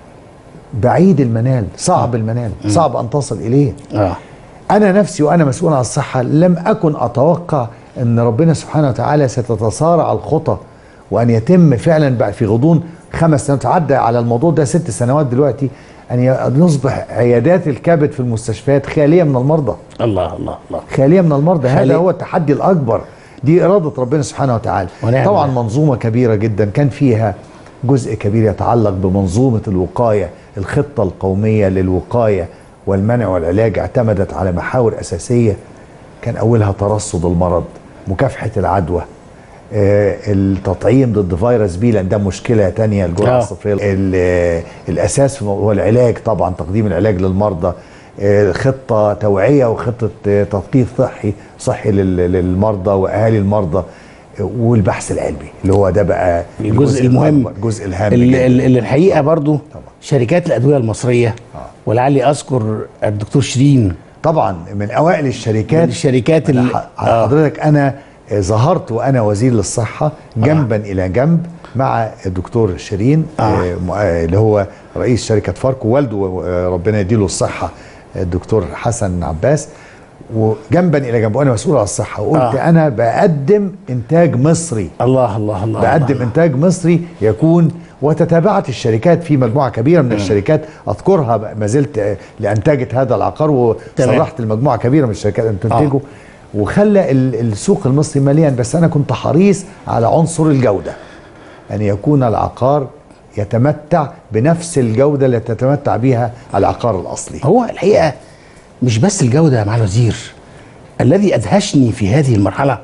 بعيد المنال صعب المنال صعب ان تصل اليه اه انا نفسي وانا مسؤول عن الصحه لم اكن اتوقع ان ربنا سبحانه وتعالى ستتصارع الخطى وان يتم فعلا بقى في غضون خمس سنوات عدى على الموضوع ده ست سنوات دلوقتي ان ي- يصبح عيادات الكبد في المستشفيات خاليه من المرضى الله الله الله خاليه من المرضى خالية. هذا هو التحدي الاكبر دي اراده ربنا سبحانه وتعالى ونعم طبعا بالله. منظومه كبيره جدا كان فيها جزء كبير يتعلق بمنظومه الوقايه الخطه القوميه للوقايه والمنع والعلاج اعتمدت على محاور اساسيه كان اولها ترصد المرض مكافحه العدوى آه، التطعيم ضد فيروس بي لان ده مشكله تانية الجرعه آه. الصفريه ال- آه، الاساس في هو العلاج طبعا تقديم العلاج للمرضى آه، خطه توعيه وخطه آه، تثقيف صحي صحي لل- للمرضى واهالي المرضى آه، والبحث العلمي اللي هو ده بقى الجزء المهم الأكبر، الجزء الهام اللي, جداً. اللي اللي الحقيقه برضو شركات الادويه المصريه ولعلي اذكر الدكتور شيرين طبعا من اوائل الشركات من الشركات اللي اللي حضرتك انا آه، ظهرت وانا وزير للصحه جنبا الى جنب مع الدكتور شيرين آه. م- آه، اللي هو رئيس شركه فاركو والده آه، ربنا يديله الصحه الدكتور حسن عباس وجنبا الى جنب وانا مسؤول على الصحه وقلت آه. آه. انا بقدم انتاج مصري الله الله الله بقدم الله. انتاج مصري يكون وتتابعت الشركات في مجموعه كبيره من الشركات اذكرها بقى ما زلت آه، لانتجت هذا العقار وصرحت لمجموعه كبيره من الشركات ان تنتجه آه. وخلى ال- السوق المصري مليان بس انا كنت حريص على عنصر الجوده ان يكون العقار يتمتع بنفس الجوده التي تتمتع بها العقار الاصلي هو الحقيقه مش بس الجوده يا معالي الوزير الذي ادهشني في هذه المرحله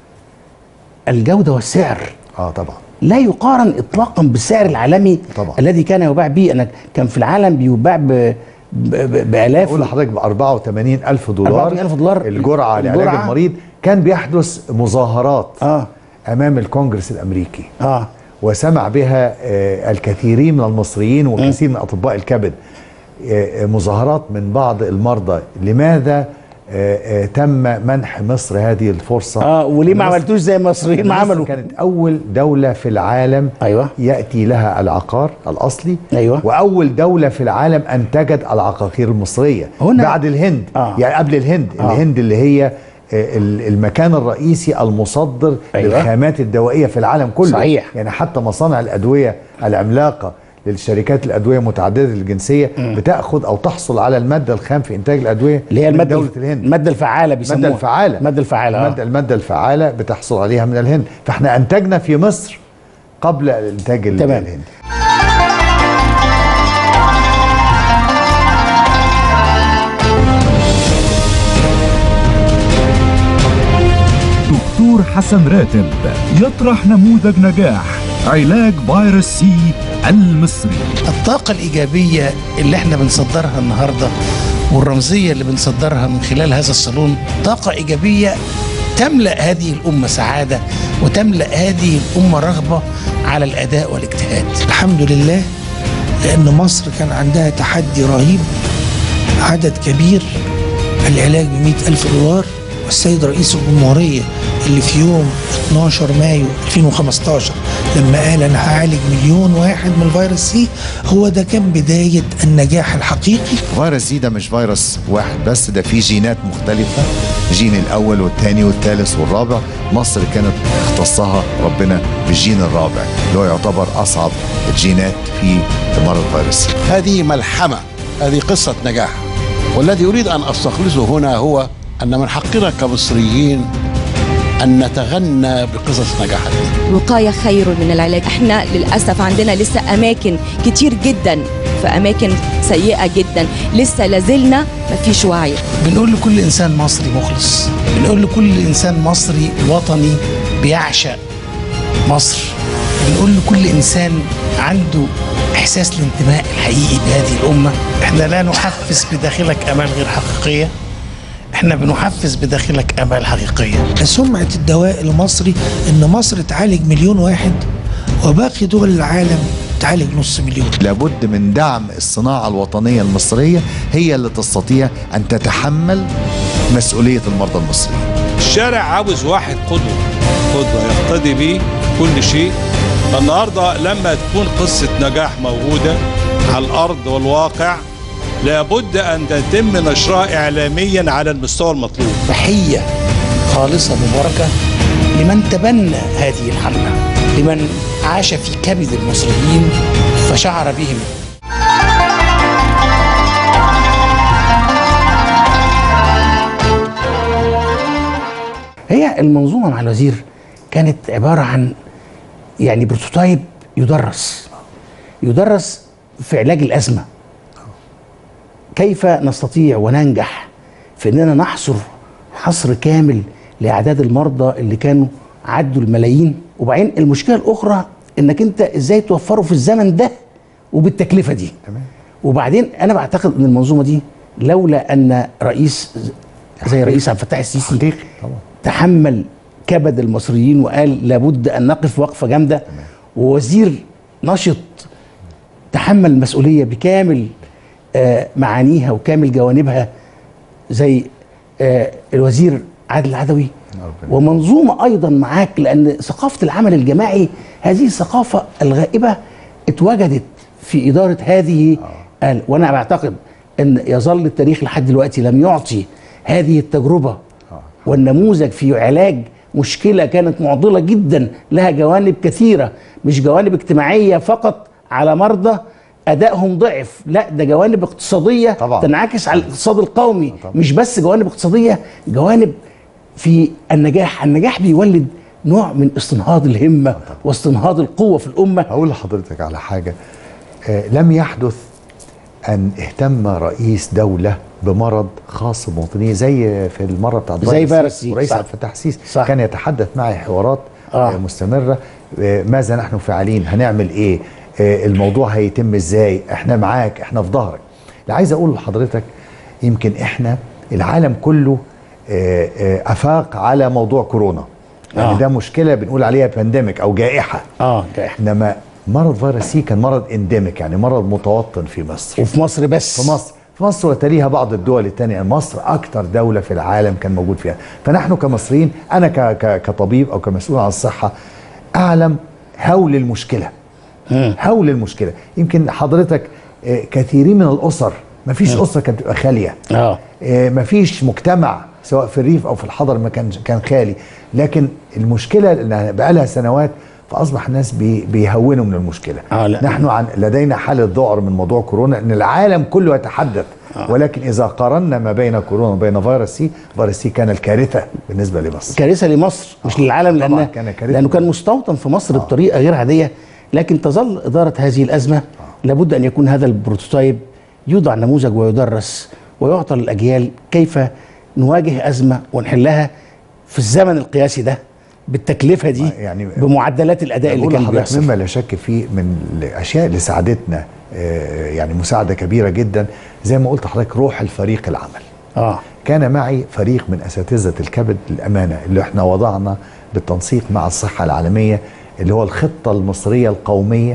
الجوده والسعر اه طبعا لا يقارن اطلاقا بالسعر العالمي طبعا. الذي كان يباع به انا كان في العالم بيباع ب ب- ب- بالاف اقول لحضرتك ب 84 الف دولار 84,000 دولار الجرعه لعلاج الجرعة. المريض كان بيحدث مظاهرات آه. امام الكونجرس الامريكي اه وسمع بها آه، الكثيرين من المصريين والكثير من اطباء الكبد آه، آه، مظاهرات من بعض المرضى لماذا آه، آه، تم منح مصر هذه الفرصه اه وليه ما مصر- عملتوش زي المصريين ما مصر عملوا كانت اول دوله في العالم ايوه ياتي لها العقار الاصلي ايوه واول دوله في العالم انتجت العقاقير المصريه هنا- بعد الهند آه. يعني قبل الهند آه. الهند اللي هي آه، ال- المكان الرئيسي المصدر أيوة. للخامات الدوائيه في العالم كله صحيح. يعني حتى مصانع الادويه العملاقه للشركات الادويه متعدده الجنسيه بتاخذ او تحصل على الماده الخام في انتاج الادويه اللي هي من الماده دوله الهند الماده الفعاله بيسموها الماده الفعاله الماده الفعاله آه. الماده الماده الفعاله بتحصل عليها من الهند فاحنا انتجنا في مصر قبل الانتاج ال- تمام. الهندي دكتور حسن راتب يطرح نموذج نجاح علاج فيروس سي المصري الطاقة الإيجابية اللي احنا بنصدرها النهاردة والرمزية اللي بنصدرها من خلال هذا الصالون طاقة إيجابية تملأ هذه الأمة سعادة وتملأ هذه الأمة رغبة على الأداء والاجتهاد الحمد لله لأن مصر كان عندها تحدي رهيب عدد كبير العلاج ب ألف دولار والسيد رئيس الجمهورية اللي في يوم 12 مايو 2015 لما قال أنا هعالج مليون واحد من الفيروس سي هو ده كان بداية النجاح الحقيقي فيروس سي ده مش فيروس واحد بس ده فيه جينات مختلفة الجين الأول والثاني والثالث والرابع مصر كانت اختصها ربنا بالجين الرابع اللي هو يعتبر أصعب الجينات في مرض فيروس سي هذه ملحمة هذه قصة نجاح والذي أريد أن أستخلصه هنا هو أن من حقنا كمصريين أن نتغنى بقصص نجاحاتنا الوقاية خير من العلاج احنا للأسف عندنا لسه أماكن كتير جدا في أماكن سيئة جدا لسه لازلنا مفيش وعي بنقول لكل إنسان مصري مخلص بنقول لكل إنسان مصري وطني بيعشق مصر بنقول لكل إنسان عنده إحساس الانتماء الحقيقي بهذه الأمة إحنا لا نحفز بداخلك أمال غير حقيقية إحنا بنحفز بداخلك أمال حقيقية سمعة الدواء المصري إن مصر تعالج مليون واحد وباقي دول العالم تعالج نص مليون لابد من دعم الصناعة الوطنية المصرية هي اللي تستطيع أن تتحمل مسؤولية المرضى المصريين الشارع عاوز واحد قدوة قدوة يقتدي بيه كل شيء النهاردة لما تكون قصة نجاح موجودة على الأرض والواقع لابد أن تتم نشرها إعلاميا على المستوى المطلوب تحية خالصة مباركة لمن تبنى هذه الحملة لمن عاش في كبد المصريين فشعر بهم هي المنظومة مع الوزير كانت عبارة عن يعني بروتوتايب يدرس يدرس في علاج الأزمة كيف نستطيع وننجح في اننا نحصر حصر كامل لاعداد المرضى اللي كانوا عدوا الملايين وبعدين المشكله الاخرى انك انت ازاي توفره في الزمن ده وبالتكلفه دي تمام. وبعدين انا بعتقد ان المنظومه دي لولا ان رئيس زي رئيس عبد الفتاح السيسي تحمل كبد المصريين وقال لابد ان نقف وقفه جامده ووزير نشط تحمل المسؤوليه بكامل آه، معانيها وكامل جوانبها زي آه، الوزير عادل العدوي ومنظومه ايضا معاك لان ثقافه العمل الجماعي هذه الثقافه الغائبه اتوجدت في اداره هذه ال- وانا بعتقد ان يظل التاريخ لحد دلوقتي لم يعطي هذه التجربه والنموذج في علاج مشكله كانت معضله جدا لها جوانب كثيره مش جوانب اجتماعيه فقط على مرضى ادائهم ضعف لا ده جوانب اقتصاديه طبعا. تنعكس على الاقتصاد القومي طبعا. مش بس جوانب اقتصاديه جوانب في النجاح النجاح بيولد نوع من استنهاض الهمه واستنهاض القوه في الامه اقول لحضرتك على حاجه آه لم يحدث ان اهتم رئيس دوله بمرض خاص بمواطنيه زي في المره بتاعت زي فيروس سي، رئيس صح. عبد الفتاح السيسي كان يتحدث معي حوارات آه. آه. مستمره آه ماذا نحن فاعلين هنعمل ايه آه الموضوع هيتم ازاي احنا معاك احنا في ظهرك اللي عايز اقول لحضرتك يمكن احنا العالم كله آه، آه، افاق على موضوع كورونا يعني آه. ده مشكله بنقول عليها بانديميك او جائحه اه جائحه انما مرض فيروس سي كان مرض انديميك يعني مرض متوطن في مصر وفي مصر بس في مصر في مصر وتليها بعض الدول الثانيه مصر اكثر دوله في العالم كان موجود فيها فنحن كمصريين انا ك ك كطبيب او كمسؤول عن الصحه اعلم هول المشكله هول المشكله يمكن حضرتك آه، كثيرين من الاسر ما فيش اسره كانت تبقى خاليه اه ما فيش مجتمع سواء في الريف او في الحضر ما كان كان خالي لكن المشكله انها بقى لها سنوات فاصبح الناس بي بيهونوا من المشكله آه لا. نحن عن لدينا حاله ذعر من موضوع كورونا ان العالم كله يتحدث آه. ولكن اذا قارنا ما بين كورونا وبين فيروس سي فيروس سي كان الكارثه بالنسبه لمصر كارثه لمصر مش للعالم طبعاً لان كان كارثة. لانه كان مستوطن في مصر بطريقه غير عاديه لكن تظل اداره هذه الازمه لابد ان يكون هذا البروتوتايب يوضع نموذج ويدرس ويعطى للاجيال كيف نواجه ازمه ونحلها في الزمن القياسي ده بالتكلفه دي يعني بمعدلات الاداء اللي بقول كان لحضرتك بيحصل مما لا شك فيه من الاشياء اللي ساعدتنا آه، يعني مساعده كبيره جدا زي ما قلت لحضرتك روح الفريق العمل اه كان معي فريق من اساتذه الكبد للامانه اللي احنا وضعنا بالتنسيق مع الصحه العالميه اللي هو الخطه المصريه القوميه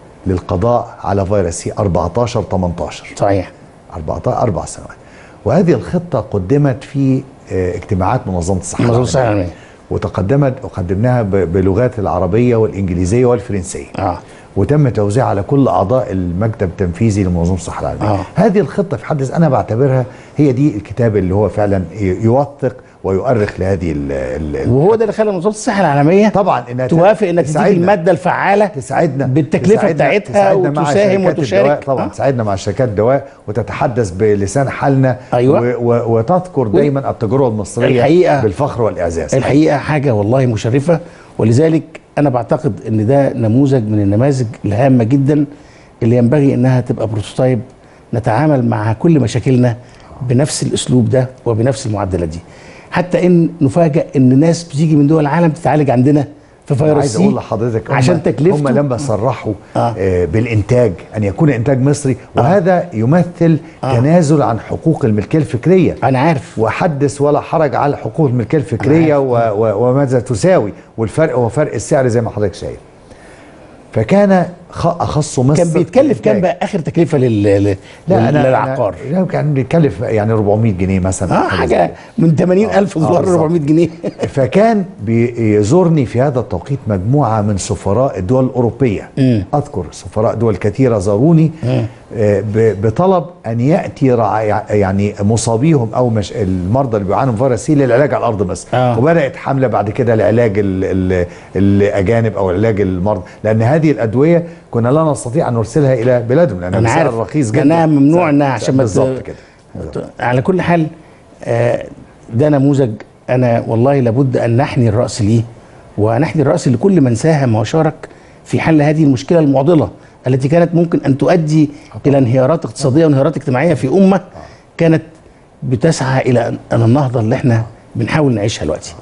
للقضاء على فيروس سي 14 18 صحيح 14 اربع سنوات وهذه الخطه قدمت في آه، اجتماعات منظمه الصحه منظمة الصحة العالمية. وتقدمت وقدمناها ب- بلغات العربيه والانجليزيه والفرنسيه آه. وتم توزيعها على كل اعضاء المكتب التنفيذي لمنظمه الصحه العالميه آه. هذه الخطه في حد ذاتها انا بعتبرها هي دي الكتاب اللي هو فعلا ي- يوثق ويؤرخ لهذه ال ال وهو ده اللي خلى منظمه الصحه العالميه طبعا انها توافق انها تديك تساعدنا. الماده الفعاله تساعدنا بالتكلفه تساعدنا- بتاعتها تساعدنا مع وتساهم شركات وتشارك الدواء طبعا آه. تساعدنا مع شركات الدواء وتتحدث بلسان حالنا أيوة. و و وتذكر دايما التجربه المصريه الحقيقة- بالفخر والاعزاز الحقيقه حاجه والله مشرفه ولذلك انا بعتقد ان ده نموذج من النماذج الهامه جدا اللي ينبغي انها تبقى بروتوتايب نتعامل مع كل مشاكلنا بنفس الاسلوب ده وبنفس المعدلات دي حتى ان نفاجئ ان ناس بتيجي من دول العالم تتعالج عندنا في أنا فيروس عايز سي اقول لحضرتك هم- عشان تكلفته هم لما صرحوا آه. آه بالانتاج ان يكون انتاج مصري وهذا يمثل آه. تنازل عن حقوق الملكيه الفكريه انا عارف وحدث ولا حرج على حقوق الملكيه الفكريه و و وماذا تساوي والفرق هو فرق السعر زي ما حضرتك شايف فكان خ- اخص مصر كان بيتكلف كام بقى اخر تكلفه لل... لل... لا أنا للعقار أنا لا كان بيتكلف يعني 400 جنيه مثلا اه حاجه من 80000 آه، دولار ل بالظبط. 400 جنيه فكان بيزورني في هذا التوقيت مجموعة من سفراء الدول الأوروبية أذكر سفراء دول كثيرة زاروني آه، ب- بطلب أن يأتي رع- يعني مصابيهم أو مش المرضى اللي بيعانوا من فيروس سي للعلاج على أرض مصر آه. وبدأت حملة بعد كده لعلاج ال- ال- الأجانب أو علاج المرضى لأن هذه الأدوية كنا لا نستطيع أن نرسلها إلى بلادهم لأنها انا بسعر عارف رخيص جدا لانها ممنوع سعر- انها عشان ما ت- بالظبط كده على كل حال آه، ده نموذج انا والله لابد ان نحني الراس ليه ونحني الراس لكل من ساهم وشارك في حل هذه المشكله المعضله التي كانت ممكن ان تؤدي الى انهيارات اقتصاديه وانهيارات اجتماعيه في امه كانت بتسعى الى أن- أن النهضه اللي احنا بنحاول نعيشها دلوقتي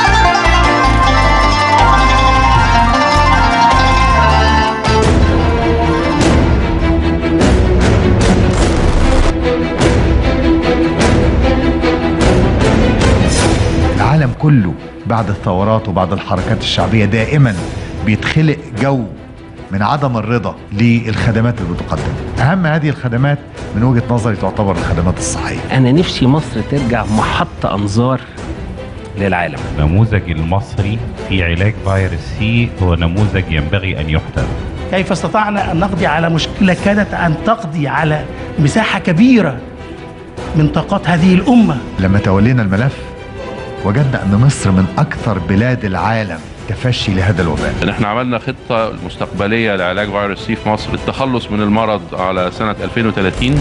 العالم كله بعد الثورات وبعد الحركات الشعبية دائما بيتخلق جو من عدم الرضا للخدمات اللي بتقدم أهم هذه الخدمات من وجهة نظري تعتبر الخدمات الصحية أنا نفسي مصر ترجع محط أنظار للعالم النموذج المصري في علاج فيروس سي هو نموذج ينبغي أن يحتذى كيف استطعنا ان نقضي على مشكله كادت ان تقضي على مساحه كبيره من طاقات هذه الامه لما تولينا الملف وجدنا أن مصر من أكثر بلاد العالم تفشي لهذا الوباء ان احنا عملنا خطه مستقبليه لعلاج فيروس سي في مصر التخلص من المرض على سنه 2030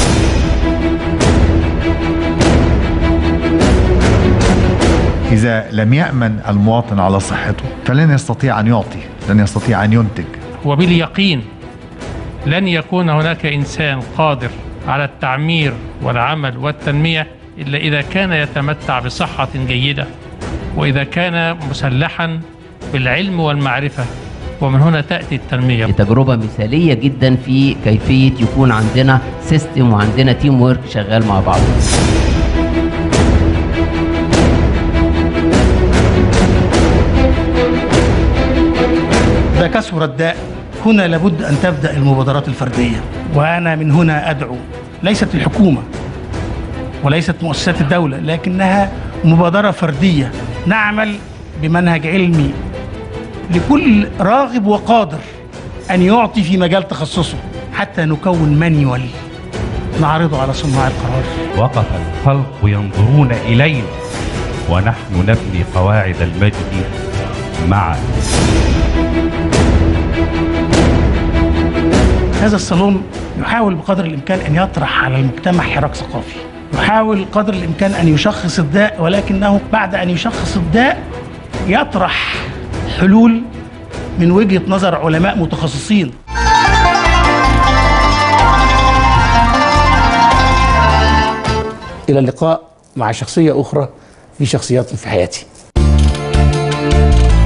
إذا لم يأمن المواطن على صحته فلن يستطيع أن يعطي لن يستطيع أن ينتج وباليقين لن يكون هناك انسان قادر على التعمير والعمل والتنميه الا اذا كان يتمتع بصحه جيده واذا كان مسلحا بالعلم والمعرفه ومن هنا تأتي التنمية تجربة مثالية جدا في كيفية يكون عندنا سيستم وعندنا تيم وورك شغال مع بعض إذا كثر الداء هنا لابد أن تبدأ المبادرات الفردية وأنا من هنا أدعو ليست الحكومة وليست مؤسسات الدولة لكنها مبادرة فردية نعمل بمنهج علمي لكل راغب وقادر أن يعطي في مجال تخصصه حتى نكون مانيوال نعرضه على صناع القرار وقف الخلق ينظرون إلينا ونحن نبني قواعد المجد معا هذا الصالون يحاول بقدر الامكان ان يطرح على المجتمع حراك ثقافي يحاول قدر الامكان ان يشخص الداء ولكنه بعد ان يشخص الداء يطرح حلول من وجهه نظر علماء متخصصين الى اللقاء مع شخصيه اخرى في شخصيات في حياتي